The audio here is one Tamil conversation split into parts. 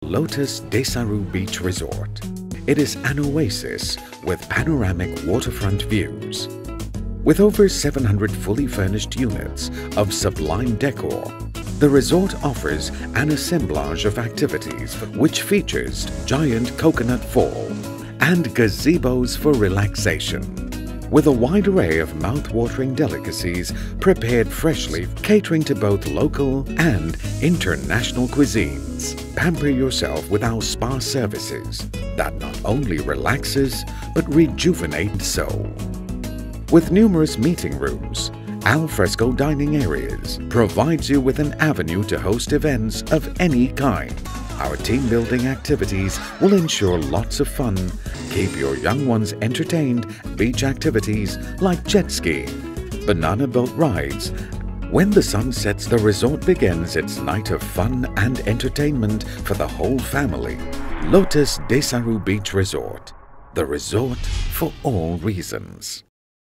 Lotus Desaru Beach Resort. It is an oasis with panoramic waterfront views. With over 700 fully furnished units of sublime decor, the resort offers an assemblage of activities which features giant coconut fall and gazebos for relaxation. With a wide array of mouth-watering delicacies prepared freshly, catering to both local and international cuisines. Pamper yourself with our spa services that not only relaxes but rejuvenate the soul. With numerous meeting rooms, al fresco dining areas provides you with an avenue to host events of any kind. Our team building activities will ensure lots of fun, keep your young ones entertained, beach activities like jet skiing, banana boat rides. When the sun sets, the resort begins its night of fun and entertainment for the whole family. Lotus Desaru Beach Resort, the resort for all reasons.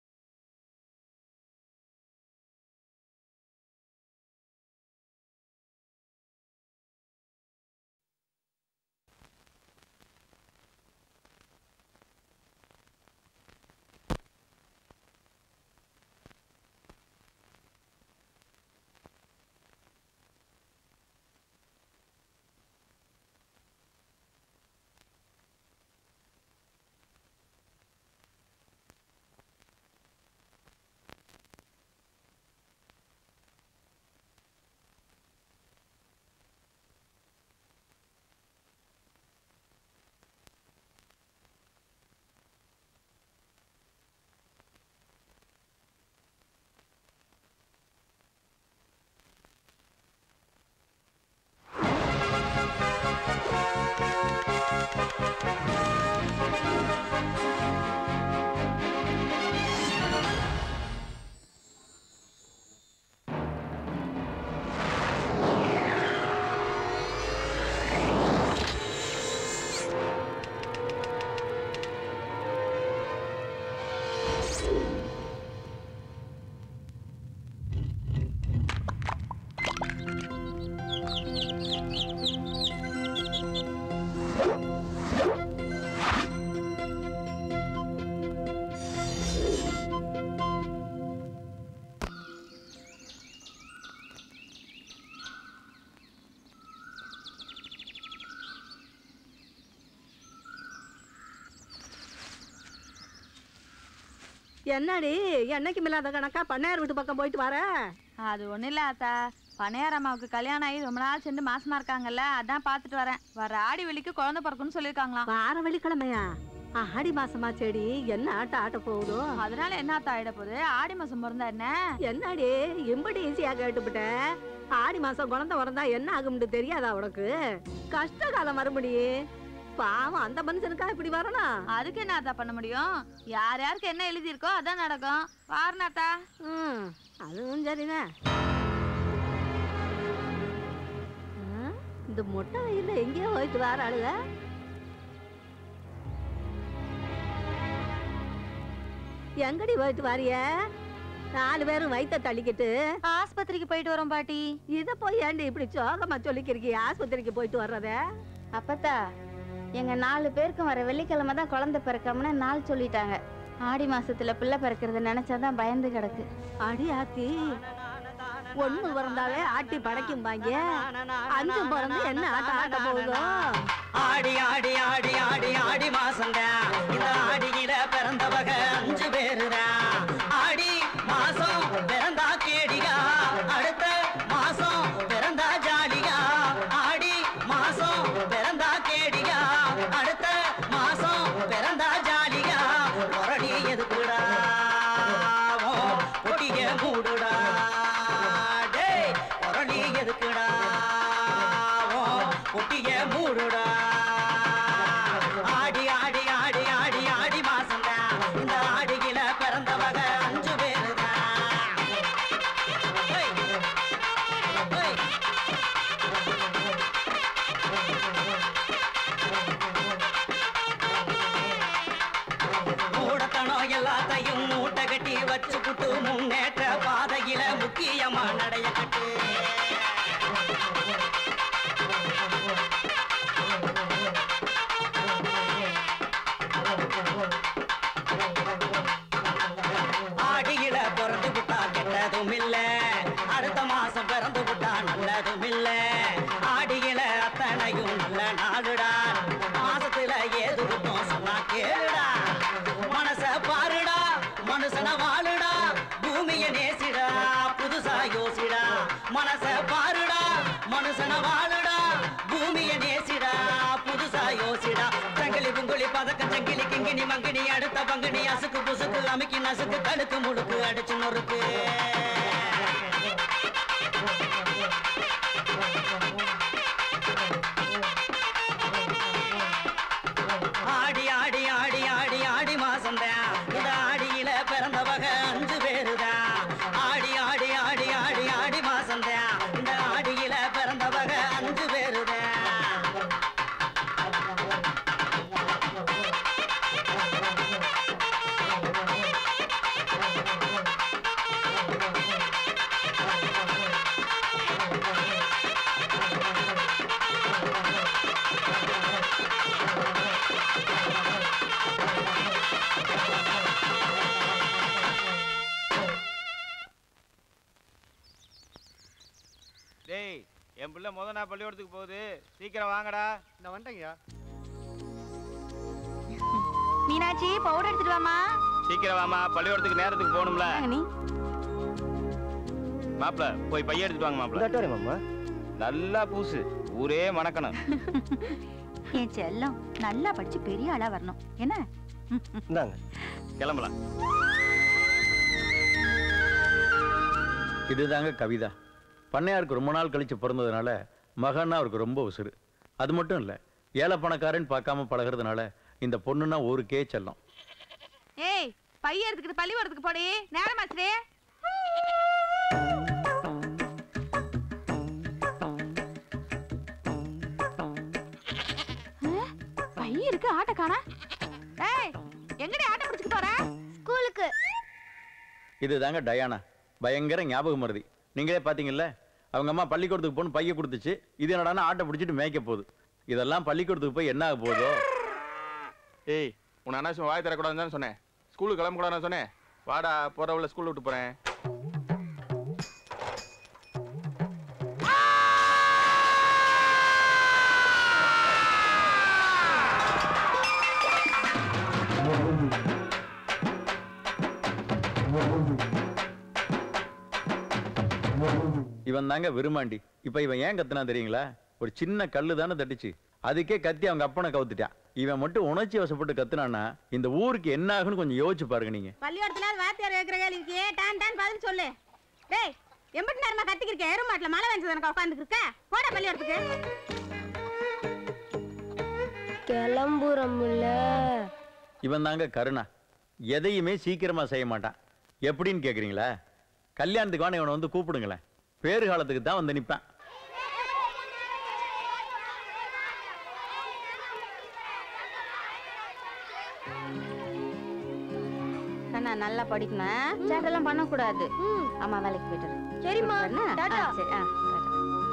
என்னடி என்னைக்கு இல்லாத கணக்கா பண்ணையார் வீட்டு பக்கம் போயிட்டு வர அது ஒன்றும் இல்லை அத்தா பனையார் அம்மாவுக்கு கல்யாணம் ஆகி ரொம்ப நாள் சென்று மாசமா இருக்காங்கல்ல அதான் பார்த்துட்டு வரேன் வர ஆடி வெள்ளிக்கு குழந்தை பிறக்குன்னு சொல்லியிருக்காங்களாம் வார வெள்ளிக்கிழமையா ஆடி மாசமா செடி என்ன ஆட்டம் ஆட்ட போகுதோ அதனால என்ன அத்தா ஆயிட போகுது ஆடி மாசம் பிறந்தா என்ன என்னடி இம்படி ஈஸியா கேட்டுவிட்ட ஆடி மாசம் குழந்தை பிறந்தா என்ன ஆகும்னு தெரியாதா உனக்கு கஷ்ட காலம் மறுபடி பாவம் அந்த மனுஷனுக்கா இப்படி வரணும் அதுக்கு என்ன அத்தா பண்ண முடியும் யார் யாருக்கு என்ன எழுதியிருக்கோ அதான் நடக்கும் வாரணாத்தா ம் அதுவும் சரிதான் ஆ, இந்த மொட்டை வெயில்ல எங்கேயோ போயிட்டு வர ஆளுங்க எங்கடி போயிட்டு வாரிய நாலு பேரும் வயித்த தள்ளிக்கிட்டு ஆஸ்பத்திரிக்கு போயிட்டு வரோம் பாட்டி இத போய் ஏண்டி இப்படி சோகமா சொல்லிக்கிறீங்க ஆஸ்பத்திரிக்கு போயிட்டு வர்றத அப்பத்தா எங்க நாலு பேருக்கும் வர வெள்ளிக்கிழமை தான் குழந்தை பிறக்கம்னு நாள் சொல்லிட்டாங்க ஆடி மாசத்துல பிள்ளை பிறக்கிறது நினைச்சாதான் பயந்து கிடக்கு அடி ஆத்தி ஒண்ணு பிறந்தாலே ஆட்டி படைக்கும் பாங்க அஞ்சு பிறந்து என்ன ஆட்டம் ஆட்ட போகுதோ ஆடி ஆடி ஆடி ஆடி ஆடி மாசங்க இந்த ஆடியில பிறந்தவக அஞ்சு பேருடா ஆடி மாசம் பிறந்தா கேடிகா அடுத்த மாசம் பிறந்தா ஜாலிகா ஆடி மாசம் பிறந்தா கேடிகா அடுத்த மாசம் பிறந்தா ஜாலிகா புரடி எதுக்குடா உன் பொட்டிய மூடுடா டேய் புரடி எதுக்குடா உன் பொட்டிய மூடுடா ஆடி ஆடி ஆடி ஆடி ஆடி மாசங்க இந்த ஆடியில பிறந்தவக அஞ்சு பேருதான் ஏய். ஏய். மூடத்தனம் எல்லாத்தையும் மூட்டை கட்டி வச்சுப்புட்டு முன்னேற்ற பாதையில முக்கியமா நடைய கட்டு உள்ள நாடுடா மாசத்துல ஏது இருக்கும் சொன்னா கேளுடா மனச பாருடா மனுஷன வாழுடா பூமிய நேசிடா புதுசா யோசிடா மனச பாருடா மனுஷன வாழுடா பூமிய நேசிடா புதுசா யோசிடா சங்கிலி புங்குலி பதக்க சங்கிலி கிங்கினி மங்கினி அடுத்த பங்கினி அசுக்கு புசுக்கு அமுக்கி நசுக்கு தடுக்கு முடுக்கு அடிச்சு நொறுக்கு ஆடி ஆடி ஆடி ஆடி ஆடி மாசம்தான் இந்த ஆடியில பிறந்தவக அஞ்சு பேருதான் ஆடி ஆடி ஆடி ஆடி ஆடி மாசம்தான் இந்த ஆடியில பிறந்தவக அஞ்சு பேருதான் டேய் என் பிள்ளை முத நாள் பள்ளிக்கூடத்துக்கு போகுது சீக்கிரம் வாங்கடா இந்த வந்துட்டேங்கய்யா மீனாட்சி பவுடர் எடுத்துட்டு வாமா சீக்கிரம் வாமா பள்ளிக்கூடத்துக்கு நேரத்துக்கு போகணும்ல நீ மாப்பிள போய் பைய எடுத்துட்டு வாங்க மாப்பிள மாமா நல்லா பூசு ஊரே மணக்கணும் என் செல்லம் நல்லா படிச்சு பெரிய ஆளா வரணும் என்ன இந்தாங்க கிளம்பலாம் இதுதாங்க கவிதா பண்ணையாருக்கு ரொம்ப நாள் கழிச்சு பிறந்ததுனால மகன்னா அவருக்கு ரொம்ப உசுரு அது மட்டும் இல்லை ஏழை பணக்காரன் பார்க்காம பழகுறதுனால இந்த பொண்ணுன்னா ஊருக்கே செல்லம் ஏய் பைய எடுத்துக்கிட்டு பள்ளிக்கூடத்துக்கு போடி நேரமாச்சுடே பைய இருக்கு ஆட்ட காணா ஏய் எங்கடி ஆட்ட பிடிச்சிட்டு போற ஸ்கூலுக்கு இதுதாங்க டயானா பயங்கர ஞாபகம் மருதி நீங்களே பார்த்தீங்கல்ல அவங்க அம்மா பள்ளிக்கூடத்துக்கு போன்னு பைய கொடுத்துச்சு இது என்னடான்னா ஆட்டை பிடிச்சிட்டு மேய்க்க போகுது இதெல்லாம் பள்ளிக்கூடத்துக்கு போய் என்ன ஆக போகுதோ ஏய் உன் அனாவசியம் வாய் தரக்கூடாதுன்னு தானே சொன்னேன் ஸ்கூலுக்கு கிளம்பக்கூடாதுன்னு சொன்னேன் வாடா போறவள ஸ்கூல் விட்டு போறேன் இவன் தாங்க விருமாண்டி இப்போ இவன் ஏன் கத்துனா தெரியுங்களா ஒரு சின்ன கல்லு தானே தட்டுச்சு அதுக்கே கத்தி அவங்க அப்பனை கவுத்துட்டான் இவன் மட்டும் உணர்ச்சி வசப்பட்டு கத்துனான்னா இந்த ஊருக்கு என்ன ஆகுன்னு கொஞ்சம் யோசிச்சு பாருங்க நீங்க பள்ளிக்கூடத்துல வாத்தியார் கேட்கிற கேள்விக்கு டான் டான் பதில் சொல்லு டேய் எம்பிட்டு நேரமா கத்திக்கிருக்க எரும் மாட்டுல மழை வந்து எனக்கு உட்காந்துட்டு இருக்க போட பள்ளிக்கூடத்துக்கு கிளம்புறோம்ல இவன் தாங்க கருணா எதையுமே சீக்கிரமா செய்ய மாட்டான் எப்படின்னு கேக்குறீங்களா கல்யாணத்துக்கு வான இவனை வந்து கூப்பிடுங்களேன் பேறு காலத்துக்கு தான் வந்து நிப்பான் அண்ணா நல்லா படிக்கணும் சேட்டெல்லாம் பண்ணக்கூடாது அம்மா வேலைக்கு போயிட்டு சரிம்மா டாடா. சரி ஆ டாடா.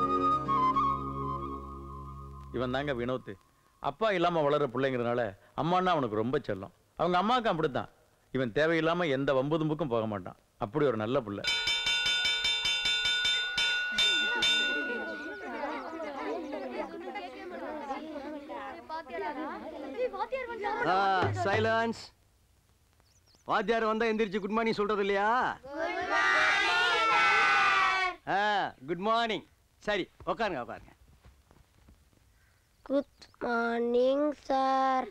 இவன் தாங்க வினோத் அப்பா இல்லாம வளர்ற பிள்ளைங்கிறதுனால அம்மான்னா அவனுக்கு ரொம்ப செல்லம் அவங்க அம்மாவுக்கும் அப்படித்தான் இவன் தேவையில்லாம எந்த வம்பு தும்புக்கும் போக மாட்டான் அப்படி ஒரு நல்ல பிள்ளை சைலன்ஸ் வாத்தியார் வந்தா எந்திரிச்சு குட் மார்னிங் சொல்றது இல்லையா குட் மார்னிங் சரி உட்காருங்க உட்காருங்க குட் மார்னிங் சார்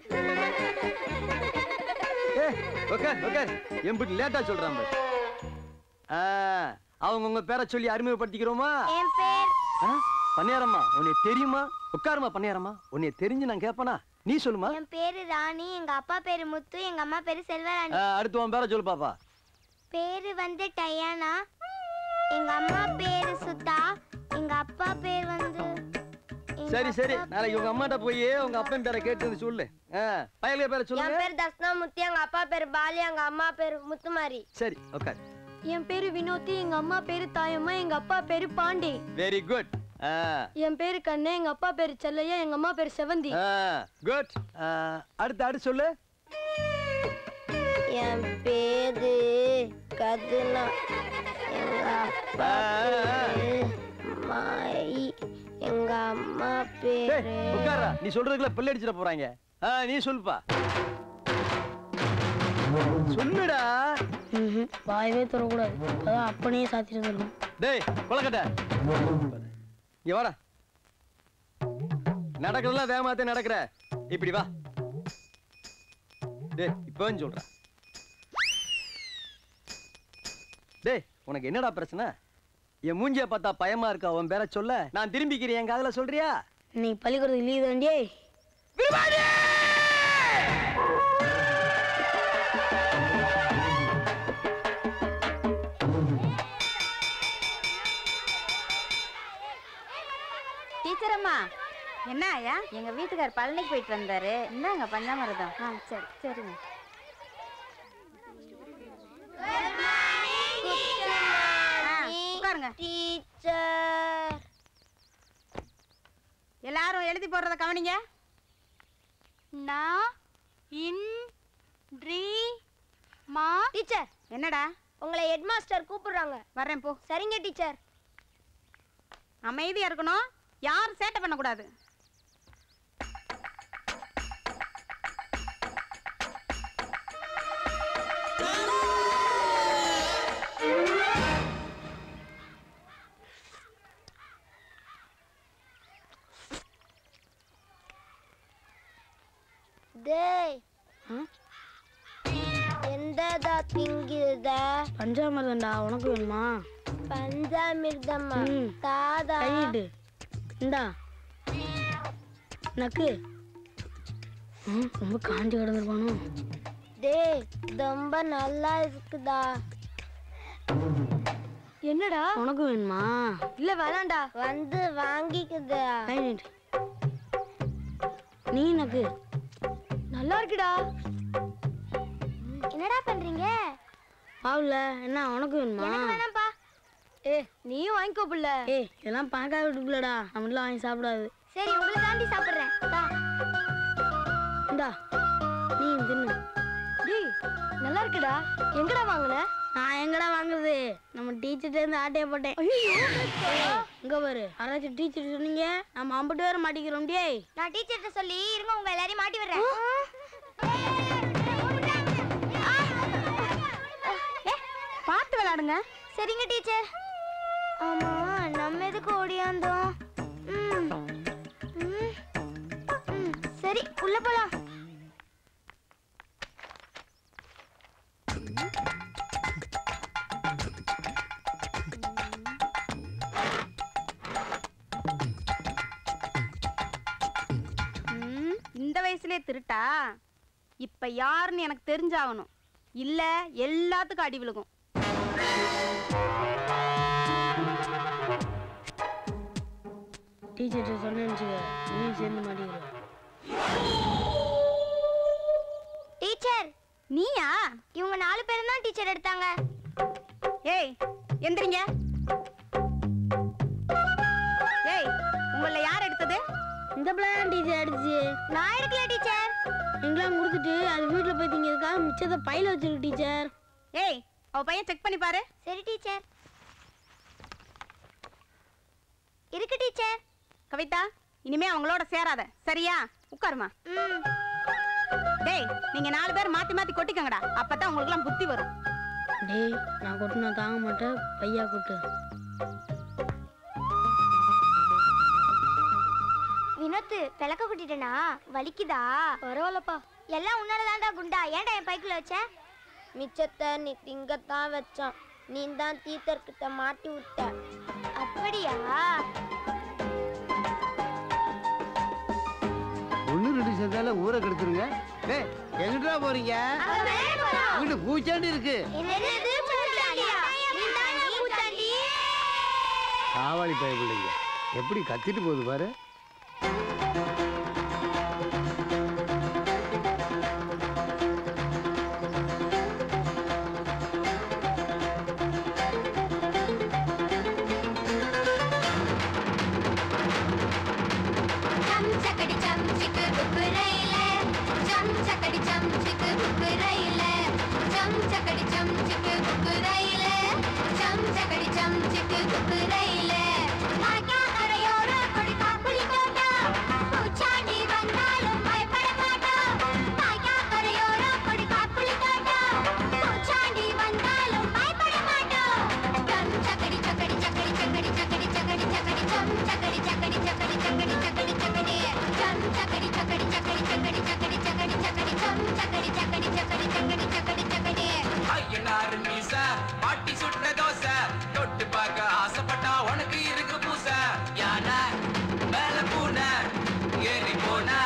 ஏ உட்கார் உட்கார் எம்பிட்டு லேட்டா சொல்றான் பாரு. ஆ, அவங்க உங்க பேரை சொல்லி அறிமுகப்படுத்திக்கிறோமா என் பேர் ஆ, பன்னியாரம்மா உன்னை தெரியுமா உட்காருமா பன்னியாரம்மா உன்னை தெரிஞ்சு நான் கேட்பனா நீ சொல்லுமா என் பேரு ராணி எங்க அப்பா பேரு முத்து எங்க அம்மா பேரு செல்வராணி ஆ, அடுத்து உன் பேரை சொல்லு பாப்பா பேரு வந்து டயானா எங்க அம்மா பேரு சுதா எங்க அப்பா பேர் வந்து எங்க சரி சரி அப்பா நாளைக்கு உங்க அம்மாட்ட போய் உங்க அப்பன் பேரை கேட்டு வந்து சொல்லு ஆ, பயலுக பேரை என் சொல்லு பேர் தர்ஷனாமுத்தி எங்க அப்பா பேரு பாலி எங்க அம்மா பேரு முத்துமாரி சரி உட்கார் என் பேரு வினோத்தி எங்க அம்மா பேரு தாயம்மா எங்க அப்பா பேரு பாண்டி வெரி குட் என் பேரு கண்ணு எங்க அப்பா பேரு செல்லையா எங்க அம்மா பேரு செவந்தி குட் அடுத்து அடுத்து சொல்லு என் பேரு கதுனா எங்க அப்பா ஆ, ஆ. பேரு மாயி எங்க அம்மா டேய் பேரு உட்காரா நீ சொல்றதுக்குள்ள பிள்ளை அடிச்சிட போறாங்க ஆ நீ சொல்லுப்பா சொல்லுடா ம்ஹும். வாயவே தரக்கூடாது அதான் அப்பனே சாத்திட்டு இருக்கணும் டேய் கொலக்கட்ட இங்க வாடா நடக்கிறதெல்லாம் வேகமாத்தே நடக்கிற இப்படி வா டேய் இப்போ சொல்றேன் டேய் உனக்கு என்னடா பிரச்சனை என் மூஞ்சிய பார்த்தா பயமா இருக்கா உன் பேர சொல்ல நான் திரும்பிக்கிறேன் என் காதுல சொல்றியா நீ பள்ளிக்கூடத்துக்கு லீவ் தாண்டியே டீச்சர் அம்மா என்ன ஐயா எங்க வீட்டுக்கார் பழனிக்கு போயிட்டு வந்தாரு இந்தாங்க பஞ்சாமிரதம் ஆ சரி சரிங்க உட்காருங்க டீச்சர் எல்லாரும் எழுதி போடுறத கவனிங்க நான் இன் ட்ரீ மா டீச்சர் என்னடா உங்களை ஹெட் மாஸ்டர் கூப்பிடுறாங்க வர்றேன் போ சரிங்க டீச்சர் அமைதியா இருக்கணும் யாரும் சேட்டை பண்ணக்கூடாது டேய் எந்ததா திங்குத பஞ்சாமிரதம்டா உனக்கு வேணுமா பஞ்சாமிர்தமா ம். தாதா கையிட்டு இந்தா நக்கு ம், ரொம்ப காஞ்சி கிடந்துருப்பானோ டேய் ரொம்ப நல்லா இருக்குதா என்னடா உனக்கு வேணுமா இல்ல வேணாம்டா வந்து வாங்கிக்குதா கை நீட்டு நீ நக்கு நல்லா இருக்குடா என்னடா பண்றீங்க பாவுல என்ன உனக்கு வேணுமா எனக்கு வேணாம்ப்பா ஏ நீயும் வாங்கிக்கோ புள்ள ஏய் இதெல்லாம் பணக்கார வீட்டுக்குள்ளடா நம்மளாம் வாங்கி சாப்பிடாது சரி உங்களை தாண்டி சாப்பிடுறேன் தா. இந்தா நீ தின்னு டேய் நல்லா இருக்குடா எங்கடா வாங்குன நான் எங்கடா வாங்குறது நம்ம டீச்சர்ட்ட இருந்து ஆட்டைய போட்டேன் ஏய், இங்க பாரு யாராச்சும் டீச்சர் சொன்னீங்க நம்ம ஐம்பது பேர் மாட்டிக்கிறோம் டேய் நான் டீச்சர்கிட்ட சொல்லி இருங்க உங்க எல்லாரையும் மாட்டி விடுறேன் பார்த்து விளையாடுங்க சரிங்க டீச்சர் ஆமா நம்ம எதுக்கு ஓடியாந்தோம் ம். ம். ம். சரி உள்ள போலாம் ம், இந்த வயசுலயே திருட்டா இப்ப யாருன்னு எனக்கு தெரிஞ்சாகணும் இல்ல எல்லாத்துக்கும் அடி விழுகும் டீச்சர்ட்ட சொன்னேன்னு நீ சேர்ந்து மாட்டிக்கிறோம் டீச்சர் நீயா இவங்க நாலு பேரும் தான் டீச்சர் எடுத்தாங்க ஏய் எந்திரிங்க ஏய் உங்கள யார் எடுத்தது இந்த பிள்ளைதான் டீச்சர் அடிச்சு நான் எடுக்கல டீச்சர் எங்கெல்லாம் கொடுத்துட்டு அது வீட்டில் போய் திங்கிறதுக்காக மிச்சத்தை பையில வச்சிருக்கு டீச்சர் ஏய் அவ பையன் செக் பண்ணி பாரு சரி டீச்சர் இருக்கு டீச்சர் கவிதா இனிமே அவங்களோட சேராத சரியா உட்காருமா ம் டேய் நீங்க நாலு பேர் மாத்தி மாத்தி கொட்டிக்கங்கடா அப்பதான் உங்களுக்குலாம் புத்தி வரும் டேய் நான் கொட்டினா தாங்க மாட்டேன் பையா கொட்டு வினோத்து விளக்க குட்டிட்டனா வலிக்குதா பரவாயில்லப்பா எல்லாம் உன்னாலதான்டா குண்டா ஏன்டா என் பைக்குள்ள வச்ச மிச்சத்தை நீ திங்கத்தான் வச்சான் நீ தான் டீச்சர்கிட்ட மாட்டி விட்ட அப்படியா ஒண்ணு ரெண்டு சேர்ந்தால ஊரை கெடுத்துருங்க டேய் எங்கிட்டா போறீங்க அங்கிட்டு பூச்சாண்டி இருக்கு காவாலி பய பிள்ளைங்க எப்படி கத்திட்டு போகுது பாரு சம் சக்கடி சம் சிக்கு புக்கு ரயில சம் சக்கடி சம் சிக்கு புக்கு ரயில சம் சக்கடி சம் சிக்கு புக்கு ரயில சம் சக்கடி சம் சிக்கு புக்கு ரயில மாக்கா கரையோர கொடி ஐயனாரு மீச பாட்டி சுட்ட தோசை தொட்டு பார்க்க ஆசைப்பட்டா உனக்கு இருக்கு பூச யானை மேல பூனை ஏறி போன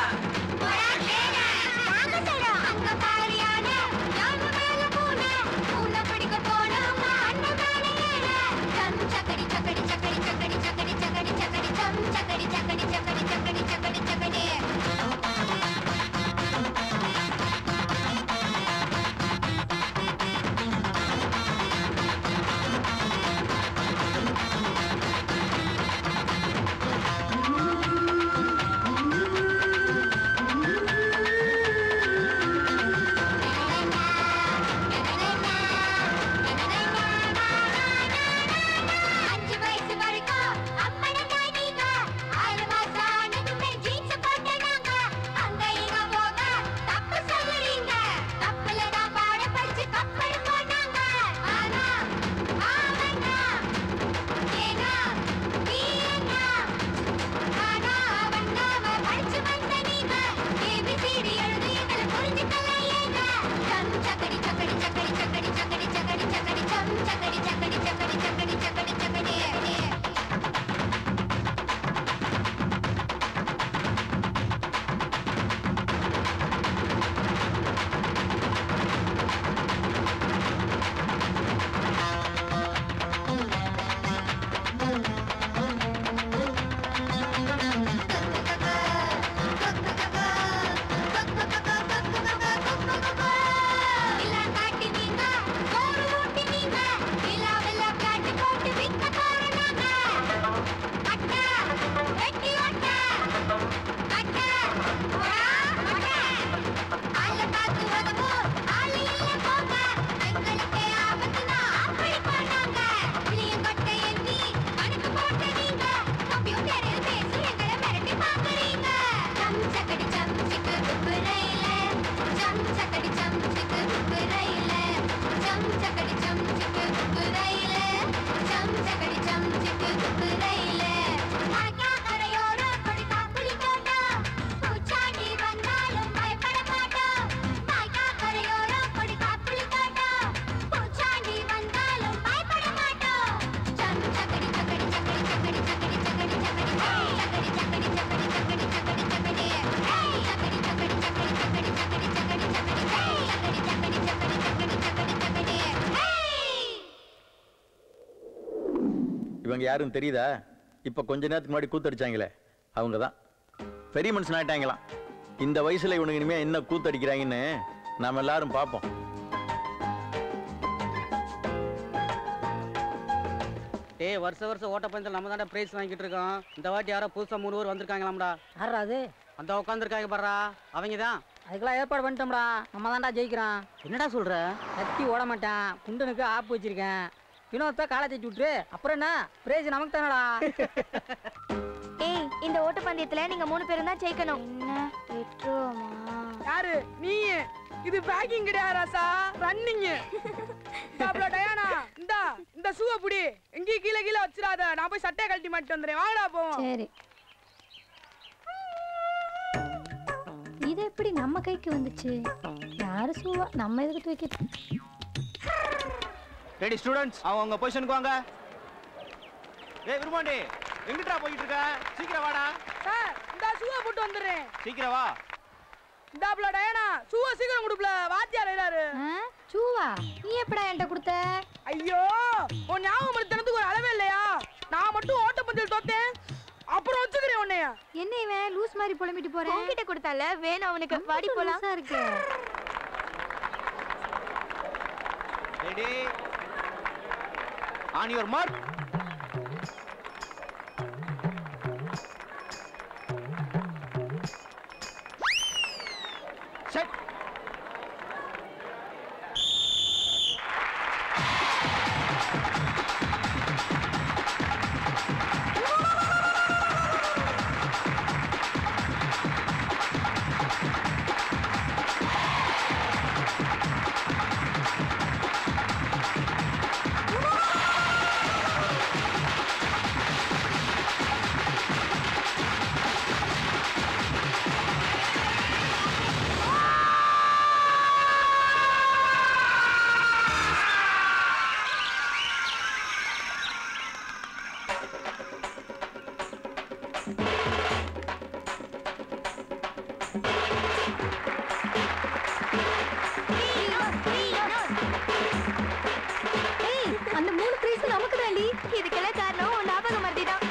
இவங்க யாரும் தெரியுதா இப்ப கொஞ்ச நேரத்துக்கு முன்னாடி கூத்தடிச்சாங்களே அவங்க தான் பெரிய மனுஷன் ஆயிட்டாங்களாம் இந்த வயசுல இவனுக்கு இனிமே என்ன கூத்தடிக்கிறாங்கன்னு நாம எல்லாரும் பார்ப்போம் ஏய் வருஷ வருஷம் ஓட்டப்பந்தயம் நம்ம தான்டா பிரைஸ் வாங்கிட்டு இருக்கோம் இந்த வாட்டி யாரோ புதுசா மூணு பேர் வந்திருக்காங்களாம்டா யாரா அது அந்த உட்காந்துருக்காங்க பாடுறா அவங்க தான் அதுக்கெல்லாம் ஏற்பாடு பண்ணிட்டோம்டா நம்ம தான்டா ஜெயிக்கிறோம் என்னடா சொல்ற கத்தி ஓட மாட்டான் குண்டனுக்கு ஆப்பு வச்சிருக்கேன் வினோத்தை காலை தச்சு விட்டுரு அப்புறம் என்ன பிரேஜ் நமக்கு தானடா ஏய் இந்த ஓட்டப்பந்தயத்துல நீங்க மூணு பேரும் தான் ஜெயிக்கணும் என்ன விட்டுருவோமா யாரு நீ இது பேக்கிங் கிடையாது ராசா ரன்னிங் டயானா இந்தா இந்த ஷூவை புடி எங்கேயும் கீழே கீழே வச்சிடாத நான் போய் சட்டையை கழட்டி மாட்டி வந்துடுறேன் வாங்கடா போவோம் சரி இது எப்படி நம்ம கைக்கு வந்துச்சு யாரு சூவா நம்ம எதுக்கு தூக்கி ரெடி ஸ்டூடெண்ட்ஸ் அவங்க உங்க பொசிஷனுக்கு வாங்க ஏய் விரும்பாண்டி எங்கிட்டா போயிட்டு இருக்க சீக்கிரம் வாடா சார் இந்த ஷூவை போட்டு வந்துடுறேன் சீக்கிரம் வா இந்தாப்ல டயானா ஷூவை சீக்கிரம் கொடுப்பல வாத்தியார் எழுதாரு சூவா நீ எப்படா என்கிட்ட கொடுத்த ஐயோ உன் ஞாபகம் மருத்தனத்துக்கு ஒரு அளவே இல்லையா நான் மட்டும் ஓட்டப்பந்தயில் தோத்தேன் அப்புறம் வச்சுக்கிறேன் உன்னைய என்ன இவன் லூஸ் மாதிரி புலம்பிட்டு போறேன் உன்கிட்ட கொடுத்தால வேணும் அவனுக்கு வாடி போலாம் இருக்கு ready on your mark set ஏய் ஏய் அந்த மூணு பிரைஸ் நமக்கு தாண்டி இதுக்கெல்லாம் காரணம் ஞாபக மருதி தான்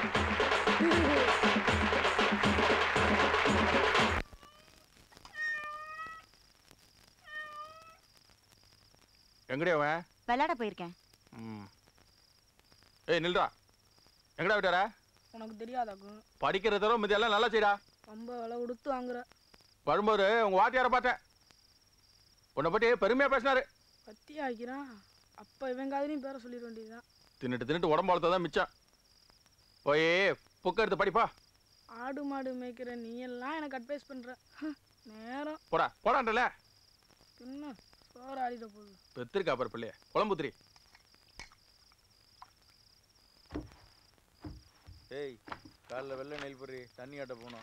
எங்கடி அவன் விளையாட போயிருக்கேன் ம். ஏய் நில்றா எங்கடா விட்டார உனக்கு தெரியாதாக்கும் படிக்கிறத தவிர மீதி எல்லாம் நல்லா செய்டா ரொம்ப விலை கொடுத்து வாங்குற வரும்போது உங்க வாத்தியாரை பார்த்தேன் உன்னை பத்தி பெருமையா பேசினாரு பத்தி ஆக்கிறான் அப்ப இவன் காதலையும் பேர சொல்லிட வேண்டியதுதான் தின்னுட்டு தின்னுட்டு உடம்பு வளர்த்தா தான் மிச்சம் போய் புக்கை எடுத்து படிப்பா ஆடு மாடு மேய்க்கிற நீ எல்லாம் எனக்கு அட்வைஸ் பண்ற ஹம், நேரம் போடா போடான்றல இன்னும் சோறு ஆடிட போகுது பெத்திருக்கா பாரு பிள்ளைய குழம்புத்திரி ஏய் காலைல வெள்ளை நெல் பொறி தண்ணி ஆட்ட போனோம்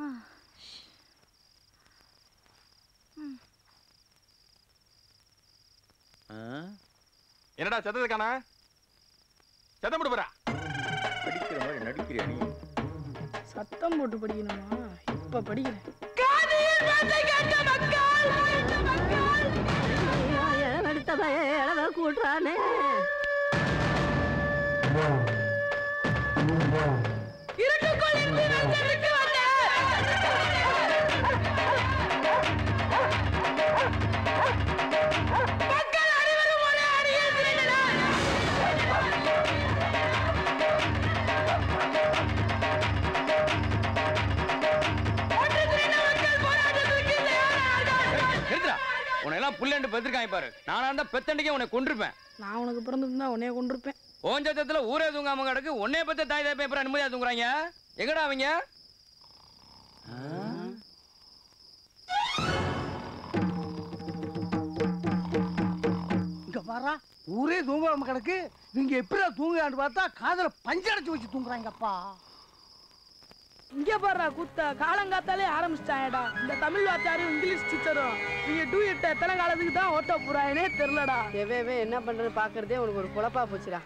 என்னடா சத்தத்தை காணா சத்தம் போட்டு போறா படிக்கிற மாதிரி நடிக்கிறியா நீ சத்தம் போட்டு படிக்கணுமா இப்ப படிக்கிறேன் எடுத்த வேளவை கூட்டுறானே நிறுத்துடா உன்னை எல்லாம் புள்ளண்டு பெத்திருக்காங்க பாரு நானா இருந்தா பெத்தண்டிக்கே உன்னை கொண்டிருப்பேன் நான் உனக்கு பிறந்திருந்தா உன்னைய கொண்டிருப்பேன் ஓஞ்சத்துல ஊரே தூங்காம கிடக்கு உன்னைய பத்த தாய் தாய் பேப்பர் நிம்மதியா தூங்குறாங்க எங்கடா அவங்க இங்க பாரா ஊரே தூங்காம கிடக்கு இவங்க எப்படிடா தூங்குறான்னு பார்த்தா காதுல பஞ்சடைச்சு வச்சு தூங்குறாங்கப்பா இங்க பாடுறா கூத்த காலங்காத்தாலே ஆரம்பிச்சிட்டாங்கடா இந்த தமிழ் வாத்தியாரும் இங்கிலீஷ் டீச்சரும் நீங்க டூ எட்ட எத்தனை காலத்துக்கு தான் ஓட்ட போறாங்கன்னே தெரியலடா எவே என்ன பண்றது பாக்குறதே உனக்கு ஒரு குழப்பா போச்சுடா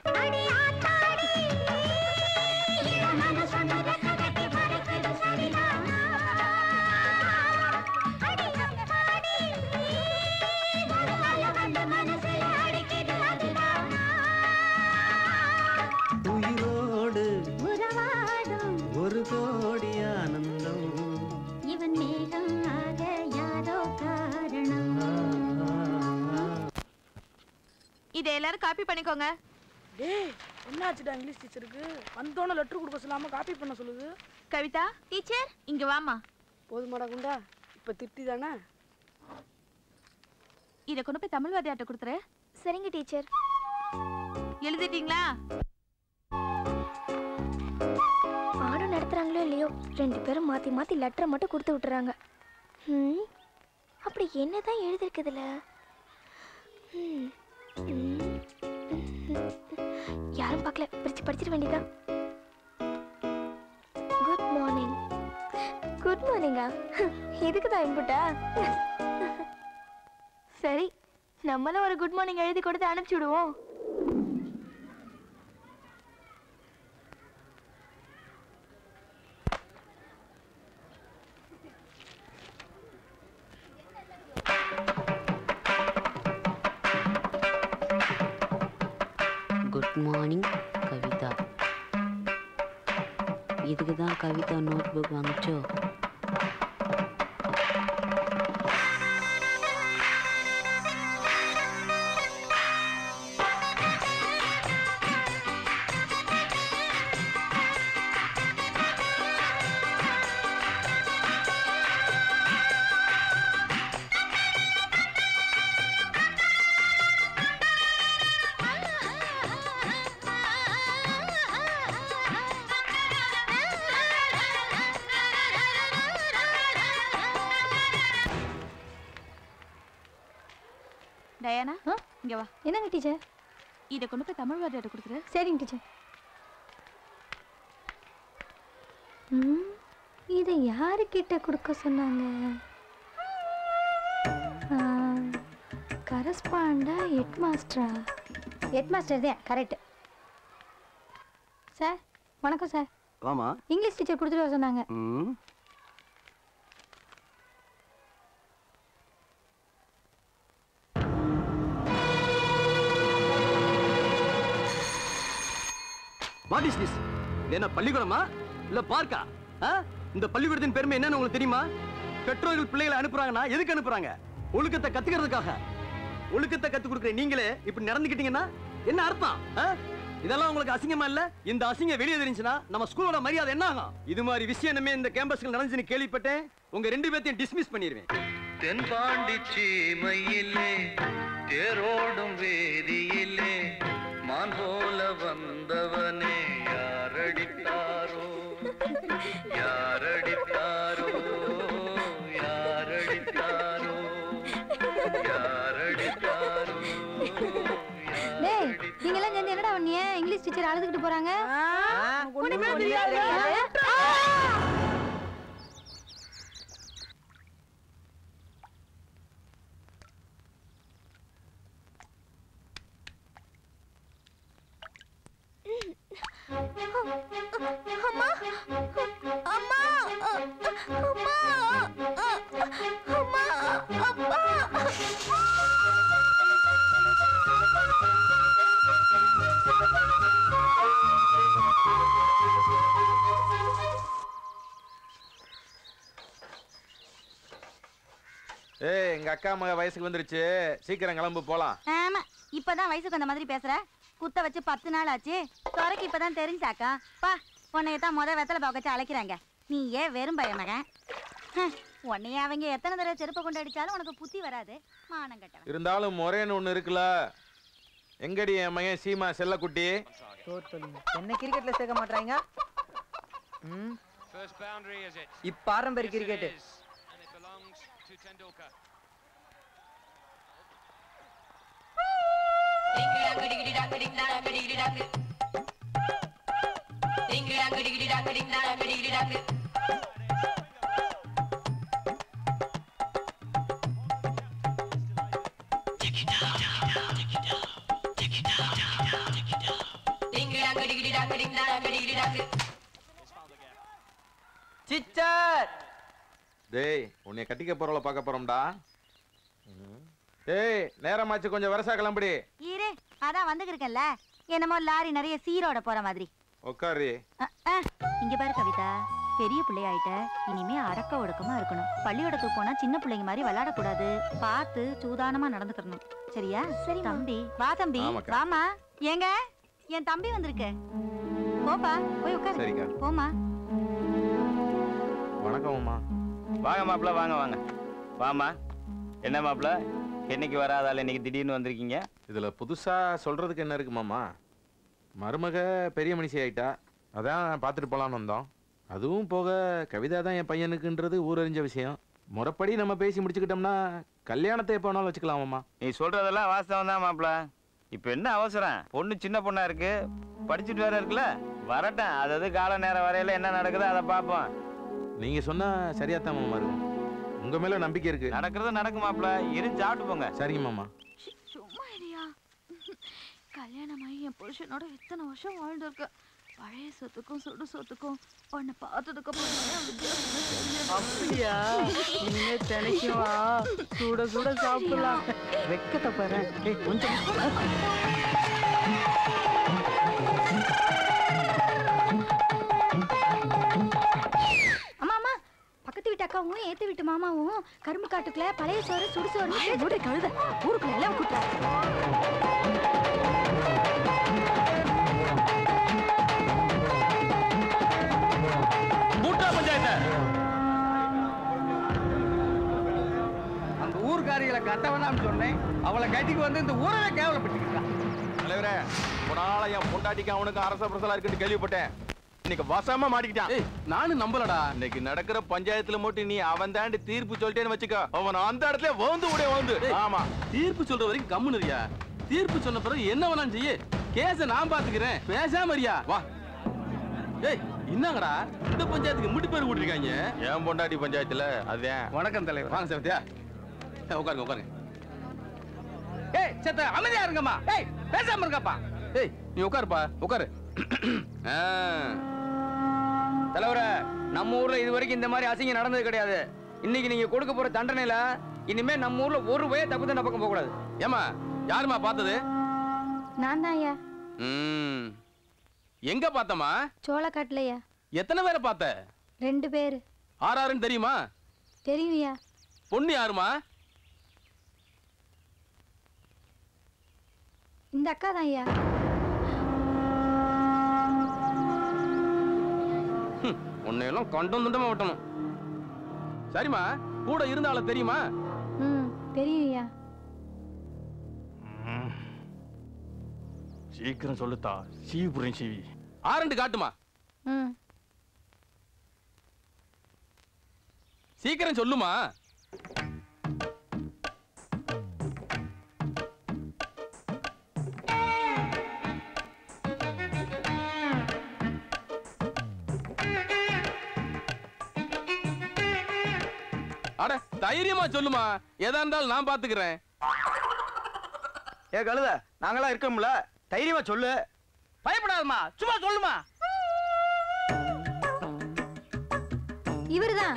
உயிரோடு ஒரு கோடி ஆனந்தம் இவன் மேகம் ஆக யாரோ காரணம் இதை எல்லாரும் காப்பி பண்ணிக்கோங்க டேய் என்னாச்சுடா இங்கிலீஷ் டீச்சருக்கு வந்தோன்னே லெட்டர் கொடுக்க சொல்லாம காப்பி பண்ண சொல்லுது கவிதா டீச்சர் இங்க வாமா போதுமாடா குண்டா இப்ப திட்டி தானே இதை கொண்டு போய் தமிழ் வாத்தியார்ட்ட கொடுத்துரு சரிங்க டீச்சர் எழுதிட்டீங்களா பாடம் நடத்துறாங்களோ இல்லையோ ரெண்டு பேரும் மாத்தி மாத்தி லெட்டரை மட்டும் கொடுத்து விட்டுறாங்க ம் அப்படி என்னதான் எழுதிருக்குதுல ம், ம், யாரும் பார்க்கல பிரிச்சு படிச்சிட வேண்டியதா குட் மார்னிங் குட் மார்னிங்கா இதுக்கு தான் இன்புட்டா சரி நம்மளும் ஒரு குட் மார்னிங் எழுதி கொடுத்து அனுப்பிச்சி விடுவோம் குட் மார்னிங் கவிதா இதுக்கு தான் கவிதா நோட் புக் வாங்கிச்சோ டயானா இங்க வா என்னங்க டீச்சர் இதை கொண்டு போய் தமிழ் வாத்தியார்ட்ட கொடுத்துரு சரிங்க டீச்சர் ம் இதை யாருக்கிட்ட கொடுக்க சொன்னாங்க கரஸ்பாண்டா ஹெட் மாஸ்டரா ஹெட் மாஸ்டர் தான் கரெக்ட் சார் வணக்கம் சார் வாமா இங்கிலீஷ் டீச்சர் கொடுத்துட்டு வர சொன்னாங்க ம் வாட் இஸ் திஸ் இது என்ன பள்ளிக்கூடமா இல்ல பார்க்கா ஆ? இந்த பள்ளிக்கூடத்தின் பெருமை என்னன்னு உங்களுக்கு தெரியுமா பெற்றோர்கள் பிள்ளைகளை அனுப்புறாங்கன்னா எதுக்கு அனுப்புறாங்க ஒழுக்கத்தை கத்துக்கிறதுக்காக ஒழுக்கத்தை கத்து கொடுக்குற நீங்களே இப்படி நடந்துக்கிட்டீங்கன்னா என்ன அர்த்தம் ஆ? இதெல்லாம் உங்களுக்கு அசிங்கமா இல்ல இந்த அசிங்கம் வெளியே தெரிஞ்சுன்னா நம்ம ஸ்கூலோட மரியாதை என்ன ஆகும் இது மாதிரி விஷயம் என்னமே இந்த கேம்பஸ்ல நடந்துச்சுன்னு கேள்விப்பட்டேன் உங்க ரெண்டு பேர்த்தையும் டிஸ்மிஸ் பண்ணிடுவேன் தென்பாண்டி சீமையிலே தேரோடும் வேதியிலே மான் போல வந்தவனே யாரடித்தாரோ யாரடித்தாரோ யாரடித்தாரோ யாரடித்தாரோ டேய் நீங்க எல்லாம் சேர்ந்து என்னடா பண்ணீங்க இங்கிலீஷ் டீச்சர் அழுதுகிட்டு போறாங்க ஒண்ணுமே தெரியாது. அம்மா அம்மா அம்மா அம்மா அப்பா ஏய் எங்க அக்கா மக வயசுக்கு வந்துருச்சு சீக்கிரம் கிளம்பு போலாம் ஆமா இப்பதான் வயசுக்கு வந்த மாதிரி பேசுற குத்த வச்சு பத்து நாள் ஆச்சு துறைக்கு இப்பதான் தெரிஞ்சாக்கா பா உன்னைய தான் முத வெத்தலை பாக்க வச்சு அழைக்கிறாங்க நீ ஏன் வெறும் பய மகன் ஹம், உன்னைய அவங்க எத்தனை தடவை செருப்பை கொண்டு அடிச்சாலும் உனக்கு புத்தி வராது மானம் கட்டவன் இருந்தாலும் முறைன்னு ஒண்ணு இருக்குல்ல எங்கடி என் மகன் சீமா செல்லக்குட்டி என்ன கிரிக்கெட்ல சேர்க்க மாட்டாங்க ம் இப்ப பாரம்பரிய கிரிக்கெட் சிச்சர் டேய் உன்னை கட்டிக்க போறவள பார்க்க போறோம்டா டேய் நேரமாச்சு கொஞ்சம் வரசா கிளம்புடி இரு அதான் வந்துக்கிருக்கேன்ல என்னமோ லாரி நிறைய சீரோட போற மாதிரி உட்காரு அஹ், அஹ். இங்க பாரு கவிதா பெரிய பிள்ளையாயிட்ட இனிமே அடக்க ஒடுக்கமா இருக்கணும் பள்ளிக்கூடத்துக்கு போனா சின்ன பிள்ளைங்க மாதிரி விளையாடக்கூடாது பார்த்து சூதானமா நடந்துக்கணும் சரியா சரி தம்பி வா தம்பி ஆமாக்கா. வாமா ஏங்க என் தம்பி வந்திருக்கு போப்பா போய் உட்காரு சரிக்கா. போமா வணக்கம் அம்மா வாங்க மாப்பிள்ள வாங்க வாங்க வாமா என்ன மாப்பிள்ள என்னைக்கு வராதால இன்னைக்கு திடீர்னு வந்திருக்கீங்க இதுல புதுசா சொல்றதுக்கு என்ன இருக்கு மாமா மருமக பெரிய மனுஷி ஆயிட்டா அதான் பார்த்துட்டு போலான்னு வந்தோம் அதுவும் போக கவிதா தான் என் பையனுக்குன்றது ஊரறிஞ்ச விஷயம் முறைப்படி நம்ம பேசி முடிச்சுக்கிட்டோம்னா கல்யாணத்தை எப்போ வேணாலும் வச்சுக்கலாம் மாமா நீ சொல்றதெல்லாம் வாஸ்தவம் தான் மாப்பிள்ள இப்போ என்ன அவசரம் பொண்ணு சின்ன பொண்ணா இருக்கு படிச்சுட்டு வேற இருக்குல்ல வரட்டும் அதாவது கால நேரம் வரையில என்ன நடக்குதோ அதை பார்ப்போம் நீங்க சொன்னா சரியா தான் மாமா இருக்கும் உங்க மேல நம்பிக்கை இருக்கு நடக்கிறது நடக்கும் மாப்பிள்ள இரு சாப்பிட்டு போங்க சரிங்க மாமா சும்மா இல்லையா கல்யாணமாகி என் புருஷனோட இத்தனை வருஷம் வாழ்ந்திருக்கு பழைய சொத்துக்கும் சுடு சொத்துக்கும் உன்னை பார்த்ததுக்கு அப்புறம் அப்படியா இனிமே தினைக்கும் வா சுட சுட சாப்பிடலாம் வெக்கத்தை பாரு ஏய் கொஞ்சம் அம்மா அம்மா பக்கத்து வீட்டு அக்காவும் ஏத்து வீட்டு மாமாவும் கரும்பு காட்டுக்குள்ள பழைய சோறு சுடு சோறு மூடி கழுத ஊருக்குள்ள எல்லாம் கூட்டுறாங்க மூட்டா பஞ்சாயத்தை அந்த ஊர்க்காரிகளை கட்ட வேணாம்னு சொன்னேன் அவளை கட்டிக்கு வந்து இந்த ஊரவே கேவலப்பட்டுக்கிட்டான் தலைவரே போனால என் பொண்டாட்டிக்கு அவனுக்கு அரச பிரசலா இருக்குன்னு கேள்விப்பட்டேன் இன்னைக்கு வசமா மாட்டிக்கிட்டான் நானும் நம்பலடா இன்னைக்கு நடக்கிற பஞ்சாயத்துல மட்டும் நீ அவன் தாண்டி தீர்ப்பு சொல்லிட்டேன்னு வச்சுக்கோ அவன் அந்த இடத்துல வந்து விட வந்து ஆமா தீர்ப்பு சொல்ற வரைக்கும் கம்முனுரியா தீர்ப்பு சொன்ன பிறகு என்ன வேணாலும் செய்ய கேஸ நான் பாத்துக்கிறேன் பேசாம இருயா வா ஏய் என்னங்கடா இந்த பஞ்சாயத்துக்கு முட்டு பேர் கூட்டிருக்காங்க என் பொண்டாட்டி பஞ்சாயத்துல அதுதான் வணக்கம் தலைவர் வாங்க சேவத்தியா உட்காருங்க உட்காருங்க ஏய் சேத்த அமைதியா இருங்கம்மா ஏய் பேசாம இருங்கப்பா ஏய் நீ உட்காருப்பா உட்காரு ஆ. தலைவரே நம்ம ஊர்ல இது வரைக்கும் இந்த மாதிரி அசிங்கம் நடந்தது கிடையாது இன்னைக்கு நீங்க கொடுக்க போற தண்டனையில இனிமே நம்ம ஊர்ல ஒரு வய தப்பு தண்டை பக்கம் போக கூடாது ஏமா யாருமா பார்த்தது நான் தான் ஐயா ம் எங்க பார்த்தமா சோளக்காட்டுலையா எத்தனை பேரை பார்த்த ரெண்டு பேர் ஆறாருன்னு தெரியுமா தெரியுமியா பொண்ணு யாருமா இந்த அக்கா தான் ஐயா உன்னையெல்லாம் கண்டம் துண்டமா விட்டணும் சரிம்மா கூட இருந்த ஆள தெரியுமா ம் தெரியும் ஐயா சீக்கிரம் சொல்லுத்தா சீபுரம் சீவி ஆரண்டு காட்டுமா ம் சீக்கிரம் சொல்லுமா அட தைரியமா சொல்லுமா எதா இருந்தாலும் நான் பாத்துக்கிறேன் ஏ கழுத நாங்களாம் இருக்கோம்ல தைரியமா சொல்லு பயப்படாதம்மா சும்மா சொல்லுமா இவர்தான்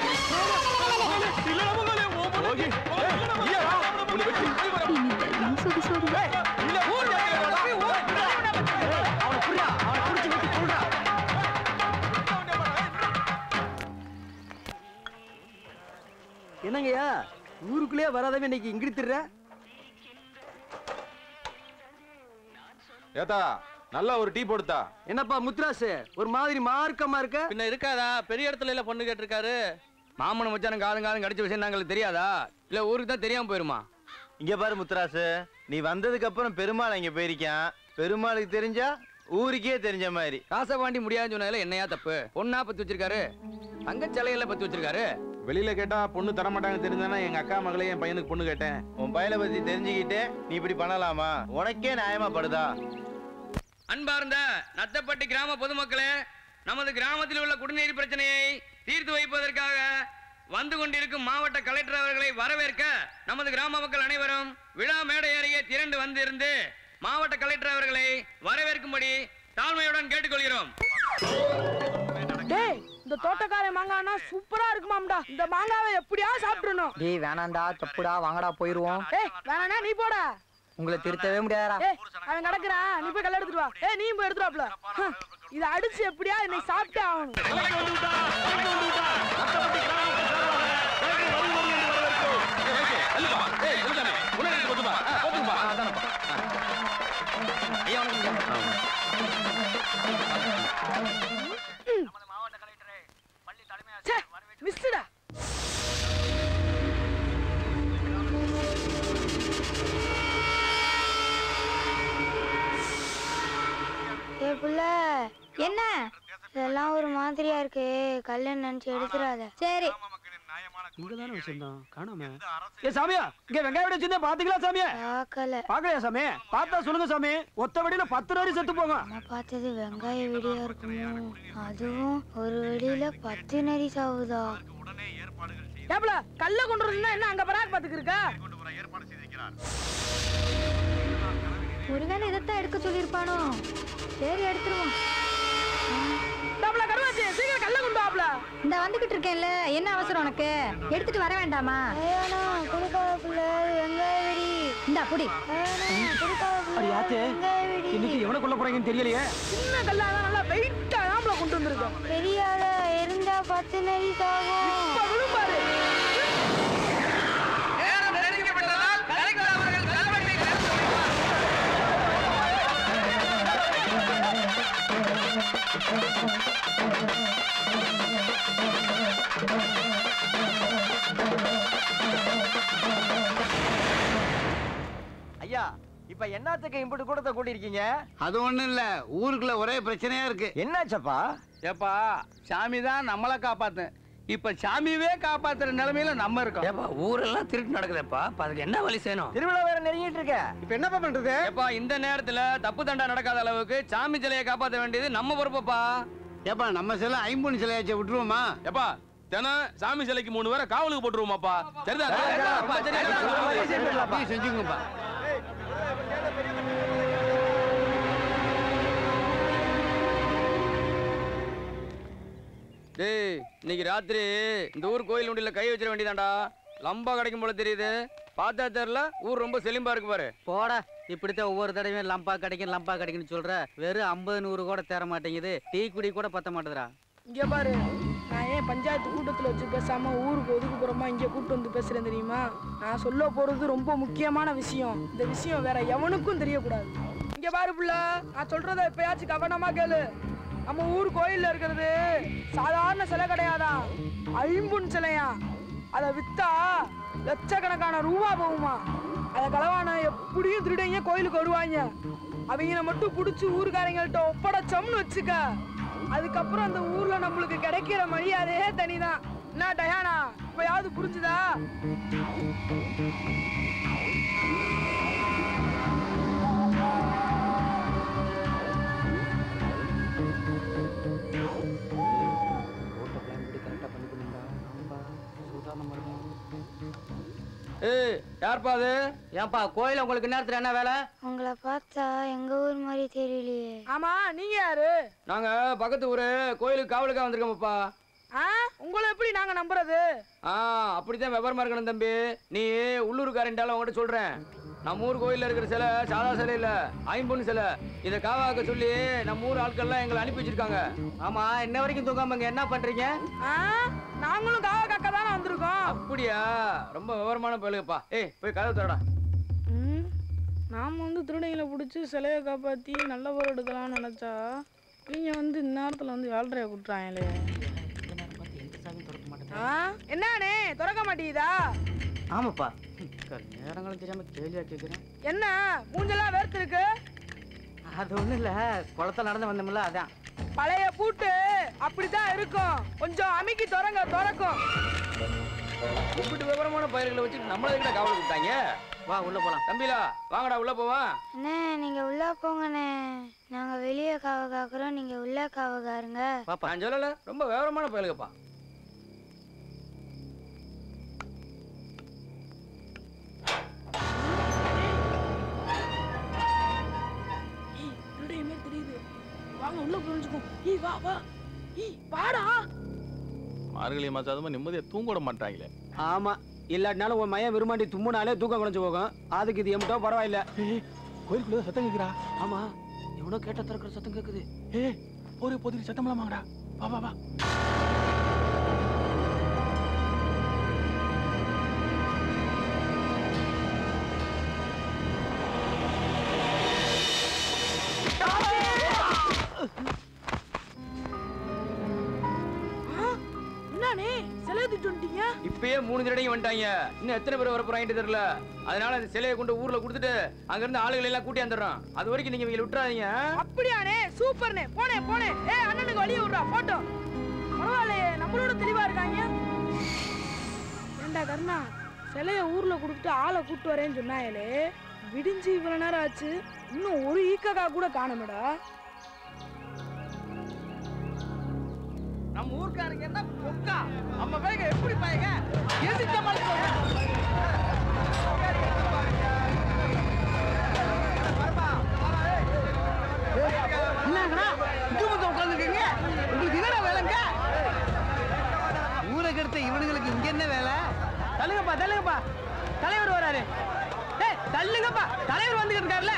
என்னங்கய்யா ஊருக்குள்ளேயே வராதவன் இன்னைக்கு இங்கிட்டு திர்ற ஏத்தா நல்லா ஒரு டீ போடுத்தா என்னப்பா முத்துராசு ஒரு மாதிரி மார்க்கமா இருக்க பின்ன இருக்காதா பெரிய இடத்துல இல்ல பொண்ணு கேட்டிருக்காரு மாமனும் மச்சானும் காலம் காலம் கடிச்ச விஷயம் நாங்களுக்கு தெரியாதா இல்ல ஊருக்கு தான் தெரியாம போயிருமா இங்க பாரு முத்துராசு நீ வந்ததுக்கு அப்புறம் பெருமாள் இங்க போயிருக்கான் பெருமாளுக்கு தெரிஞ்சா ஊருக்கே தெரிஞ்ச மாதிரி காசை வாண்டி முடியாதுன்னு சொன்னதுல என்னையா தப்பு பொண்ணா பத்தி வச்சிருக்காரு தங்க சிலையில பத்தி வச்சிருக்காரு வெளியில கேட்டா பொண்ணு தர மாட்டாங்க தெரிஞ்சானா எங்க அக்கா மகளே என் பையனுக்கு பொண்ணு கேட்டேன் உன் பையனை பத்தி தெரிஞ்சுக்கிட்டு நீ இப்படி பண்ணலாமா உனக்கே நியாயமா படுதா அன்பார்ந்த நத்தப்பட்டி கிராம பொதுமக்களே நமது கிராமத்தில் உள்ள குடிநீர் பிரச்சனையை தீர்த்து வைப்பதற்காக வந்து கொண்டிருக்கும் மாவட்ட கலெக்டர் அவர்களை வரவேற்க நமது கிராம மக்கள் அனைவரும் விழா மேடை அருகே திரண்டு வந்திருந்து மாவட்ட கலெக்டர் அவர்களை வரவேற்கும்படி தாழ்மையுடன் கேட்டுக்கொள்கிறோம் டேய் இந்த தோட்டக்கார மாங்கானா சூப்பரா இருக்குமாம்டா இந்த மாங்காவை எப்படியா சாப்பிட்டுறணும் டேய் வேணாண்டா தப்புடா வாங்கடா போயிருவோம் ஏய் வேணாண்ணா நீ போடா உங்களை திருத்தவே முடியாதா ஏய் அவன் கிடக்குறான் நீ போய் கல்ல எடுத்துட்டு வா ஏய் நீ போய் எடுத்துட்டு வாப்ல இதை அடிச்சு எப்படியா இன்னைக்கு சாப்பிட்டே ஆகணும் மிஸ்டா ஏ புள்ள என்ன இதெல்லாம் ஒரு மாதிரியா இருக்கு கல்யாணம் நினைச்சு எடுத்துறாத சரி இங்க தானே வச்சிருந்தோம் காணாம ஏ சாமியா இங்க வெங்காயம் வெடி வச்சிருந்தேன் பாத்தீங்களா சாமியா பார்க்கல பாக்கலையா சாமி பார்த்தா சொல்லுங்க சாமி ஒத்த வெடியில பத்து நாரி செத்து போங்க நான் பார்த்தது வெங்காய வெடியா இருக்குமோ அதுவும் ஒரு வெடியில பத்து நரி சாவுதா ஏப்ல கல்ல கொண்டு வரணும்னா என்ன அங்க பராக் பாத்துக்கு இருக்கா ஒருவேளை இதைத்தான் எடுக்க சொல்லியிருப்பானோ சரி எடுத்துருவோம் டேப்ல கருவாச்சி சீக்கிரம் கல்ல கொண்டு வாப்ல இந்த வந்துகிட்டு இருக்கேன்ல என்ன அவசரம் உனக்கு எடுத்துட்டு வர வேண்டாமா ஐயாண்ணா கொடுக்காத புள்ள வெங்காய வெடி இந்தா புடி ஐயாண்ணா கொடுக்காத புள்ள அடி ஆத்தே வெங்காய வெடி இன்னைக்கு எவனை கொல்ல போறீங்கன்னு தெரியலையே சின்ன கல்லா தான் நல்லா வெயிட்டா நாமள கொண்டு வந்திருக்கோம் தெரியாத இருந்தா பத்து நரி சாகும் இப்ப விழும்பாரு ஐயா இப்ப என்னத்துக்கு இம்புட்டு கூடத்தை கூட்டியிருக்கீங்க அது ஒண்ணும் இல்ல ஊருக்குள்ள ஒரே பிரச்சனையா இருக்கு என்னாச்சப்பா ஏப்பா சாமி தான் நம்மளை காப்பாத்து இப்ப சாமியவே காப்பாத்துற நிலைமையில நம்ம இருக்கோம் ஏப்பா ஊரெல்லாம் திருட்டு நடக்குதேப்பா அப்ப அதுக்கு என்ன வழி செய்யணும் திருவிழா வேற நெருங்கிட்டு இருக்க இப்ப என்னப்பா பண்றது ஏப்பா இந்த நேரத்துல தப்பு தண்டா நடக்காத அளவுக்கு சாமி சிலையை காப்பாற்ற வேண்டியது நம்ம பொறுப்பப்பா ஏப்பா நம்ம சில ஐம்பொன் சிலையாச்ச விட்டுருவோமா எப்பா தினம் சாமி சிலைக்கு மூணு பேரை காவலுக்கு போட்டுருவோமாப்பா சரிதான் அப்பா, சரி, சரி, சரி. அப்படியே செஞ்சுங்கப்பா டேய் இன்னைக்கு ராத்திரி இந்த ஊர் கோயில் உண்டியில கை வச்சிட வேண்டியதாண்டா லம்பா கிடைக்கும் போல தெரியுது பார்த்தா தெரியல ஊர் ரொம்ப செலிம்பா இருக்கு பாரு போட இப்படித்தான் ஒவ்வொரு தடவையும் லம்பா கிடைக்கும் லம்பா கிடைக்குன்னு சொல்ற வெறும் ஐம்பது நூறு கூட தேர மாட்டேங்குது டீ குடி கூட பத்த மாட்டேதுடா இங்க பாரு நான் ஏன் பஞ்சாயத்து கூட்டத்துல வச்சு பேசாம ஊருக்கு ஒதுக்குப்புறமா இங்க கூட்டு வந்து பேசுறேன் தெரியுமா நான் சொல்ல போறது ரொம்ப முக்கியமான விஷயம் இந்த விஷயம் வேற எவனுக்கும் தெரியக்கூடாது இங்க பாரு புள்ள நான் சொல்றத எப்பயாச்சும் கவனமா கேளு நம்ம ஊர் கோயில்ல இருக்கிறது சாதாரண சிலை கிடையாதான் ஐம்பொன் சிலையா அதை வித்தா லட்சக்கணக்கான ரூபா போகுமா அதை களவான எப்படியும் திருடங்க கோயிலுக்கு வருவாங்க அவங்கள மட்டும் பிடிச்சி ஊருக்காரங்கள்ட்ட ஒப்படைச்சோம்னு வச்சுக்க அதுக்கப்புறம் அந்த ஊர்ல நம்மளுக்கு கிடைக்கிற மரியாதையே தனிதான் என்ன டயானா இப்பயாவது புரிஞ்சுதா ஏய் யார்ப்பா அது ஏன்பா கோயில் உங்களுக்கு நேரத்துல என்ன வேலை உங்களை பார்த்தா எங்க ஊர் மாதிரி தெரியலையே ஆமா நீங்க யாரு நாங்க பக்கத்து ஊரு கோயிலுக்கு காவலுக்கா வந்திருக்கோம்ப்பா ஆ உங்களை எப்படி நாங்க நம்புறது ஆ அப்படித்தான் விவரமா இருக்கணும் தம்பி நீ உள்ளூர்காரன்டால உங்ககிட்ட சொல்றேன் நம்ம ஊர் கோயில்ல இருக்கிற சிலை சாதா சிலை இல்ல ஐம்பொன் சிலை இதை காவாக்க சொல்லி நம்ம ஊர் ஆட்கள்லாம் எங்களை அனுப்பி வச்சிருக்காங்க ஆமா இன்ன வரைக்கும் தூங்காம இங்க என்ன பண்றீங்க ஆ நாங்களும் காவ காக்க தானே வந்திருக்கோம் அப்படியா ரொம்ப விவரமான பயலுப்பா ஏய் போய் கதவு தரடா ம், நாம வந்து திருடங்களை பிடிச்சி சிலையை காப்பாத்தி நல்ல பேர் எடுக்கலாம்னு நினைச்சா நீங்க வந்து இந்நேரத்துல வந்து ஏழ்றைய குட்டுறாங்களே ஆ என்னண்ணே திறக்க மாட்டேங்குதா ஆமாப்பா நேரங்களும் தெரியாம கேள்வியா கேக்குறேன் என்ன மூஞ்செல்லாம் வேர்த்து இருக்கு அது ஒண்ணும் இல்ல குளத்துல நடந்து வந்தோம்ல அதான் பழைய பூட்டு அப்படித்தான் இருக்கும் கொஞ்சம் அமுக்கி திறங்க திறக்கும் இப்படி விவரமான பயிர்களை வச்சுட்டு நம்மள கிட்ட காவல் விட்டாங்க வா உள்ள போலாம் தம்பிலா வாங்கடா உள்ள போவா அண்ணே நீங்க உள்ள போங்கண்ணே நாங்க வெளியே காவ காக்குறோம் நீங்க உள்ள காவ காருங்க நான் சொல்லல ரொம்ப விவரமான பயலுகப்பா திருடையுமே தெரியுது வாங்க உள்ள புரிஞ்சுக்கும் ஏய் வா வா ஏய் வாடா மார்கழி மாசம் அதுமா நிம்மதியா தூங்க விட மாட்டாங்களே ஆமா இல்லாட்டினாலும் உன் மையம் விரும்பாண்டி தும்முனாலே தூக்கம் குறைஞ்சு போகும் அதுக்கு இது எம்ட்டோ பரவாயில்ல கோயிலுக்குள்ள சத்தம் கேக்குறா ஆமா எவனோ கேட்ட திறக்கிற சத்தம் கேக்குது ஏ ஒரு பொதிரி சத்தம்லாம் வாங்கடா வா வா வா என்னண்ணே சிலையை தூக்கிட்டு வந்துட்டீங்க இப்பயே மூணு திருடையும் வந்துட்டாங்க இன்னும் எத்தனை பேர் வர போறாங்கன்னு தெரியல அதனால அந்த சிலையை கொண்டு ஊர்ல கொடுத்துட்டு அங்க இருந்து ஆளுகளை எல்லாம் கூட்டி வந்துடுறோம் அது வரைக்கும் நீங்க இவங்களை விட்டுறாதீங்க அப்படியாண்ணே சூப்பர்ண்ணே போனே போனே ஏய் அண்ணனுக்கு வழிய விடுறா போட்டோ பரவாயில்லையே நம்மளோட தெளிவா இருக்காங்க ஏண்டா கருணா சிலைய ஊர்ல கொடுத்துட்டு ஆளை கூட்டு வரேன்னு சொன்னாங்களே விடிஞ்சு இவ்வளவு நேரம் ஆச்சு இன்னும் ஒரு ஈக்கக்கா கூட காணுமேடா நம்ம ஊர்க்காரங்க என்ன பொக்கா நம்ம வேக எப்படி பாயங்க எதிர்த்த என்னங்கடா குடும்பத்தை உட்காந்துருக்கீங்க உங்களுக்கு என்னடா வேலைங்க ஊரை கெடுத்த இவனுங்களுக்கு இங்க என்ன வேலை தள்ளுங்கப்பா தள்ளுங்கப்பா தலைவர் வராரு ஏய் தள்ளுங்கப்பா தலைவர் வந்துகிட்டு இருக்காருல்ல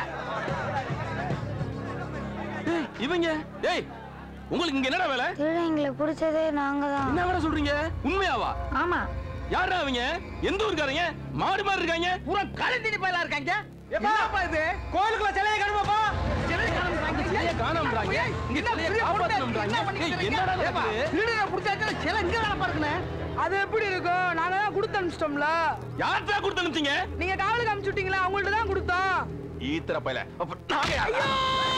இவங்க டேய் உங்களுக்கு இங்க என்னடா வேலை திருடங்களை பிடிச்சதே நாங்க தான் என்ன வேலை சொல்றீங்க உண்மையாவா ஆமா யாரா அவங்க எந்த ஊருக்காரங்க மாடு மாதிரி இருக்காங்க பூரா கழுத்திட்டு போயலாம் இருக்காங்க என்னப்பா இது கோயிலுக்குள்ள சிலையை காணுமாப்பா சிலையை சிலையை காணோம்ன்றாங்க. இங்க சிலையை காப்பாத்தணும்ன்றாங்க. ஏய், என்னடா நடக்குது? திருடனை பிடிச்சாக்க சிலை இங்க வேலை பாருங்கண்ணே அது எப்படி இருக்கும் நாங்க தான் கொடுத்து அனுப்பிச்சிட்டோம்ல யார்கிட்ட கொடுத்து அனுப்பிச்சீங்க நீங்க காவலுக்கு அனுப்பிச்சு விட்டீங்களா அவங்கள்ட்ட தான் கொடுத்தோம் ஈத்தர பையல அப்ப நாங்க யாரா?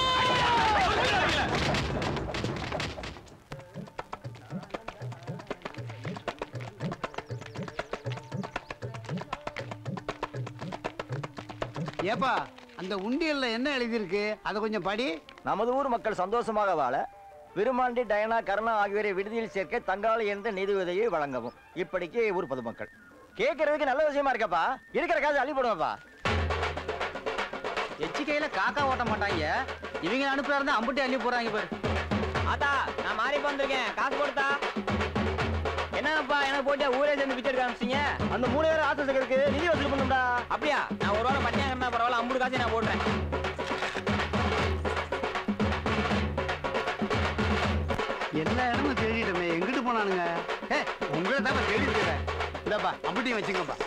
ஏப்பா அந்த உண்டியல்ல என்ன எழுதியிருக்கு அதை கொஞ்சம் படி நமது ஊர் மக்கள் சந்தோஷமாக வாழ விருமாண்டி டயனா கருணா ஆகியோரை விடுதியில் சேர்க்க தங்களால் எந்த நிதி உதவியை வழங்கவும் இப்படிக்கு ஊர் பொதுமக்கள் கேட்கறதுக்கு நல்ல விஷயமா இருக்கப்பா இருக்கிற காசு அள்ளி போடுவாப்பா எச்சிக்கையில காக்கா ஓட்ட மாட்டாங்க இவங்க அனுப்புறா இருந்தா அம்புட்டி அள்ளி போறாங்க பாரு ஆத்தா நான் மாறி வந்திருக்கேன் காசு கொடுத்தா என்னப்பா எனக்கு போட்டு ஊரே சேர்ந்து பிச்சை எடுக்க ஆரம்பிச்சீங்க அந்த மூணு பேரும் ஆசை இருக்கு நிதி வசூல் பண்ணும்டா அப்படியா நான் ஒரு வாரம் பட்டியாக போனா பரவாயில்ல ஐம்பது காசு நான் போடுறேன் எல்லா இடமும் தேடிட்டோமே எங்கிட்டு போனானுங்க ஏ உங்களை தான் தேடி இருக்கிறேன் இந்தாப்பா அப்படியும் வச்சுங்கப்பா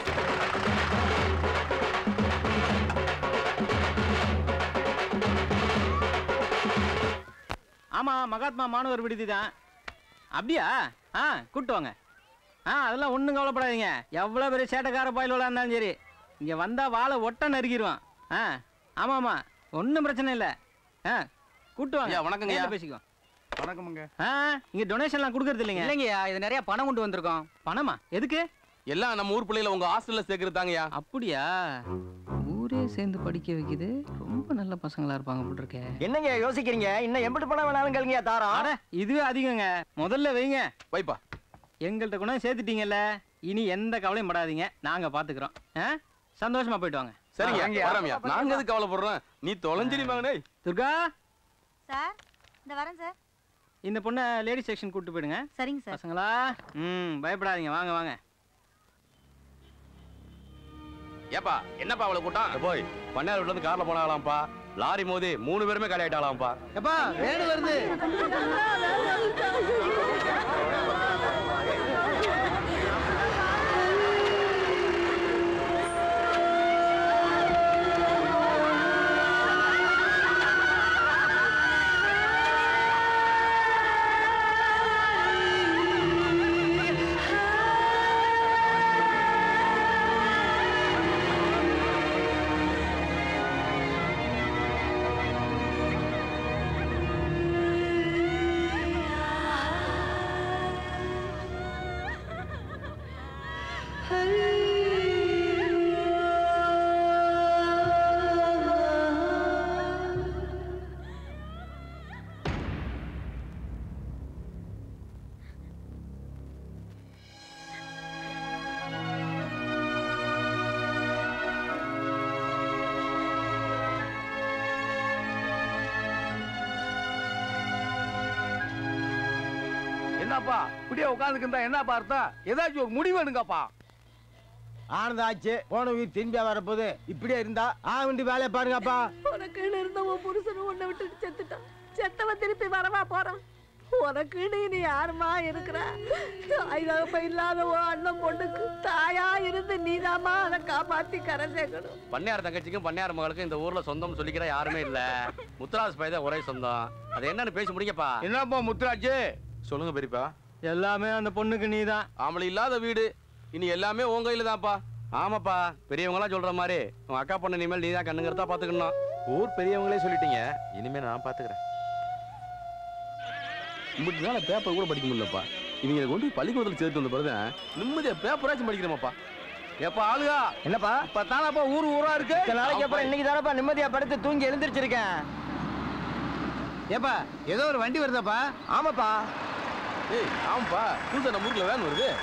ஆமா மகாத்மா மாணவர் விடுதி தான் அப்படியா ஆ கூப்பிட்டு வாங்க ஆ அதெல்லாம் ஒன்றும் கவலைப்படாதீங்க எவ்வளோ பெரிய சேட்டைக்கார பாயிலோட இருந்தாலும் சரி இங்கே வந்தால் வாழை ஒட்ட நறுக்கிடுவான் ஆ ஆமாம் ஆமாம் ஒன்றும் பிரச்சனை இல்லை ஆ கூப்பிட்டு வாங்க ஐயா, வணக்கங்கய்யா. நேர்ல பேசிக்குவோம் வணக்கமுங்க ஆ இங்கே டொனேஷன்லாம் கொடுக்கறது இல்லைங்க இல்லைங்கய்யா இது நிறைய பணம் கொண்டு வந்திருக்கோம் பணமா எதுக்கு எல்லாம் நம்ம ஊர் பிள்ளைகளை உங்க ஹாஸ்டல்ல சேர்க்கறது தாங்கய்யா அப்படியா ஊரே சேர்ந்து படிக்க வைக்குது ரொம்ப நல்ல பசங்களா இருப்பாங்க போல் இருக்கே என்னங்க யோசிக்கிறீங்க இன்னும் எம்பிட்டு பணம் வேணாலும் கேளுங்க தாரம் அட இதுவே அதிகங்க முதல்ல வைங்க வைப்பா எங்கள்கிட்ட கூட சேர்த்துட்டீங்கல்ல இனி எந்த கவலையும் படாதீங்க நாங்க பாத்துக்கிறோம் ஆ? சந்தோஷமா போயிட்டு வாங்க சரிங்க வரமியா நாங்க எதுக்கு கவலைப்படுறோம் நீ தொலைஞ்சிரி மகனே துர்கா சார் இந்த வரேன் சார் இந்த பொண்ணை லேடிஸ் செக்ஷன் கூட்டு போயிடுங்க சரிங்க சார் பசங்களா ம் பயப்படாதீங்க வாங்க வாங்க ஏப்பா என்னப்பா அவளை கூட்டம் போய் பண்ணையார் வீட்டுல இருந்து கார்ல போனாலாம்ப்பா லாரி மோதி மூணு பேருமே காலி ஆயிட்டாலாம்ப்பா எப்பா வேடு வருது என்னப்பா இப்படியே உட்காந்துக்கிட்டா என்னப்பா அர்த்தம் ஏதாச்சும் ஒரு முடிவு எடுங்கப்பா ஆனதாச்சு போன உயிர் திரும்பியா வரப்போகுது இப்படியே இருந்தா ஆ வேண்டி வேலையை பாருங்கப்பா உனக்குன்னு இருந்த உன் புருஷனும் உன்னை விட்டுட்டு செத்துட்டான் செத்தவன் திருப்பி வரவா போறான் உனக்குன்னு நீ யாருமா இருக்கிற தாய் தகப்ப இல்லாத உன் அண்ணன் பொண்ணுக்கு தாயா இருந்து நீதாம்மா அதை காப்பாத்தி கரை சேர்க்கணும் பண்ணையார் தங்கச்சிக்கும் பண்ணையார் மகளுக்கும் இந்த ஊர்ல சொந்தம் சொல்லிக்கிற யாருமே இல்ல முத்துராஜ் பையன் தான் ஒரே சொந்தம் அது என்னன்னு பேசி முடிங்கப்பா என்னப்பா முத்துராஜ் சொல்லுங்க பெரியப்பா எல்லாமே அந்த பொண்ணுக்கு நீதான் ஆம்பளை இல்லாத வீடு இனி எல்லாமே உன் கையில தான்ப்பா ஆமாப்பா பெரியவங்களாம் சொல்ற மாதிரி உன் அக்கா பொண்ணு இனிமேல் நீ தான் கண்ணுங்கிறதா பாத்துக்கணும் ஊர் பெரியவங்களே சொல்லிட்டீங்க இனிமே நான் பாத்துக்கிறேன் இப்படி நாள பேப்பர் கூட படிக்க முடியலப்பா இவங்க கொண்டு போய் பள்ளிக்கூடத்தில் சேர்த்து வந்த பிறகு நிம்மதியா பேப்பராச்சும் படிக்கிறோமாப்பா எப்பா ஆளுகா என்னப்பா இப்ப தானப்பா ஊர் ஊரா இருக்கு இத்தனை நாளைக்கு அப்புறம் இன்னைக்கு தானப்பா நிம்மதியா படுத்து தூங்கி எழுந்திருச்சிருக்கேன் ஏப்பா ஏதோ ஒரு வண்டி வருதாப்பா ஆமாப்பா ஏய் ஆமாப்பா புதுசா நம்ம ஊர்ல வேன் வருது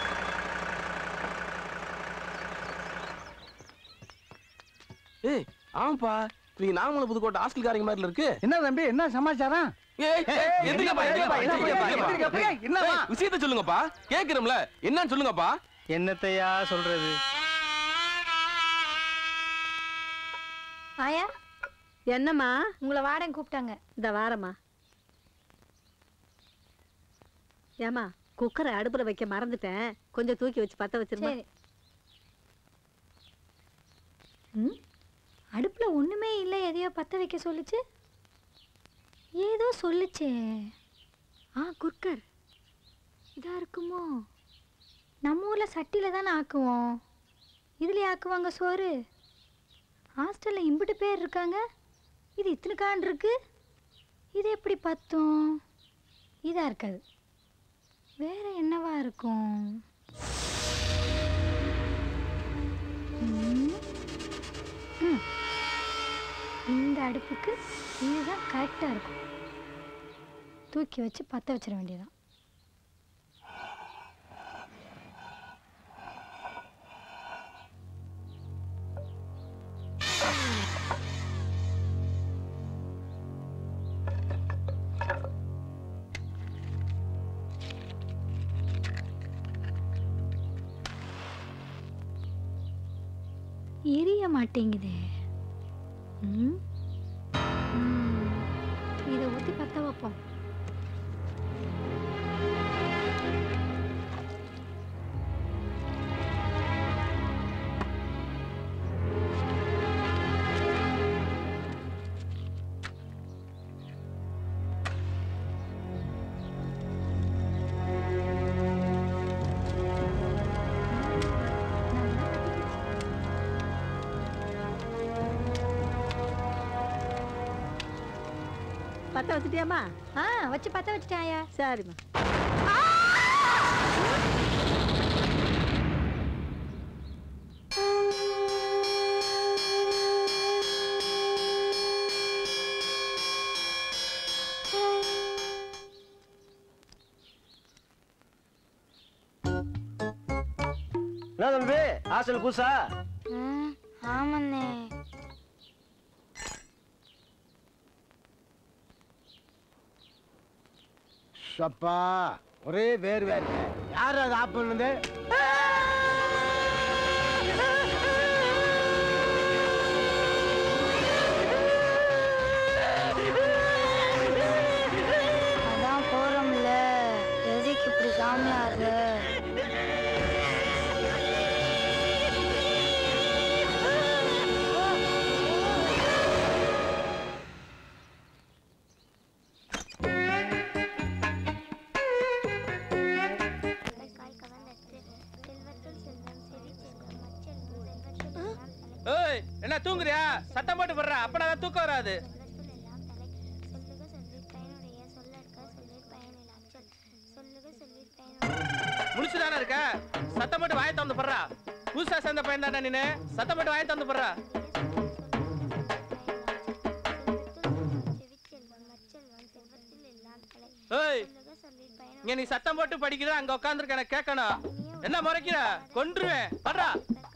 ஏய் ஆமாப்பா நீங்க நாமள புதுக்கோட்டை ஹாஸ்டல்காரங்க மாதிரி இருக்கு என்ன தம்பி என்ன சமாச்சாரம் ஏய், ஏய், எந்திரிங்கப்பா, எந்திரிங்கப்பா, எந்திரிங்கப்பா, எந்திரிங்கப்பா, எந்திரிங்கப்பா. எந்திரிங்கப்பா. ஏய், என்னப்பா? ஏய், விஷயத்த சொல்லுங்கப்பா கேக்குறோம்ல என்னன்னு சொல்லுங்கப்பா என்னத்தையா சொல்றது ஆயா என்னம்மா உங்களை வாடன் கூப்பிட்டாங்க இந்த வாரம்மா ஏமா குக்கரை அடுப்புல வைக்க மறந்துட்டேன் கொஞ்சம் தூக்கி வச்சு பத்த வச்சிருமா சரி ம் அடுப்புல ஒண்ணுமே இல்லை எதையோ பத்த வைக்க சொல்லுச்சு ஏதோ சொல்லுச்சே ஆ குக்கர் இதா இருக்குமோ நம்ம ஊர்ல சட்டியில தானே ஆக்குவோம் இதுலயே ஆக்குவாங்க சோறு ஹாஸ்டல்ல இம்பிட்டு பேர் இருக்காங்க இது இத்தனை கான் இருக்கு இது எப்படி பத்தும் இதா இருக்காது வேற என்னவா இருக்கும் ம். ம். இந்த அடுப்புக்கு இதுதான் கரெக்டாக இருக்கும் தூக்கி வச்சு பற்ற வச்சிட வேண்டியதான் எரிய மாட்டேங்குதே ம் ம். இதை ஊற்றி பற்ற வைப்போம் பத்த வச்சுட்டியாம்மா ஆ வச்சு பற்ற வச்சுட்டேன் ஆயா சரிம்மா என்ன தம்பி ஹாஸ்டல் புதுசா ம் ஆமாண்ணே அப்பா ஒரே வேறு வேறு யார் அது ஆஃப் பண்ணுது அதான் போறோம்ல எதுக்கு இப்படி சாமியாரு ஏய் என்ன தூங்குறியா சத்தம் போட்டு போடுற அப்படா தூக்கம் வராது முடிச்சுதானே இருக்க சத்தம் போட்டு வாயை திறந்து போடுறா புதுசா சேர்ந்த பையன் தானே நீனு சத்தம் போட்டு வாயை திறந்து போடுறா ஏய் இங்க நீ சத்தம் போட்டு படிக்கிற அங்க உட்காந்துருக்க எனக்கு கேட்கணும் என்ன முறைக்கிற கொன்றுவேன் படுறா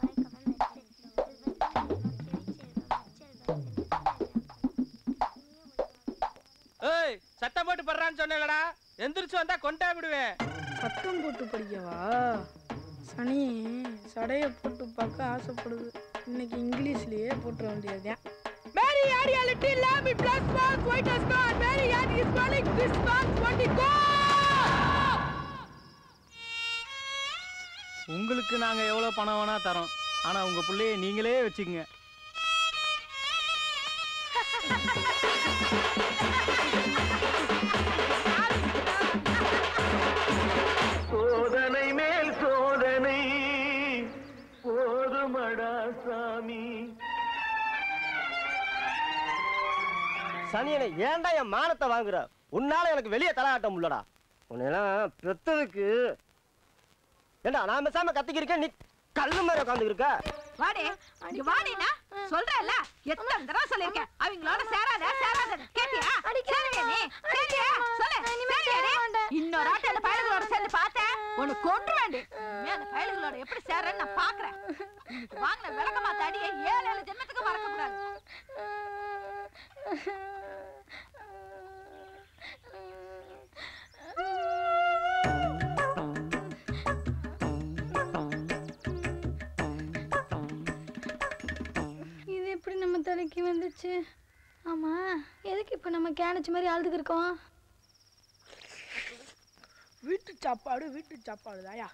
ஏய் சத்தம் போட்டு படுறான்னு சொன்னேலடா எந்திரிச்சு வந்தா கொண்டா விடுவேன் சத்தம் போட்டு படிக்கவா சனி சடைய போட்டு பார்க்க ஆசைப்படுது இன்னைக்கு இங்கிலீஷ்லயே போட்டுற வேண்டியதுதான் Mary area little lamb in plus one white has gone. Mary and is calling this one twenty go. உங்களுக்கு நாங்க எவ்வளவு பணம் வேணா தரோம் ஆனா உங்க பிள்ளைய நீங்களே வச்சுக்கங்க சோதனை மேல் சோதனை போதுமடா சாமி சனியனை ஏன்டா என் மானத்தை வாங்குற உன்னால எனக்கு வெளியே தலாட்டம் முடியலடா உன்னையெல்லாம் பெத்ததுக்கு ஏண்டா நான் பேசாம கத்திக்கிருக்கேன் நீ கல்லு மாதிரி உட்காந்து இருக்க வாடி இங்க வாடினா சொல்றேன்ல எத்தனை தடவை சொல்லிருக்கேன் அவங்களோட சேராத சேராத கேட்டியா சரியா நீ சரியா சொல்லு சரியாடி? இன்னொரு ஆட்டம் அந்த பயலுகளோட சேர்ந்து பார்த்தேன் உனக்கு கொன்று வேண்டி அந்த பயலுகளோட எப்படி சேர்றேன்னு நான் பாக்குறேன் உனக்கு வாங்கின விளக்கமா தடியை ஏழு ஏழு ஜென்மத்துக்கு மறக்க கூடாது இது எப்படி நம்ம தலைக்கு வந்துச்சு ஆமா எதுக்கு இப்போ நம்ம கேனச்சு மாதிரி அழுதுக்கு இருக்கோம் வீட்டு சாப்பாடு வீட்டு சாப்பாடு தாயா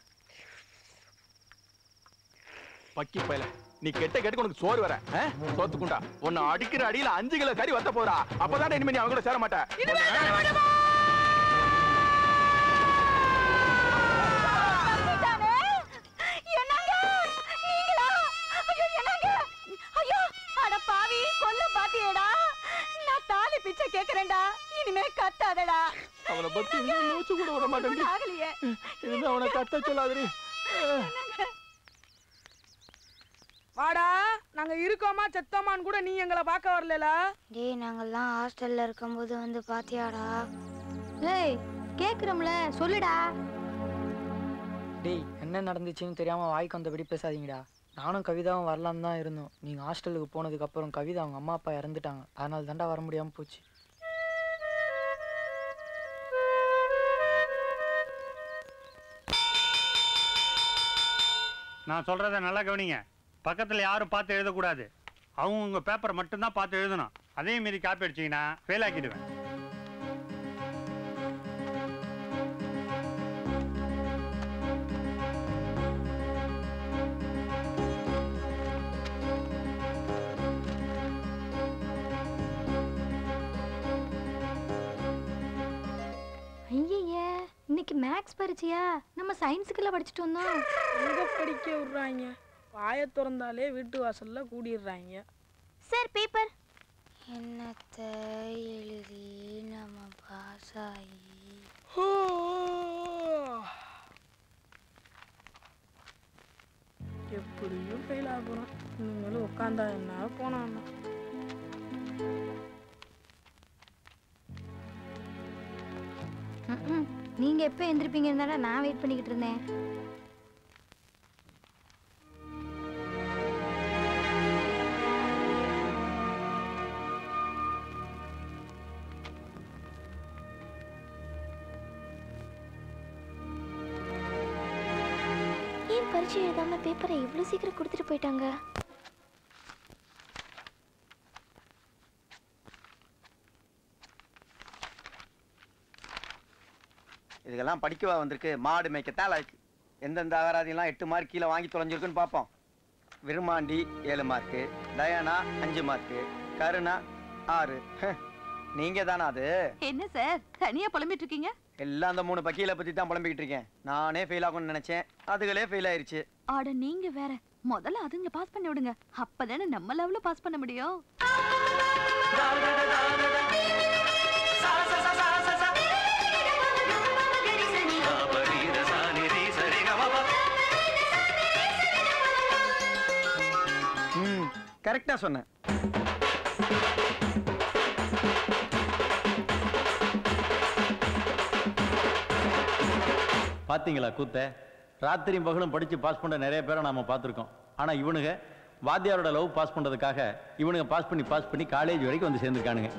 பக்கி பயல நீ கெட்ட கெட்டுக்கு உனக்கு சோறு வர ஆ? சோத்துக்குண்டா உன்னை அடிக்கிற அடியில அஞ்சு கிலோ கறி வத்த போறா அப்பதான் இனிமே நீ அவங்க கூட சேர மாட்ட வந்துட்டானே? என்னங்க? நீங்களா? ஐயோ, என்னங்க? ஐயோ, அட பாவி, கொல்ல பாத்தியேடா. நான் தாலி பிச்சை கேக்குறேன்டா. இனிமே கத்தாதடா. அவனை பத்தி மூச்சு கூட விட மாட்டேன் ஆகலையே. இனிமே அவனை கத்த சொல்லாதடி வாடா நாங்க இருக்கோமா செத்தோமான்னு கூட நீ எங்களை பார்க்க வரல டேய் நாங்கெல்லாம் ஹாஸ்டல்ல இருக்கும்போது வந்து பாத்தியாடா ஏய் கேக்குறோம்ல சொல்லுடா டேய் என்ன நடந்துச்சுன்னு தெரியாம வாய்க்கு வந்தபடி பேசாதீங்கடா நானும் கவிதாவும் வரலான்னு தான் இருந்தோம் நீங்க ஹாஸ்டலுக்கு போனதுக்கு அப்புறம் கவிதா அவங்க அம்மா அப்பா இறந்துட்டாங்க அதனால தாண்டா வர முடியாம போச்சு நான் சொல்றத நல்லா கவனிங்க பக்கத்தில் யாரும் பார்த்து எழுதக்கூடாது அவங்க உங்கள் பேப்பரை மட்டும்தான் பார்த்து எழுதணும் அதே மீறி காப்பி அடிச்சீங்கன்னா ஃபெயில் ஆக்கிடுவேன் ஐயய்ய இன்னைக்கு மேக்ஸ் பரிச்சையா நம்ம சயின்ஸுக்குள்ள படிச்சுட்டு வந்தோம் எங்க படிக்க விடுறாங்க வாயை திறந்தாலே வீட்டு வாசல்ல கூடிடுறாங்க சார் பேப்பர் என்னத்தை எழுதி நம்ம பாஸ் ஆகி எப்படியும் ஃபெயில் ஆக போறோம் இனிமேல் உட்காந்தா என்ன போனா என்ன ம்ம். நீங்க எப்போ எந்திரிப்பீங்க இருந்தாடா நான் வெயிட் பண்ணிக்கிட்டு இருந்தேன் ஏன் பரீட்சை எழுதாம பேப்பரை இவ்வளோ சீக்கிரம் கொடுத்துட்டு போயிட்டாங்க இதுக்கெல்லாம் படிக்கவா வந்திருக்கு மாடு மேய்க்கத்தான் லைக் எந்தெந்த அகராதியெல்லாம் எட்டு மார்க் கீழே வாங்கி தொலைஞ்சிருக்குன்னு பார்ப்போம் விருமாண்டி ஏழு மார்க்கு டயானா அஞ்சு மார்க்கு கருணா ஆறு ஹ், நீங்க தானா அது என்ன சார் தனியா புலம்பிட்டு இருக்கீங்க எல்லாம் அந்த மூணு பக்கியில பத்தி தான் புலம்பிக்கிட்டு இருக்கேன் நானே ஃபெயில் ஆகும்னு நினைச்சேன் அதுகளே ஃபெயில் ஆயிருச்சு ஆட நீங்க வேற முதல்ல அதுங்களை பாஸ் பண்ணி விடுங்க அப்பதானே நம்ம லெவல்ல பாஸ் பண்ண முடியும் ம் கரெக்டா சொன்னேன் பாத்தீங்களா கூத்த ராத்திரியும் பகலும் படிச்சு பாஸ் பண்ண நிறைய பேரை நாம பார்த்துருக்கோம் ஆனா இவனுங்க வாத்தியாரோட லவ் பாஸ் பண்றதுக்காக இவனுங்க பாஸ் பண்ணி பாஸ் பண்ணி காலேஜ் வரைக்கும் வந்து சேர்ந்துருக்கானுங்க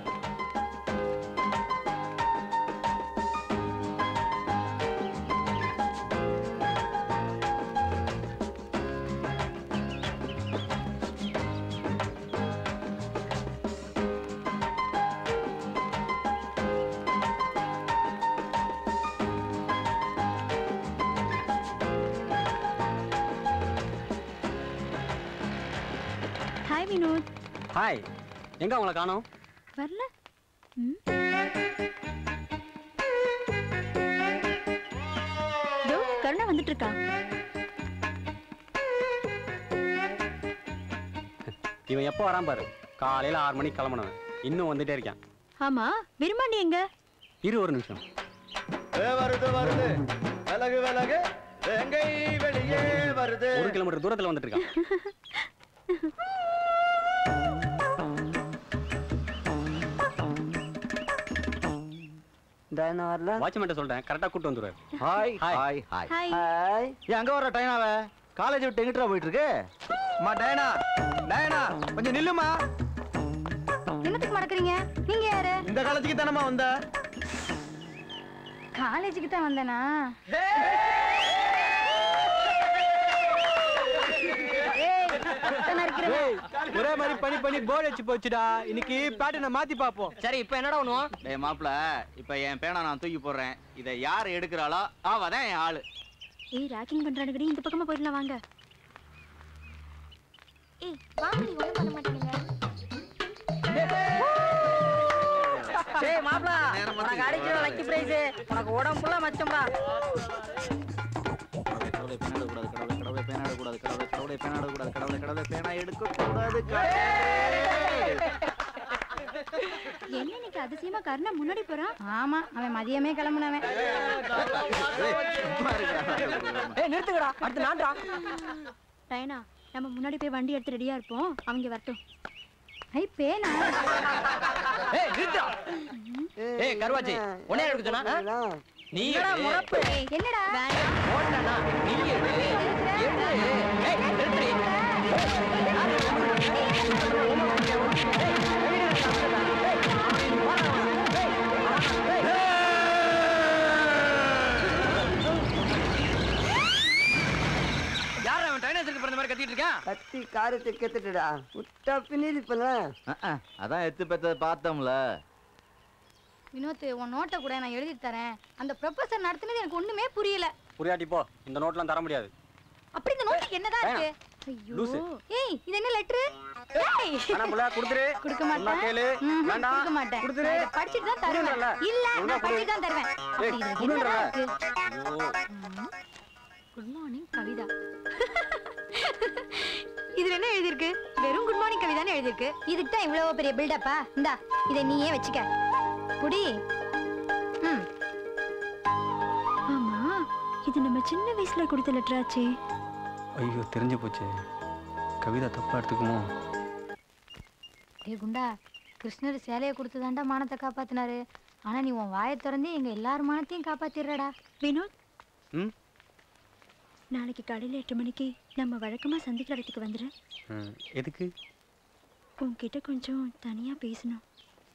ஹாய் வினோத் ஹாய் எங்க உங்களை காணோம் வரல ம். இதோ, கருணா வந்துட்டு இருக்கா இவன் எப்போ வரான் பாரு காலையில ஆறு மணிக்கு கிளம்புனவன் இன்னும் வந்துட்டே இருக்கான் ஆமா விரும்பாண்டி எங்க இரு ஒரு நிமிஷம் ஏ, வருது வருது விலகு விலகு எங்கை வெளியே வருது ஒரு கிலோமீட்டர் தூரத்துல வந்துட்டு இருக்கான் இந்த வரல வாட்ச்மேன் சொல்றேன் கரெக்டா கூட்டு வந்துருவாரு hi hi hi hi hi ஏன் அங்க வர டைனாவ காலேஜ் விட்டு எங்கிட்டா போயிட்டு இருக்கு அம்மா டயனா டயனா கொஞ்சம் நில்லுமா என்னத்துக்கு மறக்கறீங்க நீங்க யாரு இந்த காலேஜுக்கு தானம்மா வந்த காலேஜுக்கு தான் வந்தேனா ஒரே மாதிரி பண்ணி பண்ணி போர் அடிச்சு போச்சுடா இன்னைக்கு பேட்டர்னை மாத்தி பாப்போம் சரி இப்போ என்னடா பண்ணுவோம் டேய் மாப்ள இப்போ என் பேனா நான் தூக்கி போடுறேன் இதை யார் எடுக்கிறாளோ அவ தான் என் ஆளு ஏய் ராக்கிங் பண்றானுங்கடி இந்த பக்கமா போயிடலாம் வாங்க ஏய் வாங்கடி ஒன்றும் பண்ண மாட்டேங்க டேய் மாப்ள உனக்கு அடிக்கிற லக்கி பிரைஸ் உனக்கு உடம்பு ஃபுல்லா மச்சம்பா கடவுளை பேனா எடுக்கக்கூடாது கடவுளை பேனா எடுக்கக்கூடாது கடவுளை கடவுளை பேனா எடுக்கக்கூடாது கடவுளை கடவுளை பேனா எடுக்கக்கூடாது என்ன இன்னைக்கு அதிசயமா கருணா முன்னாடி போறான் ஆமா அவன் மதியமே கிளம்புனவன் ஏய் நிறுத்துங்கடா அடுத்து நான்டா ரைனா நம்ம முன்னாடி போய் வண்டி எடுத்து ரெடியா இருப்போம் அவங்க வரட்டும் ஐ பேனா ஏய் நிறுத்தா ஏய் கருவாச்சி உன்னை எடுக்க சொன்னா ஆ? நீ என்னடா எடு. முறப்பு? ஏய், என்னடா ஓடுனா நீ எடு எடு ஏய் நிறுத்துடி யார் அவன் டைனோசருக்கு பிறந்த மாதிரி கத்திட்டு இருக்கான் கத்தி காரத்தை கெத்துட்டுடா விட்டா பின்னிது இப்பெல்லாம் அதான் எத்து பெத்ததை பார்த்தோம்ல வினோத் உன் நோட்டை கூட நான் எழுதி தரேன் அந்த ப்ரொஃபசர் நடத்துனது எனக்கு ஒண்ணுமே புரியல புரியாட்டி போ இந்த நோட்லாம் தர முடியாது அப்படி இந்த நோட்டுக்கு என்னதான் இருக்கு ஐயோ லூசு. ஏய் இது என்ன லெட்டர் ஏய் வேணாம் புள்ள, கொடுத்துரு. கொடுக்க சொன்னா மாட்டேன் கேளு. ம்ஹும், வேண்டாம். கொடுக்க மாட்டேன் கொடுத்துரு. நான் இதை படிச்சுட்டு தான் தருவேன் கொடுன்றல. இல்ல ஒழுங்கா நான் கொடு. படிச்சுட்டு தான் தருவேன் அப்படி ஏய், இதுல கொடுன்றல. என்னதான் இருக்கு குட் மார்னிங் கவிதா இதுல என்ன எழுதிருக்கு வெறும் குட் மார்னிங் கவிதான்னு எழுதிருக்கு இதுக்கு தான் இவ்வளவு பெரிய பில்டப்பா இந்தா இதை நீயே வச்சுக்க புடி ம் ஆமா இது நம்ம சின்ன வயசுல கொடுத்த லெட்டர் ஆச்சே ஐயோ தெரிஞ்சு போச்சு கவிதா தப்பா எடுத்துக்குமோ டேய் குண்டா கிருஷ்ணர் சேலையை கொடுத்து தாண்டா மானத்தை காப்பாத்தினாரு ஆனா நீ உன் வாயை திறந்து எங்க எல்லார் மானத்தையும் காப்பாத்திடுறடா வினோத் ம் நாளைக்கு காலையில எட்டு மணிக்கு நம்ம வழக்கமா சந்திக்கிற இடத்துக்கு வந்துடு ம், எதுக்கு உன்கிட்ட கொஞ்சம் தனியா பேசணும்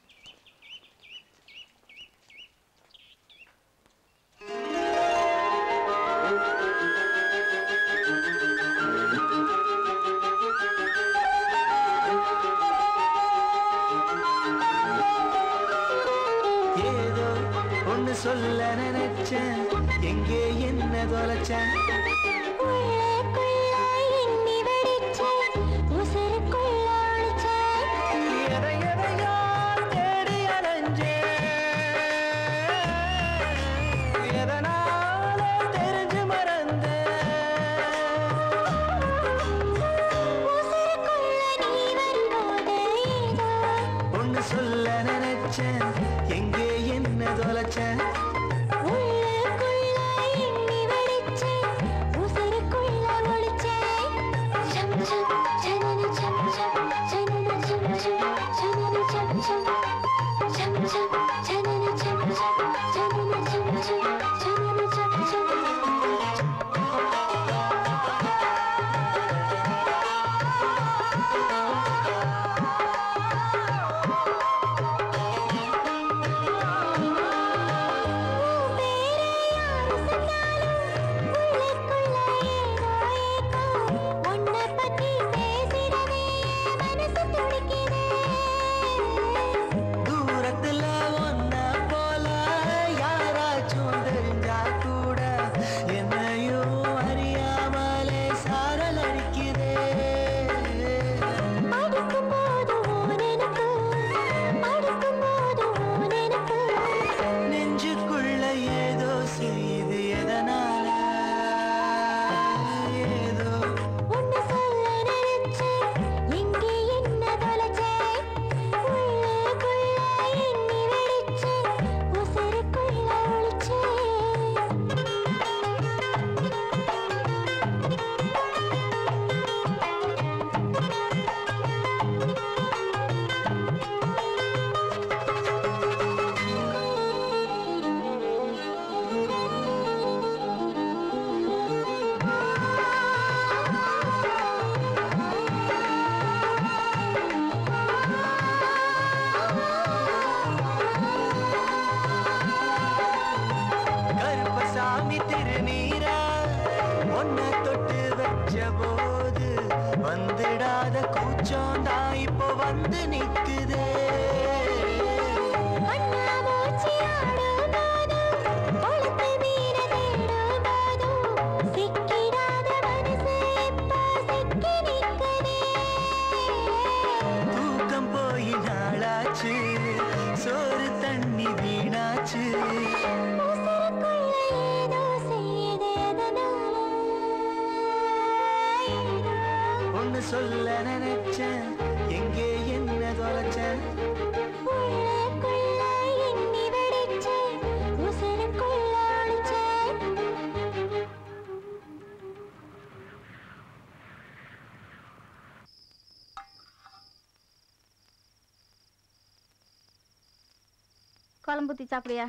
ஏதோ ஒண்ணு சொல்ல நினைச்சேன் எங்கே என்ன தொலைச்சேன் எதை எதையோ தேடி அலைஞ்சேன். எதனால தெரிஞ்சு மறந்தேன் ஒண்ணு சொல்ல நினைச்சேன் எங்கே என்ன தொலைச்சேன் தூரத்துல ஒன்ன போல யாராச்சும் தெரிஞ்சா கூட என்னையும் அறியாமலே சாரல் அடிக்குதே நெஞ்சுக்குள்ள ஏதோ செய்யுது எதனால ஏதோ கருப்பசாமி திருநீரா ஒன்ன தொட்டு வச்ச போது வந்துடாத கூச்சம் தான் இப்போ வந்து நிக்குதே தூக்கம் போய் நாளாச்சு சோறு தண்ணி வீணாச்சு ஒண்ணு சொல்ல நினைச்சேன் எங்கே என்ன தொலைச்சேன் குழம்பு ஊத்தி சாப்பிடியா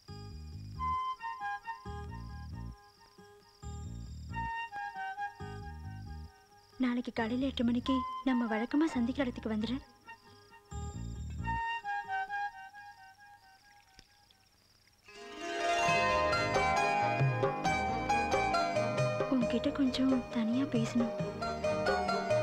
நாளைக்கு காலையில எட்டு மணிக்கு நம்ம வழக்கமா சந்திக்கிற இடத்துக்கு வந்துடு உன்கிட்ட கொஞ்சம் தனியா பேசணும்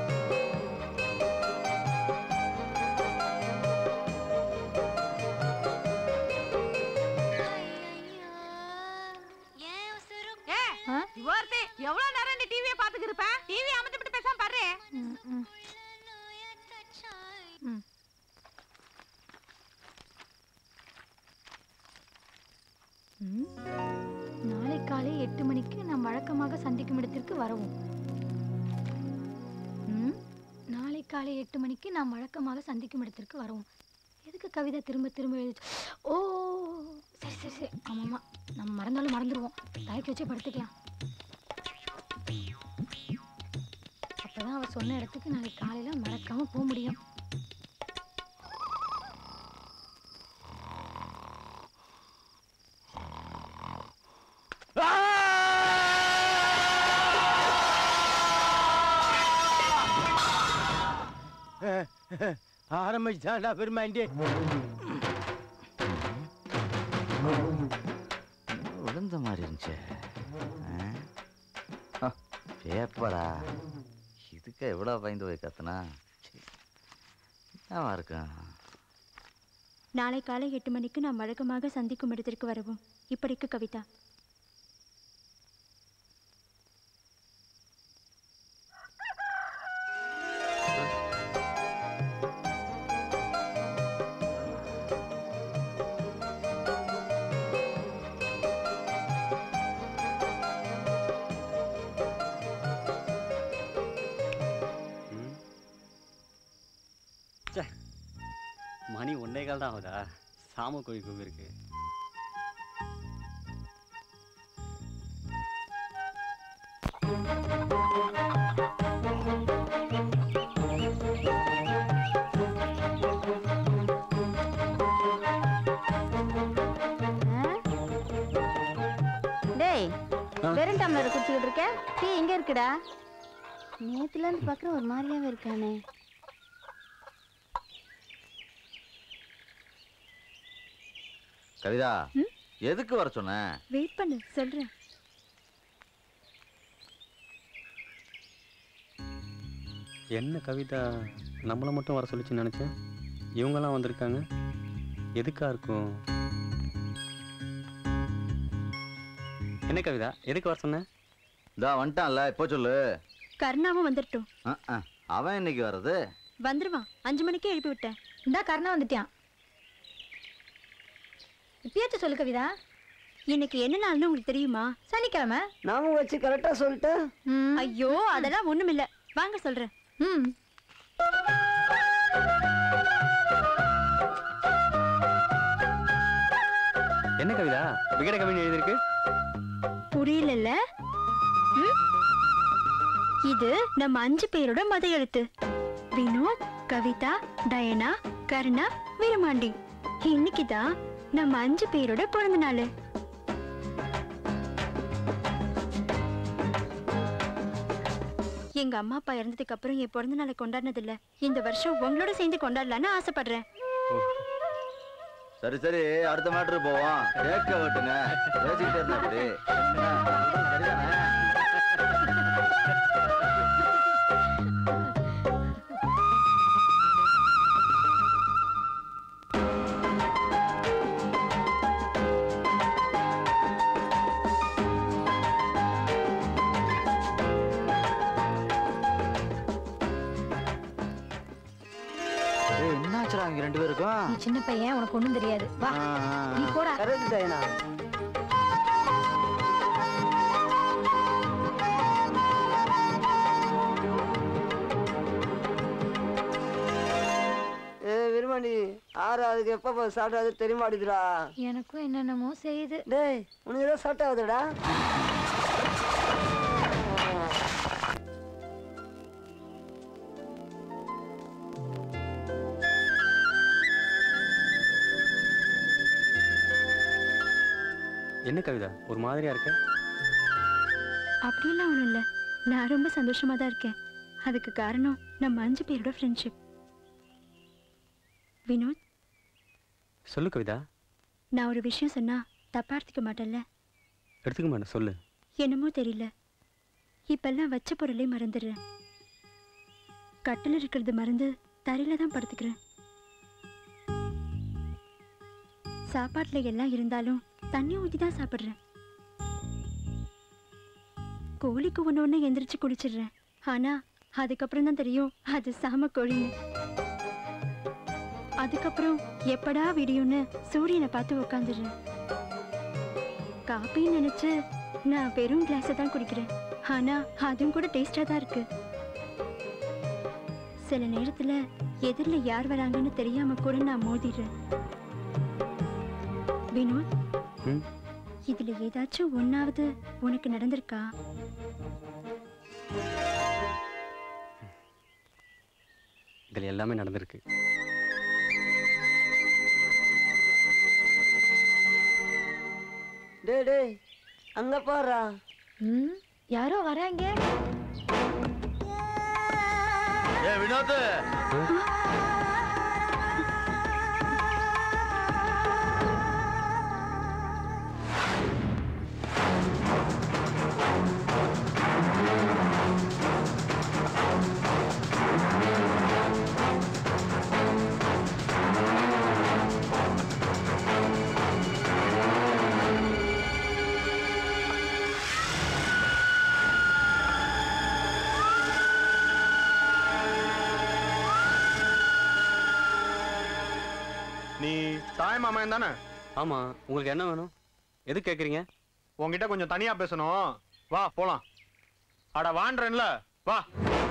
சந்திக்கும் இடத்திற்கு வரவும் ம், நாளை காலை எட்டு மணிக்கு நாம் வழக்கமாக சந்திக்கும் இடத்திற்கு வரவும் எதுக்கு கவிதை திரும்ப திரும்ப எழுதி ஓ சரி சரி சரி ஆமாம்மா நம்ம மறந்தாலும் மறந்துடுவோம் தயக்கி வச்சே படுத்துக்கலாம் அப்பதான் அவ சொன்ன இடத்துக்கு நாளைக்கு காலையில மறக்காம போக முடியும் ஆரம்பிச்சாண்டா பெருமாண்டி விழுந்த மாதிரி இருந்துச்சு பேப்பரா இதுக்கு எவ்வளோ பயந்து போய் கத்துனா ச்சீ. என்னவா இருக்கும் நாளை காலை எட்டு மணிக்கு நாம் வழக்கமாக சந்திக்கும் இடத்திற்கு வரவும் இப்படிக்கு கவிதா மணி ஒன்னே கால் தான் ஆகுதா சாம கோழி கூவி இருக்கு டேய் வெறும் டம்ளர் குடிச்சுக்கிட்டு இருக்க டீ எங்க இருக்குடா நேத்துல இருந்து பார்க்குற ஒரு மாதிரியாவே இருக்கானே கவிதா எதுக்கு வர சொன்ன வெயிட் பண்ணு சொல்றேன் என்ன கவிதா நம்மளை மட்டும் வர சொல்லிச்சுன்னு நினச்சேன் இவங்கெல்லாம் வந்திருக்காங்க எதுக்கா இருக்கும் என்ன கவிதா எதுக்கு வர சொன்ன இதா வந்துட்டான்ல இப்போ சொல்லு கருணாவும் வந்துட்டோம் அஹ், அஹ். அவன் இன்னைக்கு வர்றது வந்துருவான் அஞ்சு மணிக்கே எழுப்பி விட்டேன் இந்தா கருணா வந்துட்டான் இப்பயாச்சும் சொல்லு கவிதா இன்னைக்கு என்ன நாள்னு உங்களுக்கு தெரியுமா சனிக்கிழமை நாம வச்சு கரெக்டா சொல்லிட்டேன் ஐயோ அதெல்லாம் ஒண்ணுமில்ல வாங்க சொல்றேன் ம் என்ன கவிதா விகட கவிஞர் எழுதியிருக்கு புரியலல்ல ம்? இது நம்ம அஞ்சு பேரோட மத எழுத்து வினோத் கவிதா டயனா கருணா வீரமாண்டி இன்னைக்கு தான் நம்ம அஞ்சு பேரோட பிறந்த நாள் எங்க அம்மா அப்பா இறந்ததுக்கு அப்புறம் என் பிறந்த நாளை கொண்டாடினது இல்ல இந்த வருஷம் உங்களோட சேர்ந்து கொண்டாடலான்னு ஆசைப்படுறேன் சரி சரி அடுத்த மேட்ரு போவோம் கேட்க விட்டுங்க பேசிக்கிட்டே இருந்தா அப்படி என்ன, சரிதானே ஏய், என்னாச்சுடா அவங்க ரெண்டு பேருக்கும் நீ சின்ன பையன் உனக்கு ஒண்ணும் தெரியாது வா நீ போடா கரெக்ட் டைனா ஏ விரும்பாண்டி ஆறு அதுக்கு எப்போ ஸ்டார்ட் ஆகுது தெரிய மாட்டேதுடா எனக்கும் என்னென்னமோ செய்யுது டேய் உனக்கு ஏதோ ஸ்டார்ட் ஆகுதுடா என்ன கவிதா ஒரு மாதிரியா இருக்க அப்படிலாம் ஒன்றும் இல்லை நான் ரொம்ப சந்தோஷமா தான் இருக்கேன் அதுக்கு காரணம் நம்ம அஞ்சு பேரோட ஃப்ரெண்ட்ஷிப் வினோத் சொல்லு கவிதா நான் ஒரு விஷயம் சொன்னா தப்பா எடுத்துக்க மாட்டேன்ல எடுத்துக்க மாட்டேன் சொல்லு என்னமோ தெரியல இப்பெல்லாம் வச்ச பொருளே மறந்துடுறேன் கட்டில் இருக்கிறது மறந்து தரையில தான் படுத்துக்கிறேன் சாப்பாட்டுல எல்லாம் இருந்தாலும் தண்ணி ஊற்றி தான் சாப்பிட்றேன் கோழிக்கு ஒன்று ஒன்று எந்திரிச்சு குடிச்சிடுறேன் ஆனா அதுக்கப்புறம் தான் தெரியும் அது சாம கோழின்னு அதுக்கப்புறம் எப்படா விடியும்னு சூரியனை பார்த்து உட்காந்துடுறேன் காப்பின்னு நினைச்சு நான் வெறும் கிளாஸை தான் குடிக்கிறேன் ஆனா அதுவும் கூட டேஸ்டா தான் இருக்கு சில நேரத்துல எதிரில யார் வராங்கன்னு தெரியாம கூட நான் மோதிடுறேன் வினோத் ம்? இதுல ஏதாச்சும் ஒன்னாவது உனக்கு நடந்திருக்கா இதில் எல்லாமே நடந்திருக்கு டேய் டேய் அங்க பாருடா ம் யாரோ வராங்க ஏ வினோத் நீ தாய் மாமன் தானே ஆமா உங்களுக்கு என்ன வேணும் எது கேட்குறீங்க உன்கிட்ட கொஞ்சம் தனியா பேசணும் வா போலாம் அட வான்றேன்ல வா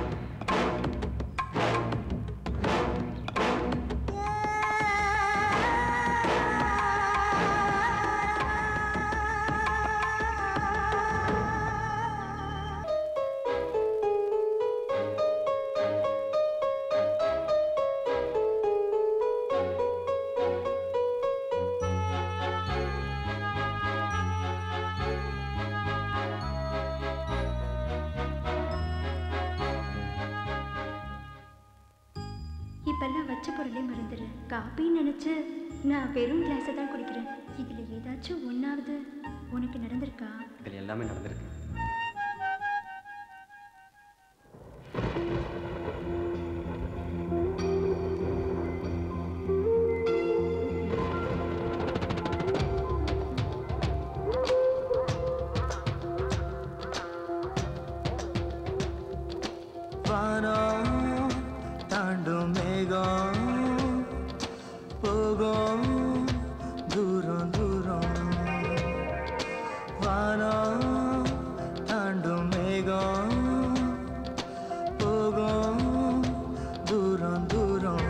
இப்பெல்லாம் வச்ச பொருளே மறந்துடுறேன் காப்பின்னு நினைச்சு நான் வெறும் கிளாஸை தான் குடிக்கிறேன் இதுல ஏதாச்சும் ஒன்னாவது உனக்கு நடந்திருக்கா இதில் எல்லாமே நடந்திருக்கு வானம் தாண்டும் மேகம் போகும் தூரம் தூரம் வானம் தாண்டும் மேகம் போகும் தூரம் தூரம்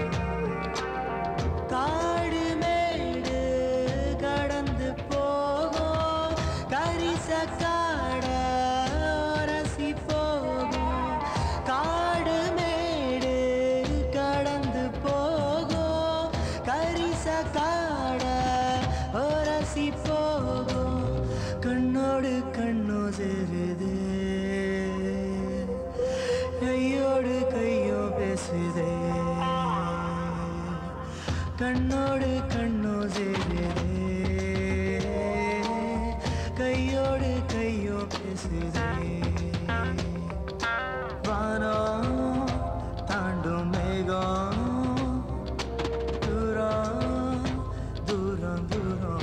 காடு மேடு கடந்து போகும் கரிச காட ரசி போகும் காடு மேடு கடந்து போகும் கரிச காட ரசி போகும் கண்ணோடு கண்ணோ சேருது கையோடு கையோ பேசுதே கண்ணோடு கண்ணோ சேருதே கையோடு கையோ பேசுதே வானம் தாண்டும் மேகம் தூரம் தூரம் தூரம்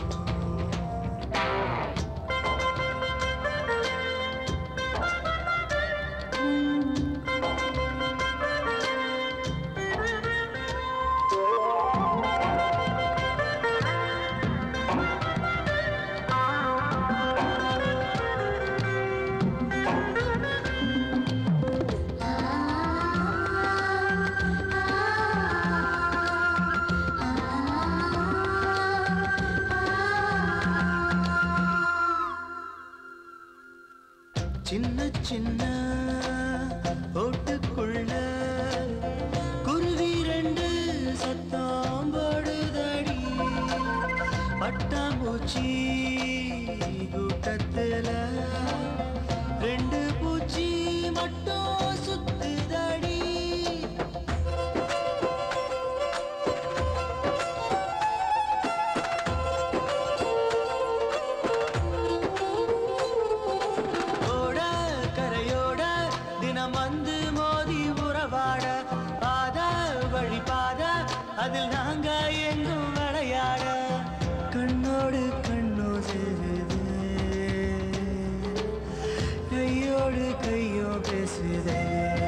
சின்ன சின்ன ஓட்டுக்குள்ள குருவி ரெண்டு சத்தம் போடுதடி பட்டாம்பூச்சி கூட்டத்துல ரெண்டு பூச்சி மட்டும் சுத்துதடி ஓட கரையோட தினம் வந்து மோதி உறவாட பாத வழி பாத அதில் நாங்க எங்கும் விளையாட கண்ணோடு கண்ணோ சேருது கையோடு கையோ பேசுதே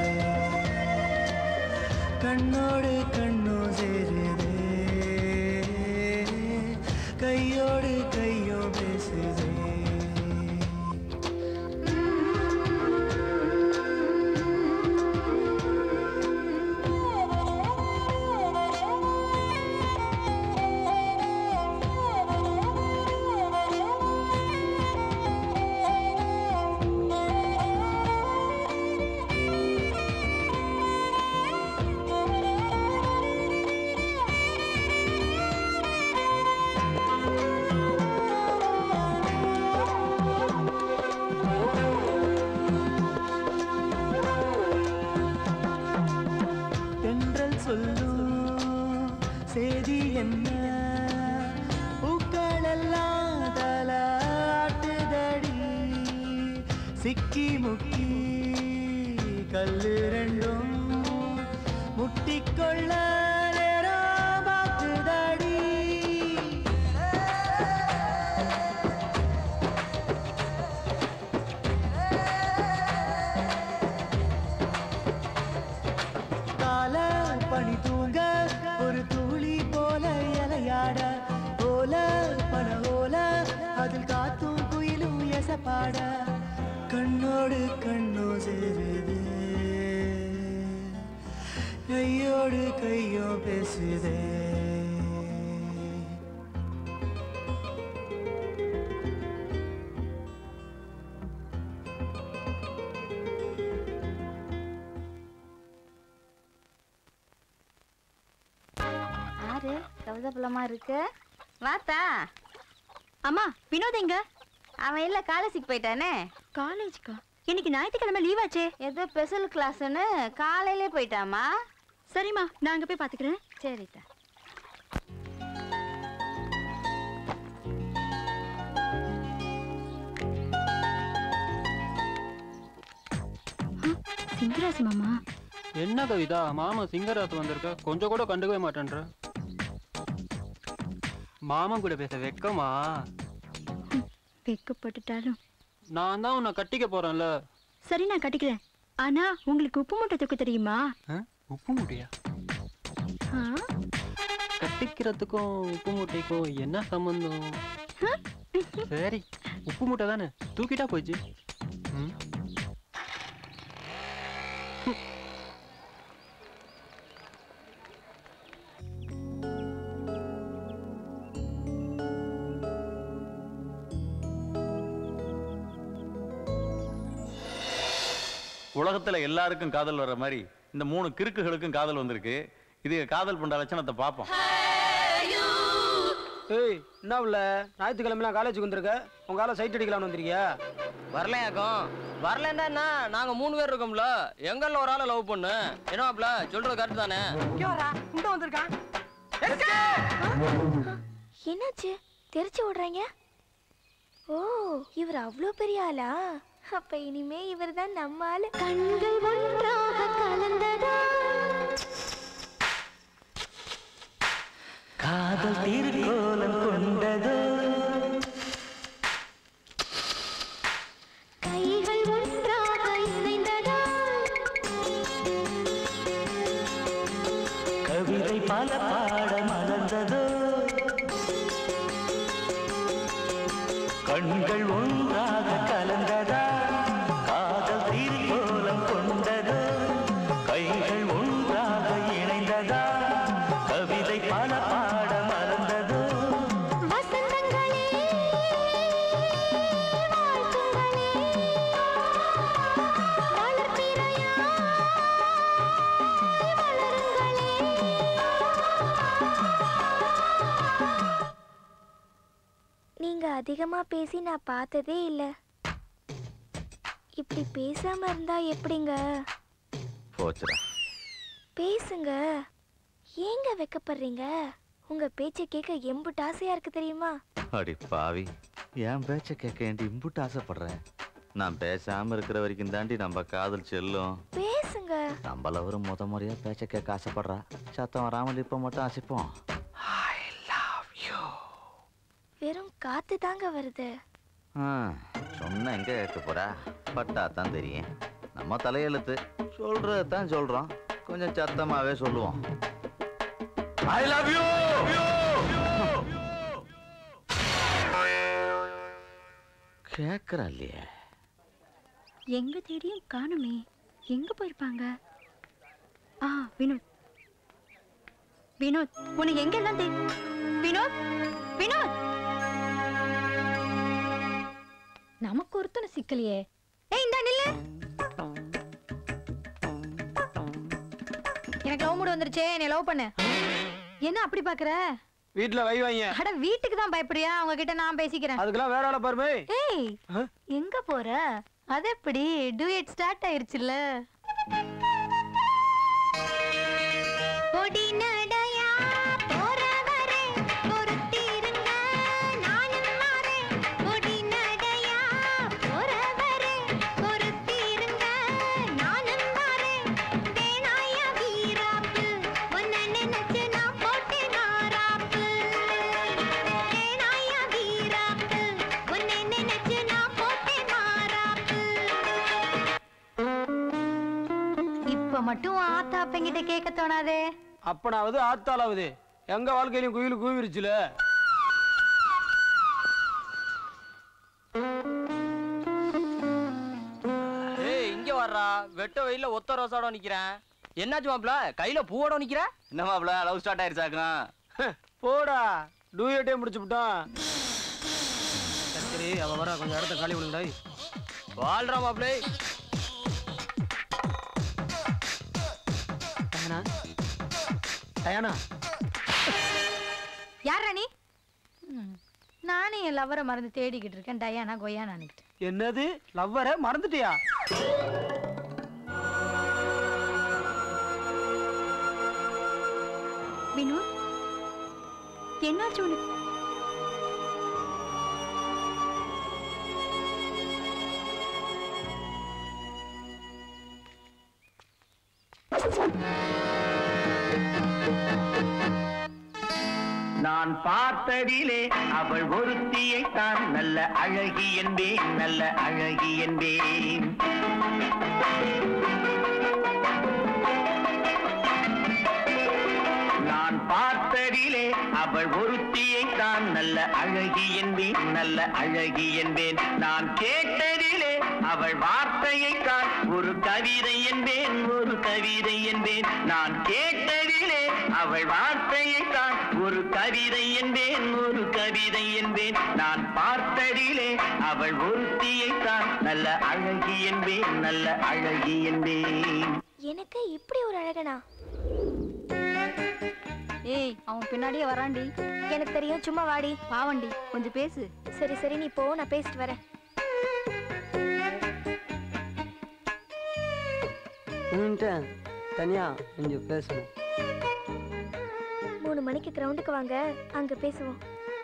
கண்ணோடு கண்ணோ சேருதே கையோடு கையோ பேசுதே என்ன பூக்களெல்லாம் தலாட்டுதடி சிக்கி முக்கி கல்லு ரெண்டும் முட்டிக்கொள்ள நேரம் பார்க்குதடி கால பனி தூங்க ஒரு துளி போல இலையாட ஓல பன ஓல அதில் காத்தும் குயிலும் எசப்பாட கண்ணோடு கண்ணோ சேருது கையோடு கையோ பேசுதே ஆறு கவிதை புலமா இருக்கு வாத்தா அம்மா வினோத் எங்க அவன் இல்ல காலேஜுக்கு போயிட்டானே காலேஜ்க்கா இன்னைக்கு ஞாயிற்றுக்கிழமை லீவ் ஆச்சே ஏதோ ஸ்பெஷல் கிளாஸ்னு காலையிலே போயிட்டாமா சரிம்மா நான் அங்க போய் பாத்துக்கிறேன் சரிதா சிங்கராசி மாமா என்ன கவிதா மாமா சிங்கராத்து வந்திருக்க கொஞ்சம் கூட கண்டுக்கவே மாட்டேன்ற மாமன் கூட பேச வெக்கமா வெக்கப்பட்டுட்டாலும் நான் தான் உன்னை கட்டிக்க போறேன்ல சரி நான் கட்டிக்கிறேன் ஆனா உங்களுக்கு உப்பு மூட்டை தூக்க தெரியுமா ஆ? உப்பு மூட்டையா ஆ? கட்டிக்கிறதுக்கும் உப்பு மூட்டைக்கும் என்ன சம்பந்தம் சரி உப்பு மூட்டை தானே தூக்கிட்டா போச்சு ம். உலகத்துல எல்லாருக்கும் காதல் வர்ற மாதிரி இந்த மூணு கிறுக்குகளுக்கும் காதல் வந்திருக்கு இது காதல் பண்ற லட்சணத்தை பார்ப்போம் ஏய் என்ன உள்ள ஞாயிற்றுக்கிழமை காலேஜுக்கு வந்திருக்க உங்க ஆளை சைட் அடிக்கலாம்னு வந்திருக்கியா வரலையாக்கும் வரலன்னா என்ன நாங்க மூணு பேர் இருக்கோம்ல எங்கல்ல ஒரு ஆளை லவ் பண்ணு என்னவாப்ல சொல்றது கரெக்ட் தானே இங்க வந்திருக்கான் என்னாச்சு தெரிச்சு விடுறீங்க ஓ இவர் அவ்வளோ பெரிய ஆளா அப்ப இனிமே இவர் தான் நம்ம ஆளு கண்கள் ஒன்றாக கலந்ததா காதல் திருக்கோலம் கொண்டதோ கைகள் ஒன்றாக இணைந்ததா கவிதை பல பாட மலர்ந்ததோ கண்கள் ஒன்றாக கலந்ததா காதல் திருக்கோலம் கொண்டதோ கைகள் ஒன்றாக இணைந்ததா கவிதை பல பாட மலர்ந்ததோ வசந்தங்களே நீங்க அதிகமா பேசி நான் பார்த்ததே இல்ல இப்படி பேசாம இருந்தா எப்படிங்க போச்சுடா பேசுங்க ஏங்க வெக்கப்படுறீங்க உங்க பேச்சை கேட்க எம்புட்டு ஆசையா இருக்கு தெரியுமா அடி பாவி என் பேச்ச கேட்க ஏண்டி இம்புட்டு ஆசைப்படுறேன் நான் பேசாம இருக்கிற வரைக்கும் தாண்டி நம்ம காதல் செல்லும் பேசுங்க நம்மள ஒரு முத முறையா பேச்ச கேட்க ஆசைப்படுறா சத்தம் வராமல் இப்ப மட்டும் அசைப்போம் வெறும் காத்து தாங்க வருது ஆ, சொன்ன எங்க கேட்க போறா பட்டா தான் தெரியும் நம்ம தலையெழுத்து சொல்றதான் சொல்றோம் கொஞ்சம் சத்தமாவே சொல்லுவோம் ஐ லவ் யூ கேக்குறா இல்லையே எங்க தேடியும் காணுமே எங்க போயிருப்பாங்க ஆ வினோத் வினோத் உனக்கு எங்கெல்லாம் தே வினோத் வினோத் நமக்கு ஒருத்தனை சிக்கலையே ஏய் இந்தா நில்லு எனக்கு லவ் மூடு வந்துருச்சே என்னை லவ் பண்ணு என்ன அப்படி பாக்குற வீட்டுல வை வைங்க அட வீட்டுக்கு தான் பயப்படுறியா அவங்க கிட்ட நான் பேசிக்கிறேன் அதுக்கெல்லாம் வேற ஆளை பாருமே ஏய் எங்க போற அது எப்படி டூயட் ஸ்டார்ட் ஆயிருச்சுல்ல பொடி நடையா போற வர மட்டும் ஆத்தா அப்பங்கிட்ட கேட்க தோணாதே அப்பனாவது ஆத்தாலாவது எங்க வாழ்க்கையிலும் குயில் கூவிருச்சுல ஏய் இங்க வர்றா வெட்ட வெயில ஒத்த ரோசாட நிக்கிறேன் என்னாச்சு மாப்ள கையில பூவோட நிக்கிற என்ன மாப்ள லவ் ஸ்டார்ட் ஆயிருச்சாக்கும் போடா டூயட்டே முடிச்சு விட்டான் சரி சரி அவ வர கொஞ்சம் இடத்த காலி விடுங்கடா வாழ்றா மாப்ளே டயானா டயானா யார் ராணி நானே என் லவ்வரை மறந்து தேடிக்கிட்டு இருக்கேன் டயானா கொய்யானான்னுட்டு என்னது லவ்வரை மறந்துட்டியா வினு என்னாச்சு உனக்கு நான் பார்த்ததிலே அவள் ஒருத்தியை தான் நல்ல அழகி என்பேன் நல்ல அழகி என்பேன் நான் பார்த்ததிலே அவள் ஒருத்தியை தான் நல்ல அழகி என்பேன் நல்ல அழகி என்பேன் நான் கேட்டதிலே அவள் வார்த்தையை தான் ஒரு கவிதை என்பேன் ஒரு கவிதை என்பேன் நான் கேட்டதிலே அவள் வார்த்தையை தான் ஒரு கவிதை என்பேன் ஒரு கவிதை என்பேன் நான் பார்த்ததிலே அவள் ஒருத்தியை தான் நல்ல அழகி என்பேன் நல்ல அழகி என்பேன் எனக்கு இப்படி ஒரு அழகனா ஏய் அவன் பின்னாடியே வரான்டி எனக்கு தெரியும் சும்மா வாடி பாவண்டி கொஞ்சம் பேசு சரி சரி நீ போ நான் பேசிட்டு வரேன் உன்கிட்ட தனியா கொஞ்சம் பேசணும் மூணு மணிக்கு கிரவுண்டுக்கு வாங்க அங்க பேசுவோம்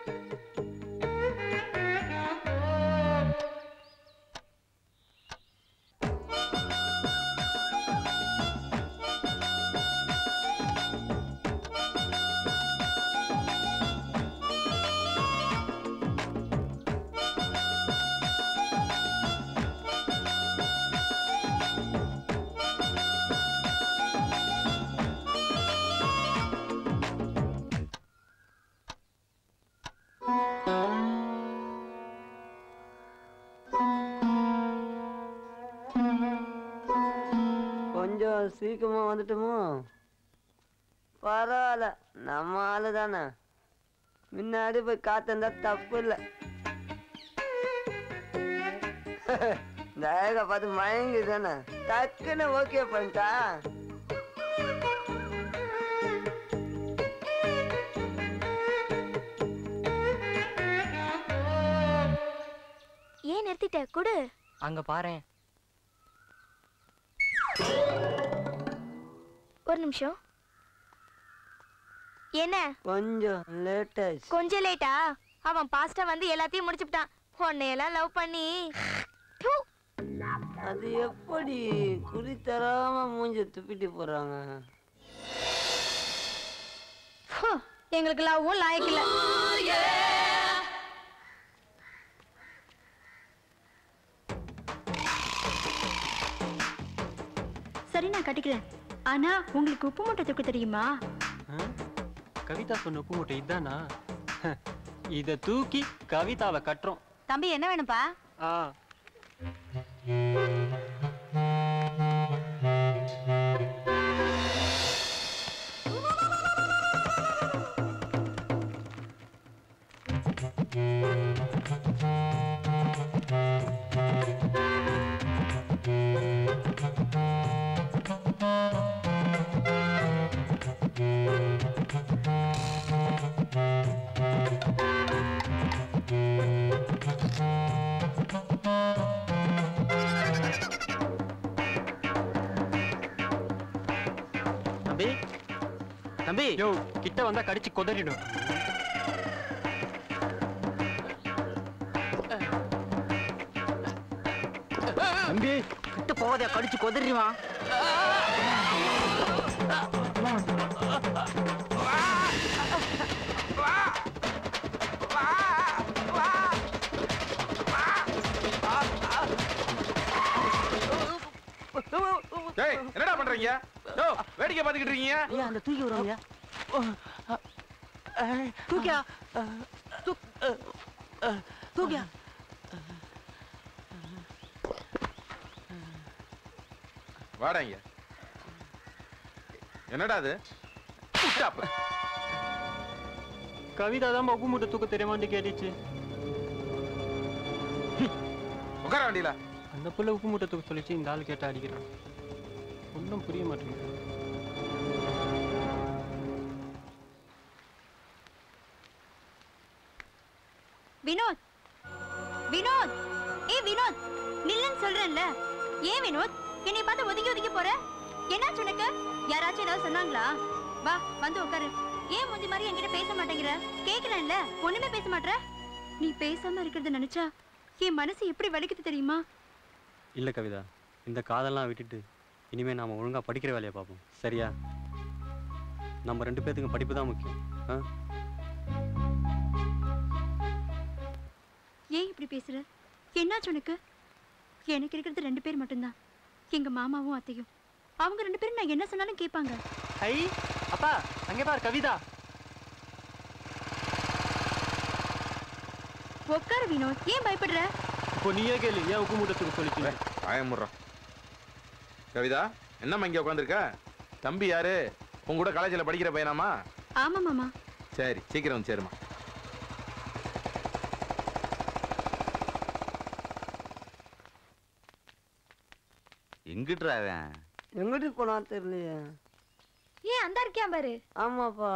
கொஞ்சம் சீக்கிரமா வந்துட்டோமோ பரவாயில்ல நம்ம ஆளு தானே முன்னாடி போய் காத்திருந்தா தப்பு இல்லை இந்த அழகை பார்த்து மயங்கி தானே டக்குன்னு ஓகே பண்ணிட்டா ஏன் நிறுத்திட்ட குடு அங்க பாரேன் ஒரு நிமிஷம் என்ன கொஞ்சம் லேட் ஆயிடுச்சு கொஞ்சம் லேட்டா அவன் பாஸ்டா வந்து எல்லாத்தையும் முடிச்சுட்டான் உன்னையெல்லாம் லவ் பண்ணி ப்பு. அது எப்படி குறி தராம மூஞ்ச துப்பிட்டு போறாங்க ஹோ, எங்களுக்கு லவ்வும் லாய்க்கல சரி நான் கட்டிக்கிறேன் ஆனா உங்களுக்கு உப்பு மூட்டை தூக்க தெரியுமா கவிதா சொன்ன உப்பு மூட்டை இதானா இத தூக்கி கவிதாவை கட்டுறோம் தம்பி என்ன வேணும்ப்பா ஆ தம்பி தம்பி யோ கிட்ட வந்தா கடிச்சு கொதறிடும் தம்பி கிட்ட போகாதே கடிச்சு கொதறிவான் ஏய் என்னடா பண்றீங்க யோ வேடிக்கை பார்த்துக்கிட்டு இருக்கீங்க ஐயா அந்த தூக்கி விடுறோம் தூக்கியா தூக்கியா வாடா இங்க என்னடா அது Stop. கவிதா தான் உப்பு மூட்டை தூக்க தெரியுமான்னு கேட்டுச்சு உட்கார வண்டியில அந்த புள்ள உப்பு மூட்டை தூக்க சொல்லிச்சு இந்த ஆள் கேட்டா அடிக்கிறான் ஒன்றும் புரிய மாட்டேங்குது வினோத் வினோத் ஏ வினோத் நில்லுன்னு சொல்றேன்ல ஏன் வினோத் என்னை பார்த்து ஒதுங்கி ஒதுங்கி போற என்னாச்சு உனக்கு யாராச்சும் ஏதாவது சொன்னாங்களா வா வந்து உட்காரு ஏன் முந்தி மாதிரி என்கிட்ட பேச மாட்டேங்கிற கேக்குறேன்ல ஒண்ணுமே பேச மாட்ற நீ பேசாம இருக்கிறத நினைச்சா என் மனசு எப்படி வலிக்குது தெரியுமா இல்லை கவிதா இந்த காதெல்லாம் விட்டுட்டு இனிமே நாம ஒழுங்கா படிக்கிற வேலையை பார்ப்போம் சரியா நம்ம ரெண்டு பேத்துக்கும் படிப்பு தான் முக்கியம் ஆ ஏன் இப்படி பேசுற என்னாச்சு உனக்கு எனக்கு இருக்கிறது ரெண்டு பேர் மட்டும்தான் எங்க மாமாவும் அத்தையும் அவங்க ரெண்டு பேரும் நான் என்ன சொன்னாலும் கேட்பாங்க ஐ அப்பா அங்கே பார் கவிதா உட்காரு வினோத் ஏன் பயப்படுற இப்போ நீயே கேளு ஏன் உப்பு மூட்டை தூக்க சொல்லிச்சு பயமுடுறோம் கவிதா என்னம்மா இங்க உட்காந்துருக்க தம்பி யாரு உங்க கூட காலேஜில் படிக்கிற பையனாமா ஆமா மாமா சரி சீக்கிரம் வந்து சேருமா எங்கிட்டுறா அவன் எங்கிட்டு போனா தெரியலையே ஏன் அந்த இருக்கியா பாரு ஆமாப்பா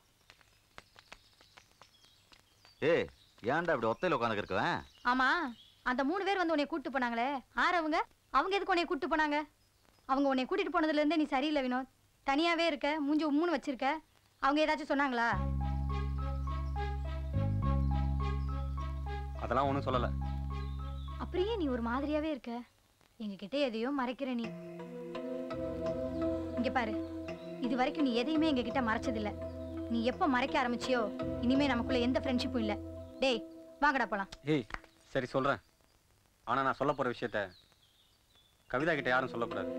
ஏய் ஏன்டா இப்படி ஒத்தையில உட்காந்து இருக்கவன் ஆமா அந்த மூணு பேர் வந்து உன்னை கூட்டு போனாங்களே ஆறு அவங்க அவங்க எதுக்கு உன்னை கூட்டு போனாங்க அவங்க உன்னை கூட்டிட்டு போனதுல இருந்தே நீ சரியில்லை வினோத் தனியாவே இருக்க மூஞ்சி உம்முன்னு வச்சிருக்க அவங்க ஏதாச்சும் சொன்னாங்களா அதெல்லாம் ஒன்றும் சொல்லலை அப்படியே நீ ஒரு மாதிரியாவே இருக்க எங்ககிட்ட எதையோ மறைக்கிற நீ இங்க பாரு இது வரைக்கும் நீ எதையுமே எங்ககிட்ட மறைச்சதில்ல நீ எப்போ மறைக்க ஆரம்பிச்சியோ இனிமே நமக்குள்ள எந்த ஃப்ரெண்ட்ஷிப்பும் இல்ல டேய் வாங்கடா போலாம் ஏய் சரி சொல்கிறேன் ஆனால் நான் சொல்ல போகிற விஷயத்த கவிதா கிட்ட யாரும் சொல்லக்கூடாது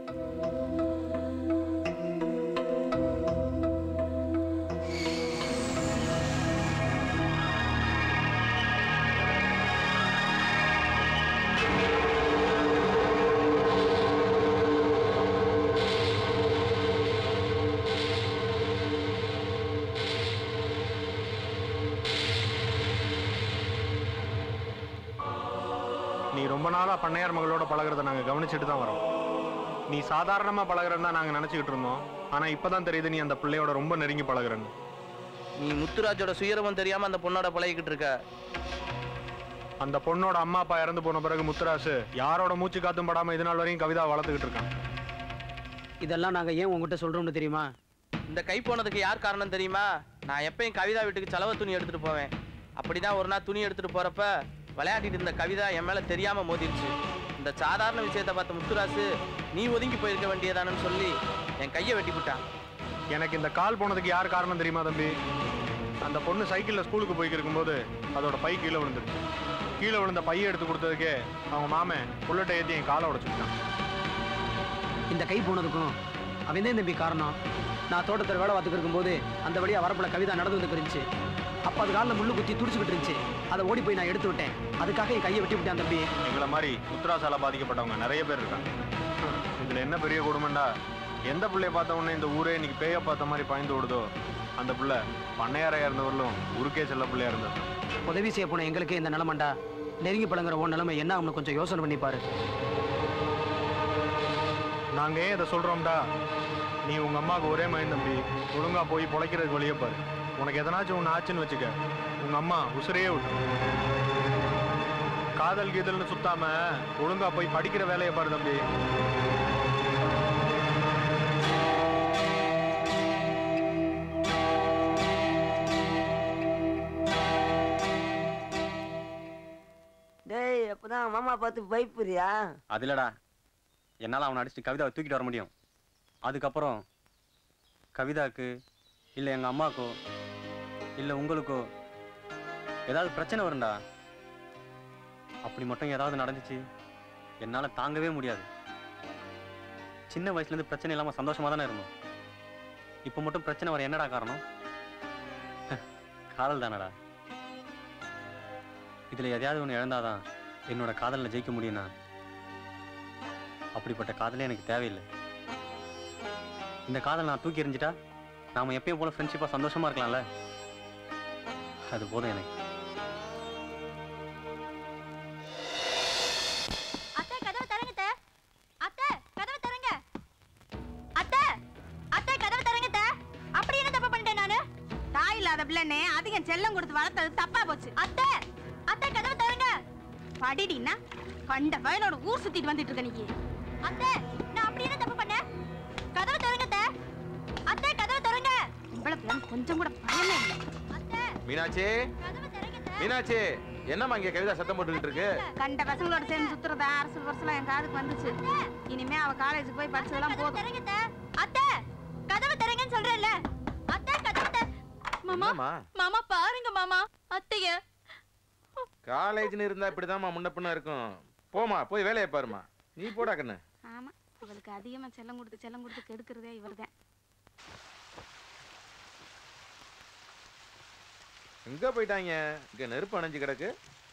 நீ ரொம்ப நாளா பண்ணையார் மகளோட பழகுறத நாங்க கவனிச்சுட்டு தான் வரோம் நீ சாதாரணமா பழகுறன்னு தான் நாங்க நினைச்சுக்கிட்டு இருந்தோம் ஆனா இப்பதான் தெரியுது நீ அந்த பிள்ளையோட ரொம்ப நெருங்கி பழகுறன்னு நீ முத்துராஜோட சுயரவம் தெரியாம அந்த பொண்ணோட பழகிக்கிட்டு இருக்க அந்த பொண்ணோட அம்மா அப்பா இறந்து போன பிறகு முத்துராசு யாரோட மூச்சு காத்தும் படாம இது நாள் வரையும் கவிதா வளர்த்துக்கிட்டு இருக்கான் இதெல்லாம் நாங்க ஏன் உங்ககிட்ட சொல்றோம்னு தெரியுமா இந்த கை போனதுக்கு யார் காரணம் தெரியுமா நான் எப்பயும் கவிதா வீட்டுக்கு செலவு துணி எடுத்துட்டு போவேன் அப்படிதான் ஒரு நாள் துணி எடுத்துட்டு போறப்ப விளையாடிட்டு இருந்த கவிதா என் மேல தெரியாம மோதிருச்சு இந்த சாதாரண விஷயத்தை பார்த்த முத்துராசு நீ ஒதுங்கி போயிருக்க வேண்டியதானு சொல்லி என் கையை வெட்டி விட்டான் எனக்கு இந்த கால் போனதுக்கு யார் காரணம் தெரியுமா தம்பி அந்த பொண்ணு சைக்கிள்ல ஸ்கூலுக்கு போய்க்கு இருக்கும்போது அதோட பை கீழே விழுந்துருச்சு கீழே விழுந்த பையை எடுத்து கொடுத்ததுக்கே அவங்க மாமன் புல்லட்டை ஏற்றி என் காலை உடைச்சுட்டான் இந்த கை போனதுக்கும் அவன் தான் தம்பி காரணம் நான் தோட்டத்தில் வேலை பார்த்துக்கு இருக்கும்போது அந்த வழியா வரப்புல கவிதா நடந்து வந்து இருந்துச்சு அப்போ அது காலில் முள்ளு குத்தி துடிச்சுக்கிட்டு இருந்துச்சு அதை ஓடி போய் நான் எடுத்து விட்டேன் அதுக்காக என் கையை வெட்டி விட்டான் தம்பி எங்களை மாதிரி முத்ராசால பாதிக்கப்பட்டவங்க நிறைய பேர் இருக்காங்க இதுல என்ன பெரிய கொடுமைண்டா எந்த பிள்ளைய பார்த்த உடனே இந்த ஊரே இன்னைக்கு பேய பார்த்த மாதிரி பாய்ந்து விடுதோ அந்த பிள்ளை பண்ணையாரையா இருந்தவர்களும் ஊருக்கே செல்ல பிள்ளையா இருந்தது உதவி செய்ய போன எங்களுக்கே இந்த நிலமண்டா நெருங்கி பழங்குற உன் நிலைமை என்ன ஆகும்னு கொஞ்சம் யோசனை பண்ணி பாரு நாங்க ஏன் இதை சொல்றோம்டா நீ உங்க அம்மாவுக்கு ஒரே மகன் தம்பி ஒழுங்கா போய் பொழைக்கிறதுக்கு வழியே பாரு உனக்கு எதனாச்சும் ஒன்று ஆச்சுன்னு வச்சுக்க உங்க அம்மா உசுரையே விட்டு காதல் கீதல்னு சுத்தாம ஒழுங்கா போய் படிக்கிற வேலையை பாரு தம்பி டேய் அப்பதான் மாமா பார்த்து பயப்புறியா அது இல்லடா என்னால் அவனை அடிச்சுட்டு கவிதாவை தூக்கிட்டு வர முடியும் அதுக்கப்புறம் கவிதாவுக்கு இல்லை எங்கள் அம்மாக்கோ இல்லை உங்களுக்கோ ஏதாவது பிரச்சனை வரும்டா அப்படி மட்டும் ஏதாவது நடந்துச்சு என்னால் தாங்கவே முடியாது சின்ன வயசுலேருந்து பிரச்சனை இல்லாமல் சந்தோஷமாக தானே இருந்தோம் இப்போ மட்டும் பிரச்சனை வர என்னடா காரணம் காதல் தானடா இதில் எதையாவது ஒன்று இழந்தாதான் என்னோட காதலில் ஜெயிக்க முடியும்னா அப்படிப்பட்ட காதலே எனக்கு தேவையில்லை இந்த காதல் நான் தூக்கி எறிஞ்சிட்டா நாம எப்பயும் போல ஃப்ரெண்ட்ஷிப்பாக சந்தோஷமா இருக்கலாம்ல அது போதும் எனக்கு அத்தை கதவை தரங்க அத்தை அத்தை கதவை தரங்க அத்தை அத்தை கதவை தரங்க அத்தை அப்படி என்ன தப்பு பண்ணிட்டேன் நானு தாய் இல்லாத பிள்ளைனே அதிகம் செல்லம் கொடுத்து வளர்த்தது தப்பா போச்சு அத்தை அத்தை கதவை தரங்க படிடின்னா கண்ட வயலோட ஊர் சுத்திட்டு வந்துட்டு இருக்க நீ அத்தை நான் அப்படி என்ன தப்பு பண்ணேன் கதவை தரங்க அத்தை அத்தை கதவை தரங்க இவ்வளவு பிள்ளை கொஞ்சம் கூட பயமே இல்லை அத்தை மீனாட்சி மீனாட்சி என்னம்மா இங்க கவிதா சத்தம் போட்டுக்கிட்டு இருக்கு கண்ட பசங்களோட சேர்ந்து சுத்துறதா அரசு வருஷம் என் காதுக்கு வந்துச்சு இனிமே அவ காலேஜுக்கு போய் படிச்சதெல்லாம் போதும் அத்தை கதவு தரங்கன்னு சொல்றேன்ல அத்தை கதவு தர மாமா என்னம்மா? மாமா பாருங்க மாமா அத்தைய காலேஜ்னு இருந்தா இப்படிதாம்மா முன்ன பின்ன இருக்கும் போமா போய் வேலையை பாருமா நீ போடா கண்ணு ஆமா இவளுக்கு அதிகமா செல்லம் கொடுத்து செல்லம் கொடுத்து கெடுக்கிறதே இவர்தான் எங்க போயிட்டாங்க இங்க நெருப்பு அணைஞ்சு கிடக்கு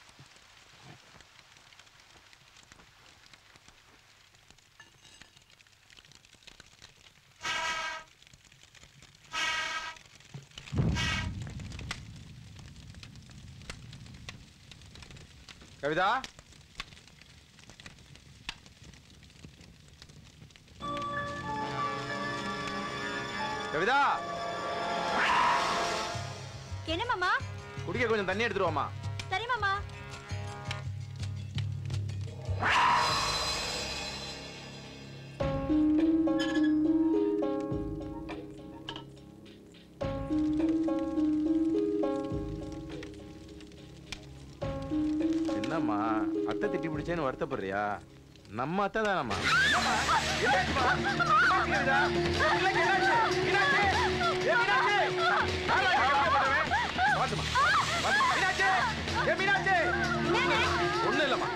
கவிதா கவிதா என்ன மாமா குடிக்க கொஞ்சம் தண்ணி எடுத்துட்டு வாமா சரி மாமா என்னம்மா அத்தை திட்டி பிடிச்சேன்னு வருத்தப்படுறியா நம்ம அத்தை தானம்மா ஒண்ணு இல்லம்மா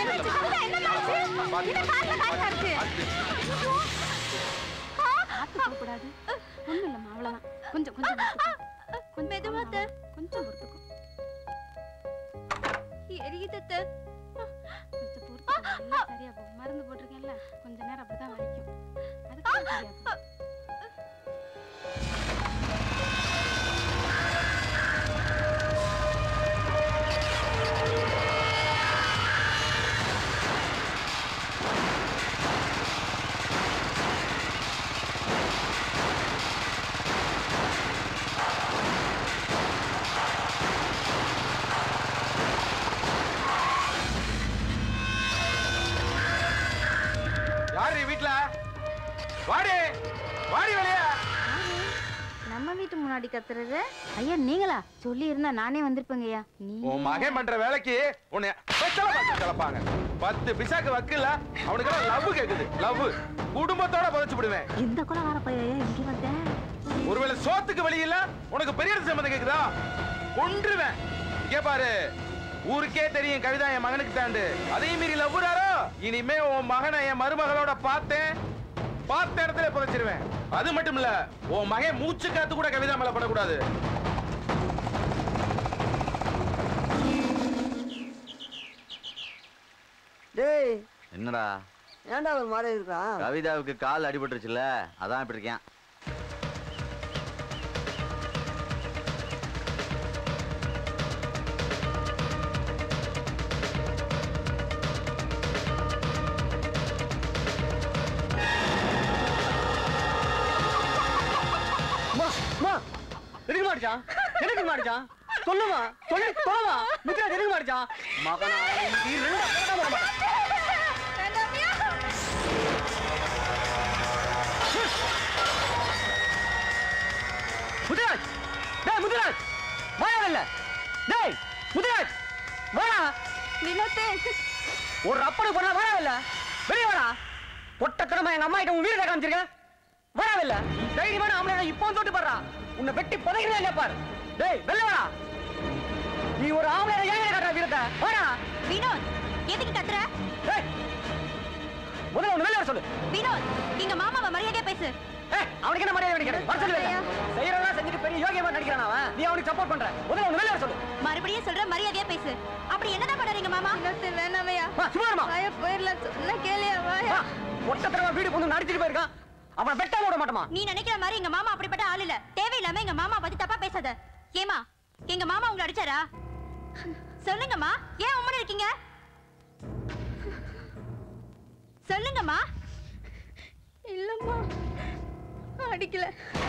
கூடாது ஒண்ணும் இல்லம்மா அவ்வளவுதான் கொஞ்சம் கொஞ்சம் பொறுத்துக்கோ. கொஞ்சம் மெதுவாத்த கொஞ்சம் பொறுத்துக்கும் எரியுதத்த கொஞ்சம் பொறுத்துக்கோ எல்லாம் சரியா போகும் மருந்து போட்டிருக்கேன்ல கொஞ்ச நேரம் அப்படிதான் வலிக்கும் அதுக்கு சரியா போகும் யாரு வீட்ல வாடி வாடி வெளியே நம்ம வீட்டு முன்னாடி கத்துறது ஐயா நீங்களா சொல்லி இருந்தா நானே வந்திருப்பேங்க ஐயா நீ உன் மகன் பண்ற வேலைக்கு உன்னை வெத்தலை பார்த்து கலப்பாங்க பத்து பிசாக்கு வக்கில்ல அவனுக்கு லவ் கேக்குது லவ் குடும்பத்தோட புதைச்சு விடுவேன் இந்த குலம் வர பையன் இங்க வந்தேன் ஒருவேளை சோத்துக்கு வழி இல்ல உனக்கு பெரிய சம்பந்தம் கேக்குதா கொன்றுவேன் இங்க பாரு ஊருக்கே தெரியும் கவிதா என் மகனுக்கு தாண்டு அதையும் மீறி லவ்வுறாரோ இனிமே உன் மகனை என் மருமகளோட பார்த்தேன் பார்த்த இடத்துல புதைச்சிருவேன் அது மட்டும் இல்ல உன் மகன் மூச்சு காத்து கூட கவிதா மேல படக்கூடாது டேய் என்னடா ஏன்டா ஒரு மாதிரி இருக்கான் கவிதாவுக்கு கால் அடிபட்டுருச்சுல அதான் இப்படி இருக்கேன் அம்மா அம்மா எதுக்கு மாடிச்சான் எதுக்கு மாடிச்சான் சொல்லுமா சொல்லு சொல்லுமா முத்திரா எதுக்கு மாடிச்சான் மகனா நீ ரெண்டு அப்பா வர மாட்டேன் முத்துராஜ் டேய் முத்துராஜ் வாயா இல்ல டேய் முத்துராஜ் வாடா வினோத்து ஒரு அப்பனுக்கு பண்ணா வாயா இல்ல வெளிய வாடா பொட்டத்தனமா எங்க அம்மா கிட்ட உன் வீடு காமிச்சிருக்க வரவில்ல தைரியமான ஆம்பளை இப்போ தொட்டு பாடுறா உன்னை வெட்டி புதைக்கிறதா இல்லையா பாரு டேய் வெளில வாடா நீ ஒரு ஆம்பளை ஏன் காட்டுற வீரத்தை வாடா வினோத் எதுக்கு கத்துற டேய் முதல்ல ஒண்ணு வெளியே சொல்லு வினோத் எங்க மாமாவை மரியாதையா பேசு அவனுக்கு என்ன மரியாதை கிடைக்கிறது வர சொல்லு வெளியே. செய்யறதெல்லாம் செஞ்சுட்டு பெரிய யோகியமா நடிக்கிறான் அவன் நீ அவனுக்கு சப்போர்ட் பண்ற முதல்ல ஒண்ணு வெளியே சொல்லு மறுபடியும் சொல்ற மரியாதையா பேசு அப்படி என்னதான் பண்றீங்க மாமா வேணாமையா வா, சும்மா இருமா. வாயா போயிடலாம் சொன்னா கேளியா வாயா ஒட்டத்தரமா வீடு பொண்ணு நடிச்சிட்டு போயிருக்கான் அவனை வெட்டாம விட மாட்டோமா நீ நினைக்கிற மாதிரி எங்க மாமா அப்படிப்பட்ட ஆள் இல்ல தேவையில்லாம எங்க மாமா பத்தி தப்பா பேசாத ஏமா எங்க மாமா உங்களை அடிச்சாரா சொல்லுங்கம்மா ஏன் உம்மன் இருக்கீங்க சொல்லுங்கம்மா இல்லம்மா அடிக்கல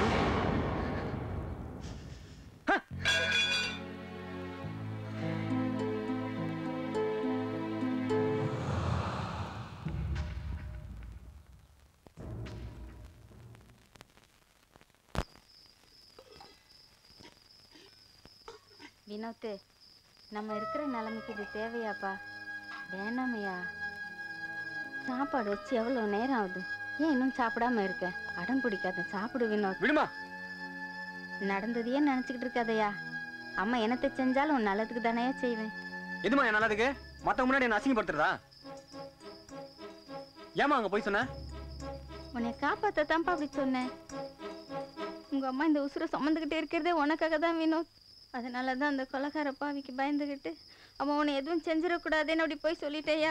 வினோத்து நம்ம இருக்கிற நிலைமைக்கு இது தேவையாப்பா வேணாமையா சாப்பாடு வச்சு எவ்வளோ நேரம் ஆகுது ஏன் இன்னும் சாப்பிடாம இருக்க அடம் பிடிக்காத சாப்பிடு வினோத் விடுமா நடந்ததையே நினச்சிக்கிட்டு இருக்காதயா அம்மா என்னத்தை செஞ்சாலும் உன் நல்லதுக்கு தானே செய்வேன் எதுமா என் நல்லதுக்கு மத்தவங்க முன்னாடி என்ன அசிங்கப்படுத்துறதா ஏமா அங்க போய் சொன்ன உன்னை காப்பாற்றத்தான்ப்பா அப்படி சொன்னேன் உங்க அம்மா இந்த உசுரை சுமந்துக்கிட்டே இருக்கிறதே உனக்காக தான் வினோத் அதனால தான் அந்த கொலகார பாவிக்கு பயந்துக்கிட்டு அவன் உன்னை எதுவும் செஞ்சிடக்கூடாதுன்னு அப்படி போய் சொல்லிட்டேயா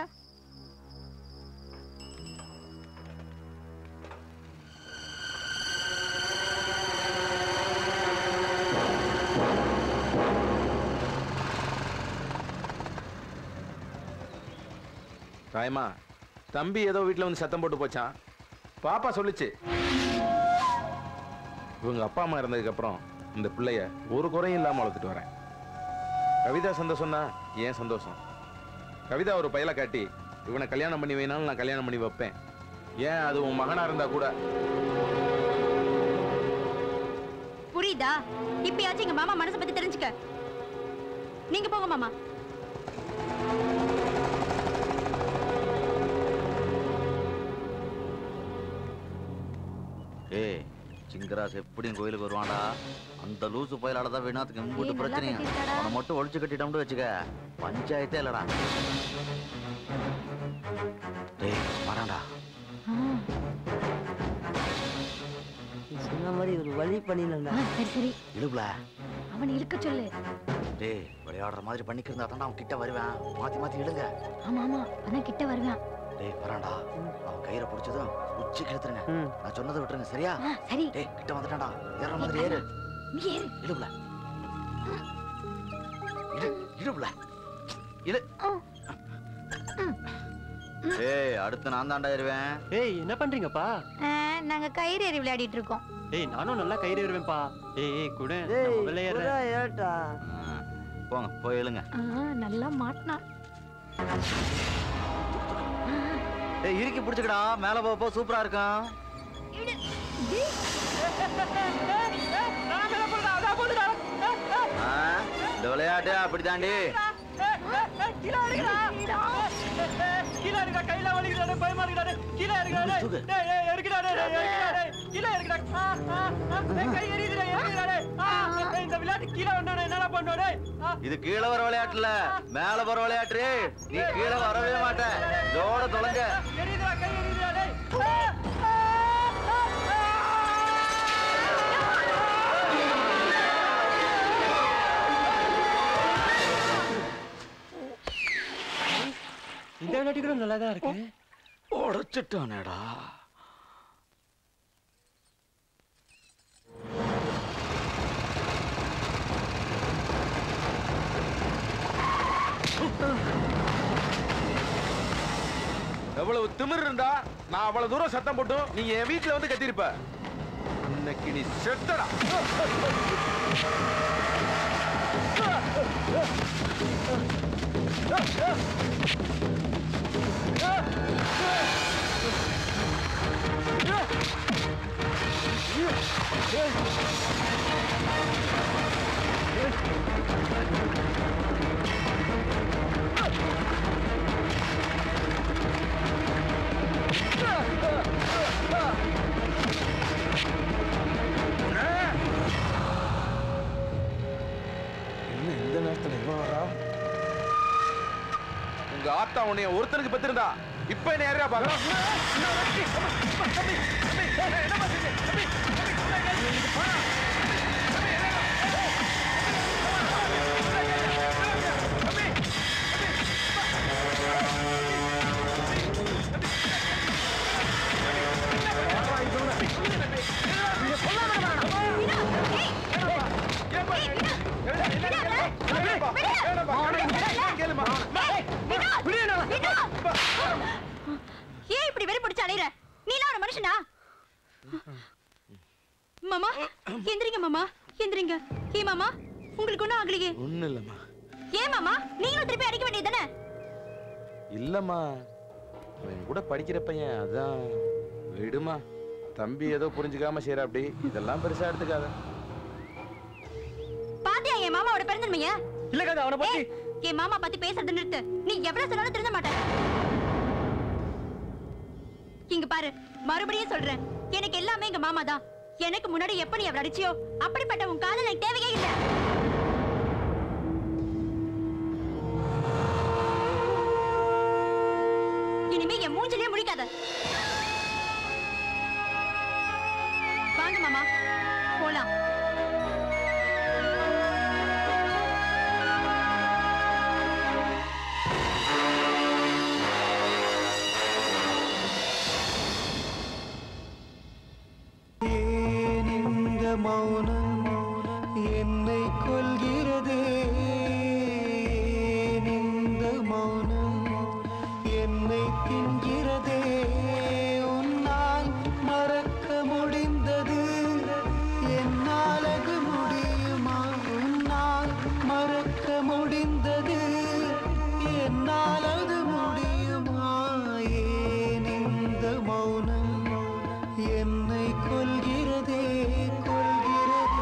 தாயம்மா தம்பி ஏதோ வீட்டில் வந்து சத்தம் போட்டு போச்சான் பாப்பா சொல்லுச்சு இவங்க அப்பா அம்மா இறந்ததுக்கப்புறம் இந்த பிள்ளைய ஒரு குறையும் இல்லாமல் வளர்த்துட்டு வரேன் கவிதா சந்தோஷம்னா ஏன் சந்தோஷம் கவிதா ஒரு பயலை காட்டி இவனை கல்யாணம் பண்ணி வைனாலும் நான் கல்யாணம் பண்ணி வைப்பேன் ஏன் அது உன் மகனா இருந்தா கூட புரியுதா இப்பயாச்சும் எங்க மாமா மனசை பத்தி தெரிஞ்சுக்க நீங்க போங்க மாமா ஏய் சிங்கராஸ் எப்படியும் கோயிலுக்கு வருவான்டா அந்த லூசு பயலால தான் வினாத்துக்கு எம்பூட்டு ஏய், நல்லா பிரச்சனையும் கட்டியிருக்காடா. அவனை மட்டும் ஒழிச்சு கட்டிட்டோம்னு வச்சுக்க பஞ்சாயத்தே இல்லடா டேய் வரான்டா நீ சொன்ன மாதிரி ஒரு வழி பண்ணிடலாம் சரி சரி இழுப்புல அவனை இழுக்க சொல்லு டேய் விளையாடுற மாதிரி பண்ணிக்கிறதா தான்டா அவன் கிட்ட வருவேன் மாத்தி மாத்தி இழுங்க ஆமா ஆமா அதான் கிட்ட வருவான் டேய் வரான்டா அவன் கயிறை பிடிச்சதும் உச்சி கெடுத்துருங்க நான் சொன்னதை விட்டுருங்க சரியா ஆ, சரி டேய் கிட்ட வந்துட்டான்டா ஏற மாதிரி ஏறு நீ ஏறு இழுப்புல இழு இழுப்புல இழு ஏய் அடுத்து நான் தாண்டா ஏறுவேன் ஏய் என்ன பண்றீங்கப்பா நாங்க கயிறு ஏறி விளையாடிட்டு இருக்கோம் ஏய் நானும் நல்லா கயிறு ஏறுவேன்ப்பா ஏய் ஏய் குடு டேய், நான் முதல்ல ஏறுறேன். புறா ஏறட்டா. போங்க போய் எழுங்க ஆ, நல்லா மாட்டினா ஏய் இறுக்கி பிடிச்சுக்கடா மேல போ போ சூப்பரா இருக்கும் ஆ, இந்த விளையாட்டு அப்படித்தாண்டி கீழே இருக்கா கையில வலிக்கிறானே பயமா இருக்கிறானே கீழே இருக்கிறானே டேய் ஏய் இருக்கிறானே இருக்கிறானே கீழே இருக்கிறா ஆ, ஆ, ஆ, டேய், கை எரியுதுடா எரியுதுடா ஆ டேய், இந்த விளையாட்டு கீழே வந்தோடனே என்னடா பண்ணோடே இது கீழே வர விளையாட்டுல மேல வர விளையாட்டு நீ கீழே வரவே மாட்ட இதோட தொலைஞ்ச எரியுதுடா கை எரியுதுடா டேய் ஆ, இந்த விளையாட்டு கூட நல்லா தான் இருக்கு உடைச்சிட்டானேடா எவ்வளவு திமிர் இருந்தா நான் அவ்வளவு தூரம் சத்தம் போட்டும் நீ என் வீட்டுல வந்து கத்திருப்ப இன்னைக்கு நீ செத்தடா என்ன இந்த நேரத்துல இவன் வரா உங்க ஆத்தா உன்னைய ஒருத்தனுக்கு பெத்திருந்தா இப்ப என்ன யாரா ஏன் இப்படி வெறி பிடிச்சு அலையிற நீலாம் ஒரு மனுஷனா மாமா எந்திரிங்க மாமா எந்திரிங்க ஏ மாமா உங்களுக்கு ஒண்ணும் ஆகலையே ஒண்ணும் இல்லம்மா ஏன் மாமா நீங்களும் திருப்பி அடிக்க வேண்டியது தானே இல்லம்மா அவன் கூட படிக்கிற பையன் அதான் விடுமா தம்பி ஏதோ புரிஞ்சுக்காம செய்யற அப்படி இதெல்லாம் பெருசா எடுத்துக்காத பாத்தியா என் மாமாவோட பிறந்தன்மைய இல்ல கதை அவனை பத்தி என் மாமா பத்தி பேசுறத நிறுத்து நீ எவ்வளவு சொன்னாலும் திருந்த மாட்டேன் இங்க பாரு மறுபடியும் சொல்றேன் எனக்கு எல்லாமே எங்க மாமா தான் எனக்கு முன்னாடி எப்ப நீ அவளை அடிச்சியோ அப்படிப்பட்ட உன் காதல் எனக்கு தேவையே இல்ல இனிமே என் மூஞ்சிலே முழிக்காத வாங்க மாமா போலாம் ஏன் இந்த மௌனம் என்னை கொள்கிறதே ஏன் இந்த மௌனம் என்னை தின்கிறதே உன்னால் மறக்க முடிந்தது என்னால் அது முடியுமா உன்னால் மறக்க முடிந்தது என்னால் அது முடியுமா ஏன் இந்த மௌனம் என்னை கொள்கிறதே கொள்கிறதே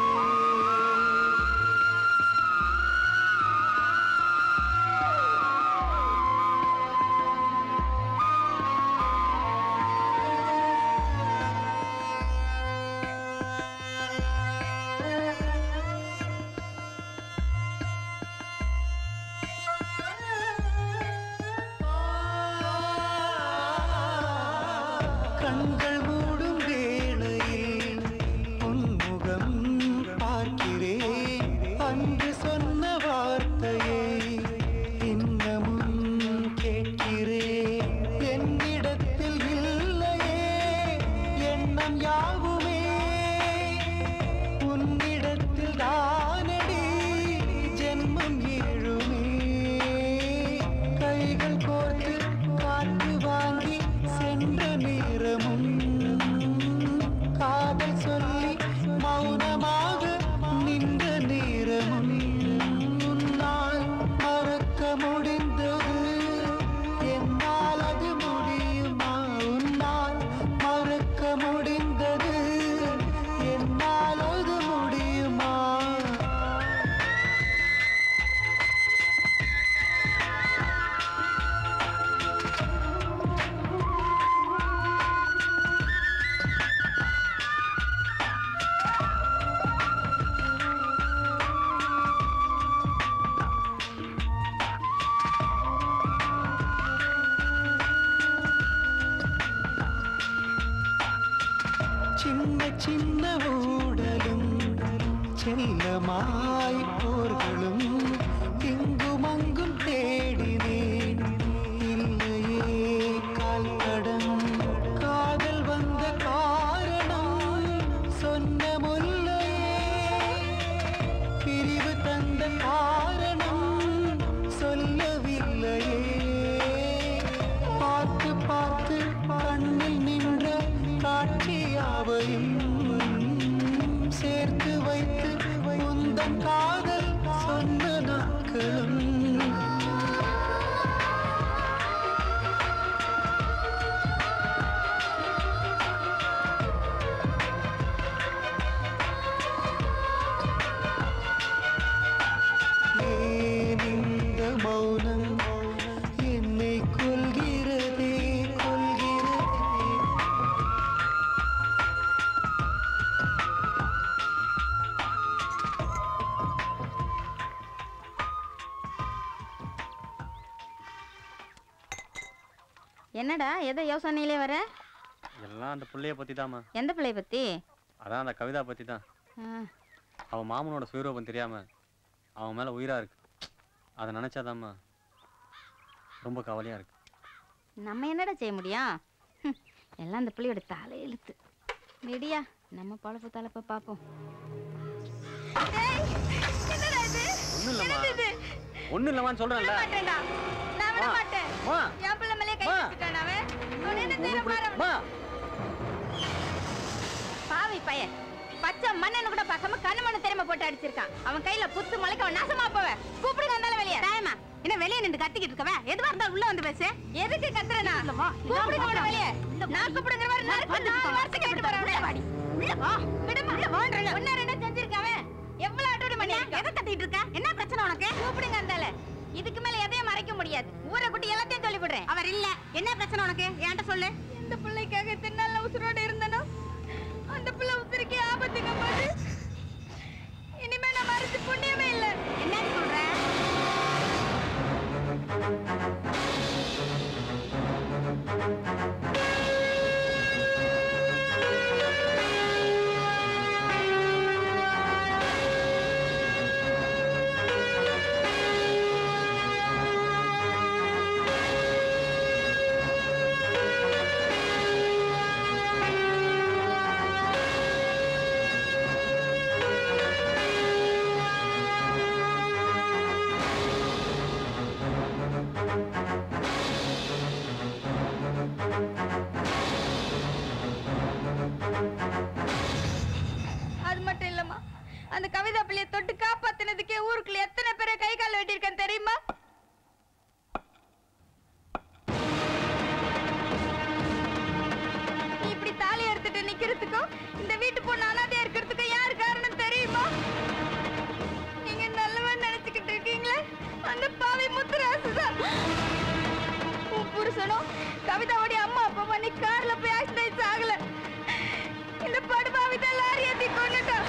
கண்கள் மூடும் வேளையில் உன்முகம் பார்க்கிறேன் அன்று சொன்ன வார்த்தையை இன்னமும் கேட்கிறேன் என்னிடத்தில் இல்லையே எண்ணம் யாவுமே உன்னிடத்தில் தானடி ஜென்மம் ஏழுமே கைகள் கோர்த்து காற்று வாங்கி சென்ற நேரமும் காதல் சொல்லி மௌனமாக நின்ற நேரமும் உன்னால் மறக்க முடிந்தது என்னால் அது முடியுமா உன்னால் மறக்க முடிந்தது என்னால் அது முடியுமா சின்ன சின்ன ஊடலும் செல்லமாய் போர்களும் இங்கும் அங்கும் தேடினேன் இல்லையே கால் தடம் காதல் வந்த காரணம் சொன்ன முல்லையே பிரிவு தந்த காரணம் சொல்லவில்லையே பார்த்து பார்த்து கண்ணில் நின்ற காட்சியாவையும் சேர்த்து வைத்து உந்தன் காதல் சொன்ன நாட்களும் ஏன் இந்த மௌனம் என்னை கொள்கிறதே கொள்கிறதே என்னடா எதை யோசனையிலே வர எல்லாம் அந்த பிள்ளைய பத்தி தாம்மா எந்த பிள்ளை பத்தி அதான் அந்த கவிதா பத்தி தான் ஆ, அவன் மாமனோட சுயரூபம் தெரியாம அவன் மேல உயிரா இருக்கு அதை நினைச்சாதாம்மா ரொம்ப கவலையா இருக்கு நம்ம என்னடா செய்ய முடியும் ஹம், எல்லாம் அந்த பிள்ளையோட தலையெழுத்து விடியா நம்ம பழப்பு தலைப்ப பார்ப்போம் ஒண்ணும் இல்லம்மா ஒண்ணும் இல்லம்மான்னு சொல்றேன்ல மாட்டேன்டா நான் விட மா. மாட்டேன் மா. என் பிள்ளை மேலே கை மா. வச்சுட்டான் அவன் அவன் என்ன செய்ய பாரு பாவி பையன் பச்சை மண்ணன்னு கூட பார்க்காம கண்ணு மண்ணு தெரியாம போட்டு அடிச்சிருக்கான் அவன் கையில புத்து முளைக்க அவன் நாசமா போவ கூப்பிடுங்க இருந்தாலும் வெளியே தாயமா என்ன வெளியே நின்று கத்திக்கிட்டு இருக்கவ எதுவா இருந்தாலும் உள்ள வந்து பேசு எதுக்கு கத்துறனா கூப்பிடுங்க அவன வெளியே நான் கூப்பிடுங்கிற மாதிரி நறுக்கு நாலு வாரத்துக்கு கேட்டு போறேன் உள்ள வாடி உள்ள வா விடுமா உள்ள வான்றல ஒன்னார என்ன செஞ்சிருக்காவ எவ்வளவு அட்டோடி பண்ணியா எதை கத்திட்டு இருக்க என்ன பிரச்சனை உனக்கு கூப்பிடுங்க அந்தால இதுக்கு மேல எதையும் மறைக்க முடியாது ஊரை குட்டி எல்லாத்தையும் சொல்லி விடுறேன் அவர் இல்ல என்ன பிரச்சனை உனக்கு என்கிட்ட சொல்லு இந்த பிள்ளைக்காக தின்னால உசுரோட இருந்தனோ அந்த பிள்ளை உசுருக்கே ஆபத்துங்க பாரு இனிமே நான் மறைச்சு புண்ணியமே இல்ல என்ன சொல்ற அது மட்டும் இல்லம்மா அந்த கவிதா பிள்ளைய தொட்டு காப்பாத்தினதுக்கே ஊருக்குள்ள எத்தனை பேரை கை கால் வெட்டியிருக்கேன் தெரியுமா நீ இப்படி தாலி எடுத்துட்டு நிக்கிறதுக்கும் இந்த வீட்டு பொண்ணு அனாதையா இருக்கிறதுக்கும் யார் காரணம் தெரியுமா நீங்க நல்லவன் நினைச்சுக்கிட்டு இருக்கீங்களே அந்த பாவி முத்துராசு தான் உன் புருஷனும் கவிதாவுடைய அம்மா அப்பா நீ கார்ல போய் ஆக்சிடென்ட் ஆகல இந்த படுபாவி தான் லாரி ஏத்தி கொண்டுட்டான்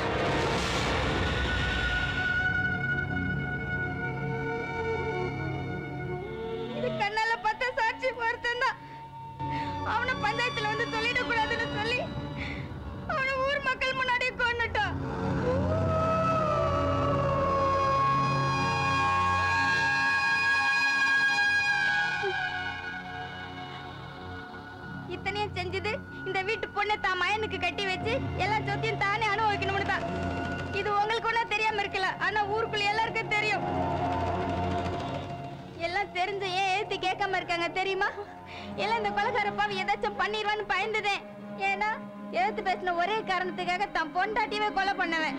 இது கண்ணால பார்த்த சாட்சி பொருத்தம் தான் அவனை பஞ்சாயத்துல வந்து சொல்லிடக்கூடாதுன்னு சொல்லி அவனை ஊர் மக்கள் முன்னாடியே கொண்டுட்டான் இத்தனையும் செஞ்சது இந்த வீட்டு பொண்ணை தான் மயனுக்கு கட்டி வச்சு எல்லா சொத்தையும் தானே அனுபவிக்கணும்னு தான் இது உங்களுக்கு ஒன்றும் தெரியாம இருக்கல ஆனா ஊருக்குள்ள எல்லாருக்கும் தெரியும் எல்லாம் தெரிஞ்ச ஏன் ஏத்தி கேட்காம இருக்காங்க தெரியுமா எல்லாம் இந்த கொலகார பாவி ஏதாச்சும் பண்ணிடுவான்னு பயந்துதேன் ஏன்னா எதிர்த்து பேசின ஒரே காரணத்துக்காக தன் பொண்டாட்டியவே கொலை பண்ணவன்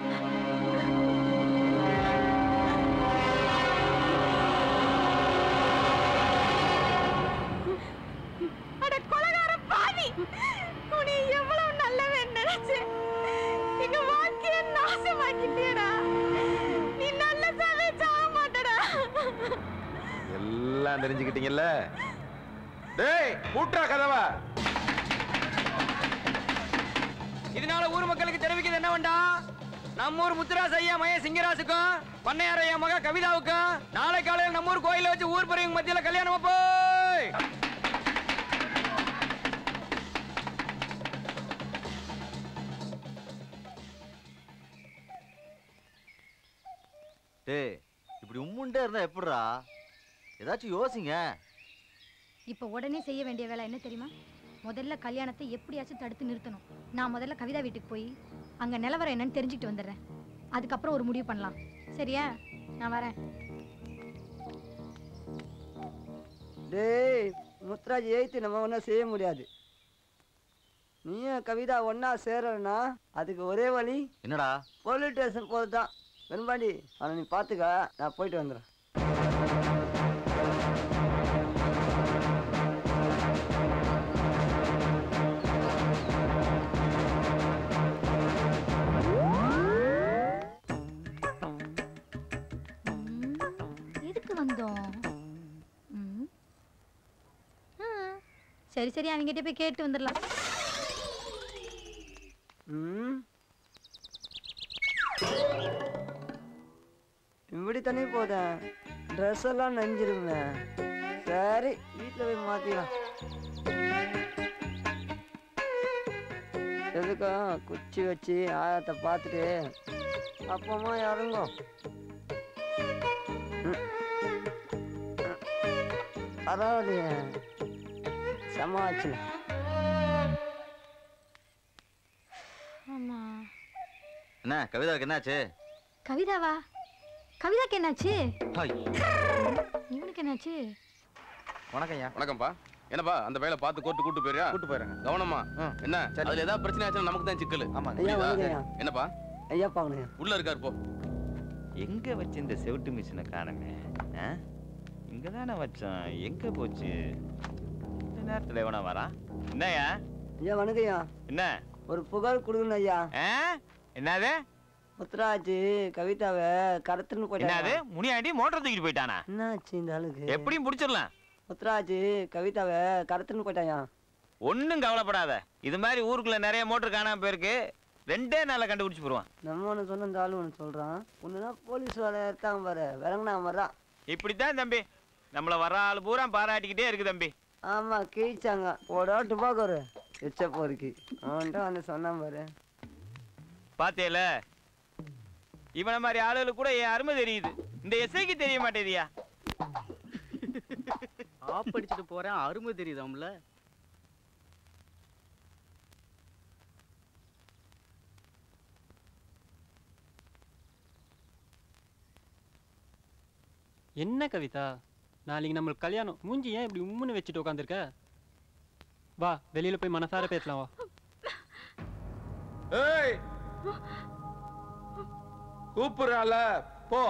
அட கொலகார பாவி உன்னை எவ்வளவு நல்லவன் நினைச்சேன் எங்க வாழ்க்கைய நாசமாக்கிட்டியடா நீ நல்ல சாவே சாக மாட்டடா எல்லாம் தெரிஞ்சுக்கிட்டீங்கல்ல டேய் கூட்டா கதவை இதனால ஊர் மக்களுக்கு தெரிவிக்கிறது என்ன வேண்டாம் நம்ம ஊர் முத்துராஸ் ஐயா மய சிங்கராசுக்கும் பண்ணையார் ஐயா மக கவிதாவுக்கும் நாளை காலையில் நம்ம ஊர் கோயில வச்சு ஊர் பெரியவங்க மத்தியில கல்யாணம் போய் டேய் இப்படி உம்முண்டே இருந்தா எப்படிடா ஏதாச்சும் யோசிங்க இப்போ உடனே செய்ய வேண்டிய வேலை என்ன தெரியுமா முதல்ல கல்யாணத்தை எப்படியாச்சும் தடுத்து நிறுத்தணும் நான் முதல்ல கவிதா வீட்டுக்கு போய் அங்க நிலவரம் என்னன்னு தெரிஞ்சுக்கிட்டு வந்துடுறேன் அதுக்கப்புறம் ஒரு முடிவு பண்ணலாம் சரியா நான் வரேன் டேய் முத்துராஜ் எய்த்து நம்ம ஒன்றும் செய்ய முடியாது நீயும் கவிதா ஒன்றா சேரலனா அதுக்கு ஒரே வழி என்னடா போலீஸ் ஸ்டேஷன் போகிறது தான் வெண்பாண்டி அவனை நீ பார்த்துக்க நான் போயிட்டு வந்துடுறேன் எதுக்கு வந்தோம் ம். ஆ, சரி சரி அவங்ககிட்ட போய் கேட்டு வந்துடலாம் ம் இப்படி தண்ணி போதேன் ட்ரெஸ் எல்லாம் நனைஞ்சிருமே சரி வீட்டில் போய் மாற்றிக்கலாம் எதுக்கும் குச்சி வச்சு ஆயத்தை பார்த்துட்டு அப்பமா இறங்கும் ம். ம். பரவாயில்லையே சமாச்சு ஆமா என்ன கவிதாவுக்கு என்னாச்சு கவிதாவா கவிதாக்கு என்னாச்சு ஹாய் இவனுக்கு என்னாச்சு வணக்கம் ஐயா வணக்கம்ப்பா என்னப்பா அந்த வேலை பார்த்து கோர்ட்டு கூட்டு போயிரியா கூட்டு போயிடுறேன் கவனமா என்ன அதுல ஏதாவது பிரச்சனை ஆச்சுன்னா நமக்கு தான் சிக்கல் ஆமா ஐயா, வணக்கம் ஐயா. என்னப்பா ஐயா பாக்கணும் உள்ள இருக்காரு போ எங்க வச்சு இந்த செவிட்டு மிஷினை காணுமே ஆ? இங்க தானே வச்சோம் எங்க போச்சு இந்த நேரத்துல எவனா வரான் என்னய்யா ஐயா வணக்கம் ஐயா என்ன ஒரு புகார் கொடுக்கணும் ஐயா என்னது முத்துராஜ் கவிதாவை கடத்துன்னு என்னது போயிட்டாங்க முனியாண்டி மோட்டர் தூக்கிட்டு போயிட்டானா என்னாச்சு இந்த ஆளுக்கு எப்படியும் பிடிச்சிடலாம் முத்துராஜ் கவிதாவை கடத்துன்னு போயிட்டாயா ஒன்றும் கவலைப்படாத இது மாதிரி ஊருக்குள்ள நிறைய மோட்டர் காணாம போயிருக்கு ரெண்டே நாள்ல கண்டுபிடிச்சு போடுவான் நம்ம ஒன்று சொன்ன இந்த ஆளு ஒன்று சொல்கிறான் ஒன்றுனா போலீஸ் வேலை எடுத்தாங்க பாரு விளங்குனா வர்றான் இப்படித்தான் தம்பி நம்மள வர ஆள் பூரா பாராட்டிக்கிட்டே இருக்கு தம்பி ஆமாம் கிழிச்சாங்க ஒரு டுபாக்கு ஒரு எச்ச போருக்கு அவன்கிட்ட வந்து சொன்னான் பாரு பாத்தியல இவன மாதிரி ஆளுகளுக்கு கூட என் அருமை தெரியுது இந்த எஸ்ஐக்கு தெரிய மாட்டேதியா ஆப் அடிச்சுட்டு போறேன் அருமை தெரியுதாம்ல என்ன கவிதா நாளைக்கு நம்மளுக்கு கல்யாணம் மூஞ்சி ஏன் இப்படி உம்முன்னு வச்சுட்டு உட்காந்துருக்க வா வெளியில போய் மனசார பேசலாம் வா ஏய் கூப்பிடுறால போ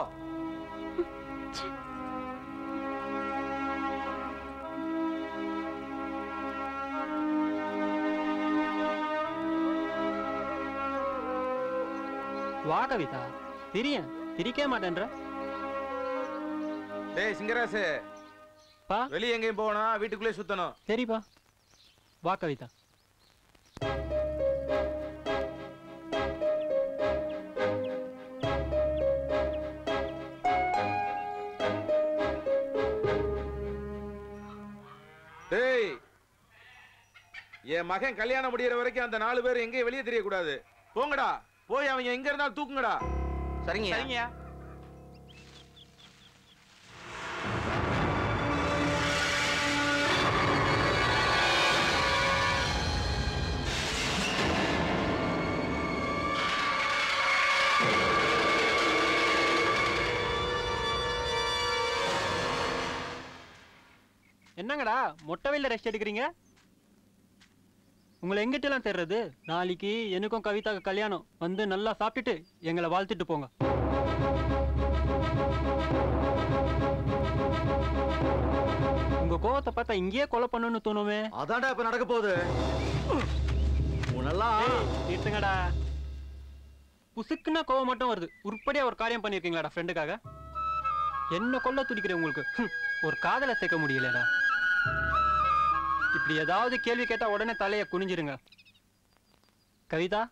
வா கவிதா திரியேன் திரிக்கவே மாட்டேன்ற டேய் சிங்கராசு பா வெளிய எங்கேயும் போனா வீட்டுக்குள்ளே சுத்தணும் சரிப்பா வா கவிதா டேய் என் மகன் கல்யாணம் முடியற வரைக்கும் அந்த நாலு பேர் எங்கேயும் வெளியே தெரியக்கூடாது போங்கடா போய் அவங்க எங்க இருந்தாலும் தூக்குங்கடா சரிங்க சரிங்கய்யா என்னங்கடா மொட்டை வெயில ரெஸ்ட் எடுக்கிறீங்க உங்களை எங்கிட்டலாம் தேடுறது நாளைக்கு எனக்கும் கவிதாக்கு கல்யாணம் வந்து நல்லா சாப்பிட்டுட்டு எங்களை வாழ்த்துட்டு போங்க உங்க கோவத்தை பார்த்தா இங்கேயே கொலை பண்ணணும்னு தோணுமே அதான்டா இப்ப நடக்க போகுது உனெல்லாம் நிறுத்துங்கடா புசுக்குன்னா கோவம் மட்டும் வருது உருப்படியா ஒரு காரியம் பண்ணிருக்கீங்களாடா ஃப்ரெண்டுக்காக என்ன கொல்ல துடிக்கிறேன் உங்களுக்கு ஹம், ஒரு காதலை சேர்க்க முடியலடா இப்படி ஏதாவது கேள்வி கேட்டா உடனே தலைய குனிஞ்சிருங்க கவிதா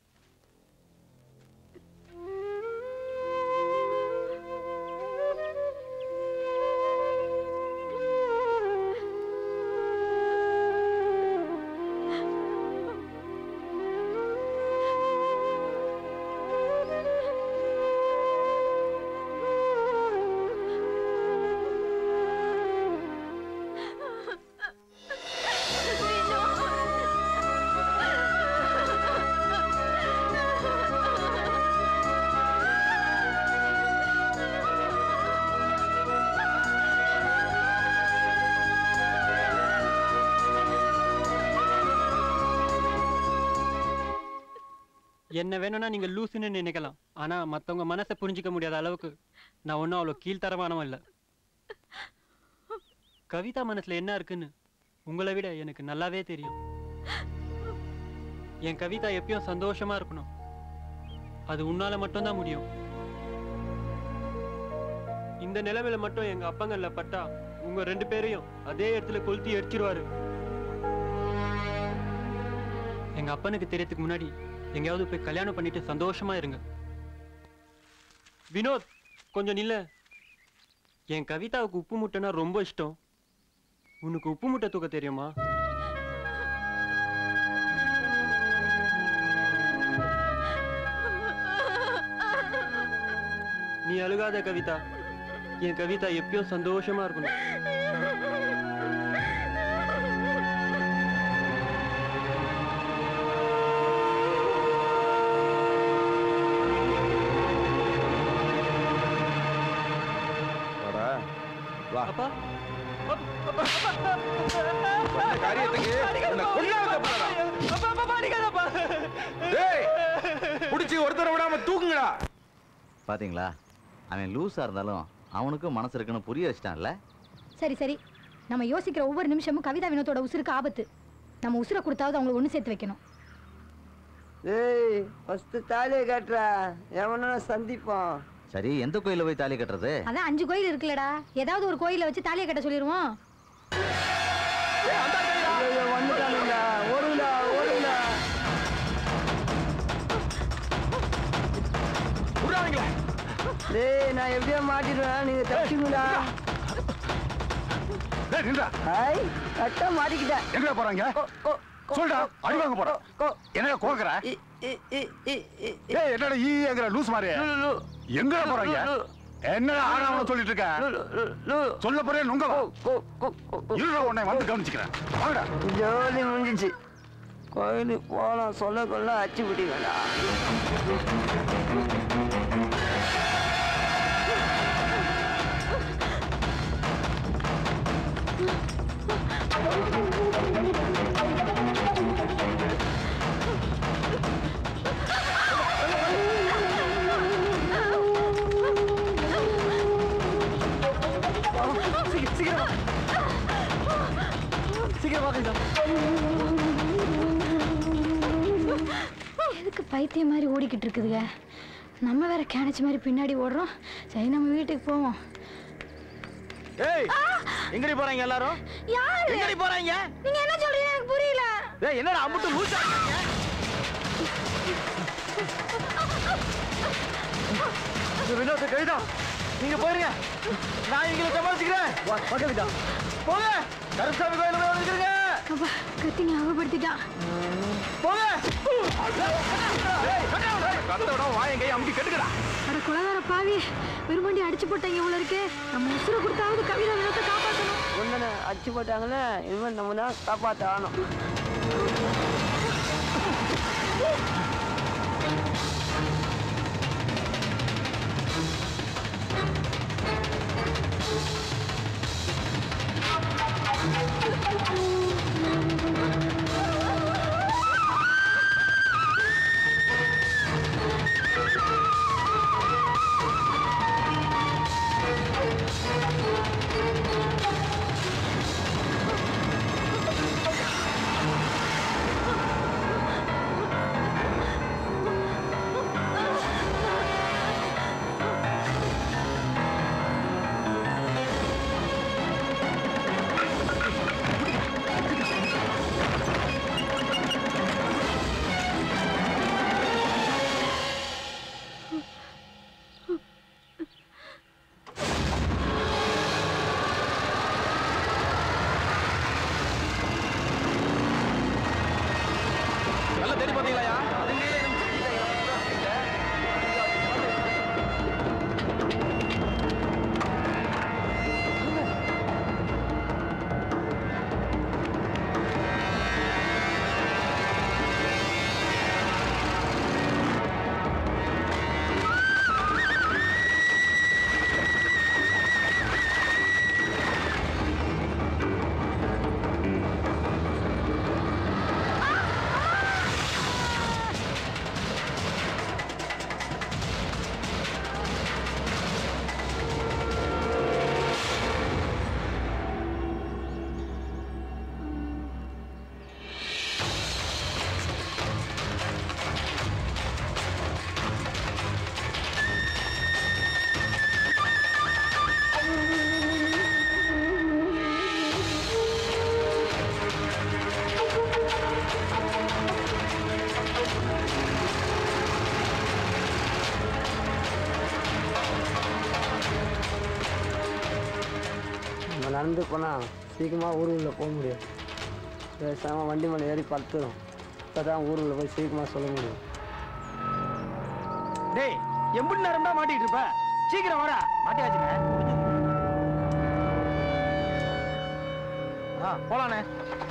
என்ன வேணும்னா நீங்க லூசுன்னு நினைக்கலாம் ஆனா மத்தவங்க மனசை புரிஞ்சுக்க முடியாத அளவுக்கு நான் ஒன்றும் அவ்வளோ கீழ்த்தரமானவன் இல்லை கவிதா மனசுல என்ன இருக்குன்னு உங்களை விட எனக்கு நல்லாவே தெரியும் என் கவிதா எப்பயும் சந்தோஷமா இருக்கணும் அது உன்னால மட்டும்தான் முடியும் இந்த நிலைமையில மட்டும் எங்க அப்பங்கள்ல பட்டா உங்க ரெண்டு பேரையும் அதே இடத்துல கொளுத்தி எரிச்சிருவாரு எங்க அப்பனுக்கு தெரியறதுக்கு முன்னாடி எங்கேயாவது போய் கல்யாணம் பண்ணிட்டு சந்தோஷமா இருங்க வினோத் கொஞ்சம் நில்ல என் கவிதாவுக்கு உப்பு முட்டைனா ரொம்ப இஷ்டம் உனக்கு உப்பு முட்டை தூக்க தெரியுமா நீ அழுகாத கவிதா என் கவிதா எப்பயும் சந்தோஷமா இருக்கணும் வாடா வா அப்பா பண்ண காரியத்துக்கு உன்னை கொல்லாத தப்புடா. டேய் புடிச்சு ஒருத்தரை விடாம தூக்குங்கடா பாத்தீங்களா அவன் லூஸா இருந்தாலும் அவனுக்கும் மனசு இருக்குன்னு புரிய வச்சிட்டான்ல சரி சரி நம்ம யோசிக்கிற ஒவ்வொரு நிமிஷமும் கவிதா வினோத்தோட உசுருக்கு ஆபத்து நம்ம உசுரை கொடுத்தாவது அவங்களை ஒன்று சேர்த்து வைக்கணும் ஏய் ஃபர்ஸ்ட் தாலியை கட்டுறா எவனா சந்திப்போம் சரி எந்த கோயில்ல போய் தாலி கட்டுறது அதான் அஞ்சு கோயில் இருக்குல்லடா ஏதாவது ஒரு கோயிலை வச்சு தாலியை கட்ட சொல்லிடுவோம் ஐயோ, வந்துட்டானுங்கடா ஓடுங்கடா ஓடுங்கடா டேய் நான் எப்படியோ மாட்டிடுவேன் நீங்க தப்பிச்சுங்கடா டேய் நின்றா ஹாய் கட்ட மாட்டிக்கிட்டேன் எங்க போறாங்க சொல்டா அடி வாங்க போறோம் என்னடா கோக்குற ஏய் என்னடா ஈங்கிற லூஸ் மாதிரி எங்க போறாங்க என்னடா ஆடாம சொல்லிட்டு இருக்க சொல்ல போறே நுங்க வா இருடா உன்னை வந்து கவனிச்சுக்கிறேன் வாங்கடா ஜோலி முடிஞ்சிச்சு கோயிலுக்கு போகலாம் சொல்ல கொள்ள அச்சு பிடிக்கடா சீக்கிரம் சீக்கிரம் வா கவிதா எதுக்கு பைத்தியம் மாதிரி ஓடிக்கிட்டு இருக்குதுங்க நம்ம வேற கேனச்சு மாதிரி பின்னாடி ஓடுறோம் சரி நம்ம வீட்டுக்கு போவோம் ஏய் எங்கடி போறாங்க எல்லாரும் யாரு எங்கடி போறாங்க நீங்க என்ன சொல்றீங்க எனக்கு புரியல ஏய் என்னடா அம்புட்டு லூசா இருக்காங்க இது வினோத் கவிதா நீங்க போயிருங்க நான் இவங்களை சமாளிச்சுக்கிறேன் வா வா கவிதா போங்க கருசாமி கோயில் போய் வந்துருங்க அப்பா கத்தி ஞாபகப்படுத்திட்டான் போங்க கத்தோட வாயன் கை அமுக்கி கட்டுக்கடா அட குலகார பாவி விரும்பாண்டி அடிச்சு போட்டாங்க இவ்வளவு இருக்கு நம்ம உசுரை கொடுத்தாவது கவிதா வினத்தை காப்பாற்றணும் ஒன்னு அடிச்சு போட்டாங்களே இனிமேல் நம்ம தான் காப்பாற்ற ஆகணும் நல்லா தேடி பாத்தீங்களா நம்ம நடந்து போனால் சீக்கிரமாக ஊருக்குள்ளே போக முடியும் பேசாமல் வண்டி மேலே ஏறி படுத்துரும் இப்போ தான் ஊருக்குள்ளே போய் சீக்கிரமாக சொல்ல முடியும் டேய் எம்புட்டு நேரம் தான் மாட்டிட்டு இருப்ப சீக்கிரம் வாடா மாட்டியாச்சுண்ணே ஆ போலாண்ணே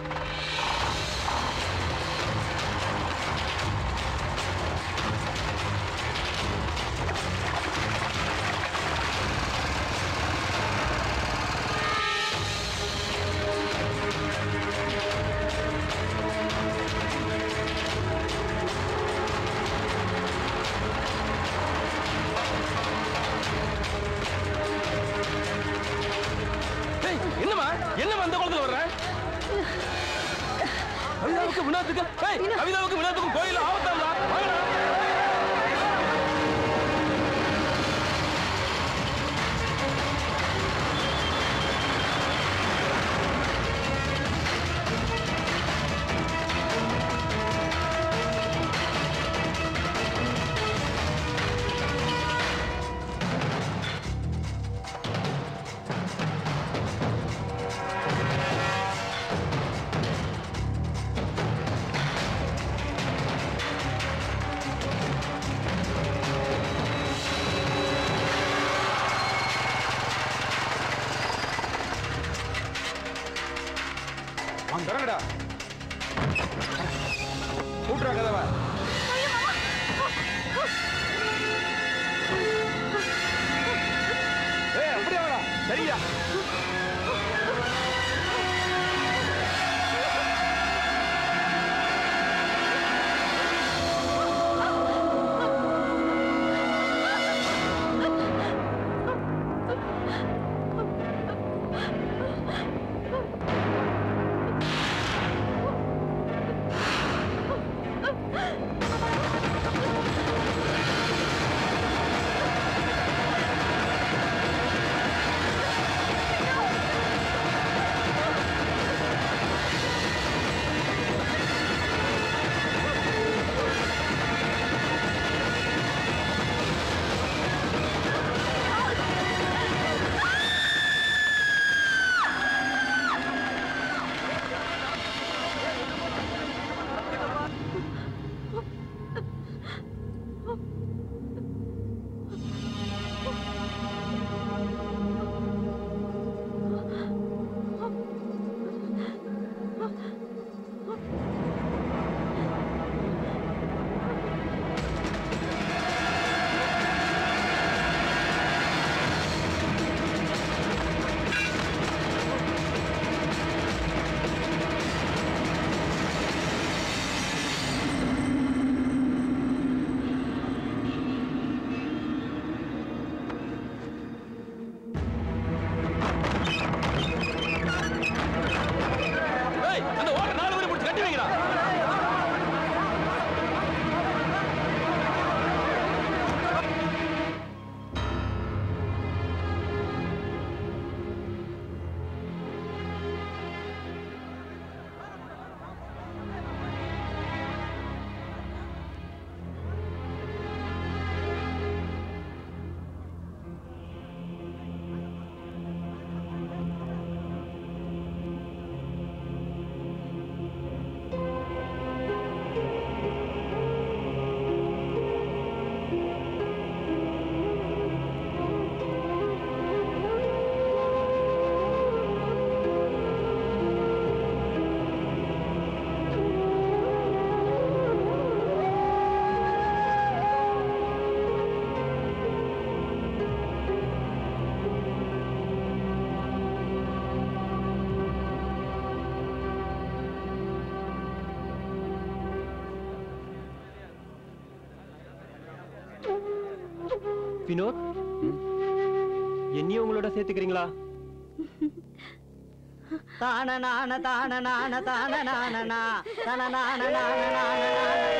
ஏய், என்னம்மா என்னம்மா அந்த குளத்துல வர்ற கவிதாவுக்கு வினோத்துக்கு ஏய், கவிதாவுக்கு வினோத்துக்கும் கோயில் ஆபத்தாங்களா வாங்கடா வாங்க திறங்கடா கூட்டுறா கதவை ஏய் அப்படியே வாடா சரியா ஏய் அந்த ஓட நாலு பேர் பிடிச்சி கட்டி வைங்கடா வினோத் என்னையும் உங்களோட சேர்த்துக்கிறீங்களா தான நான தான நான தான நான நா தன நான நான நான நான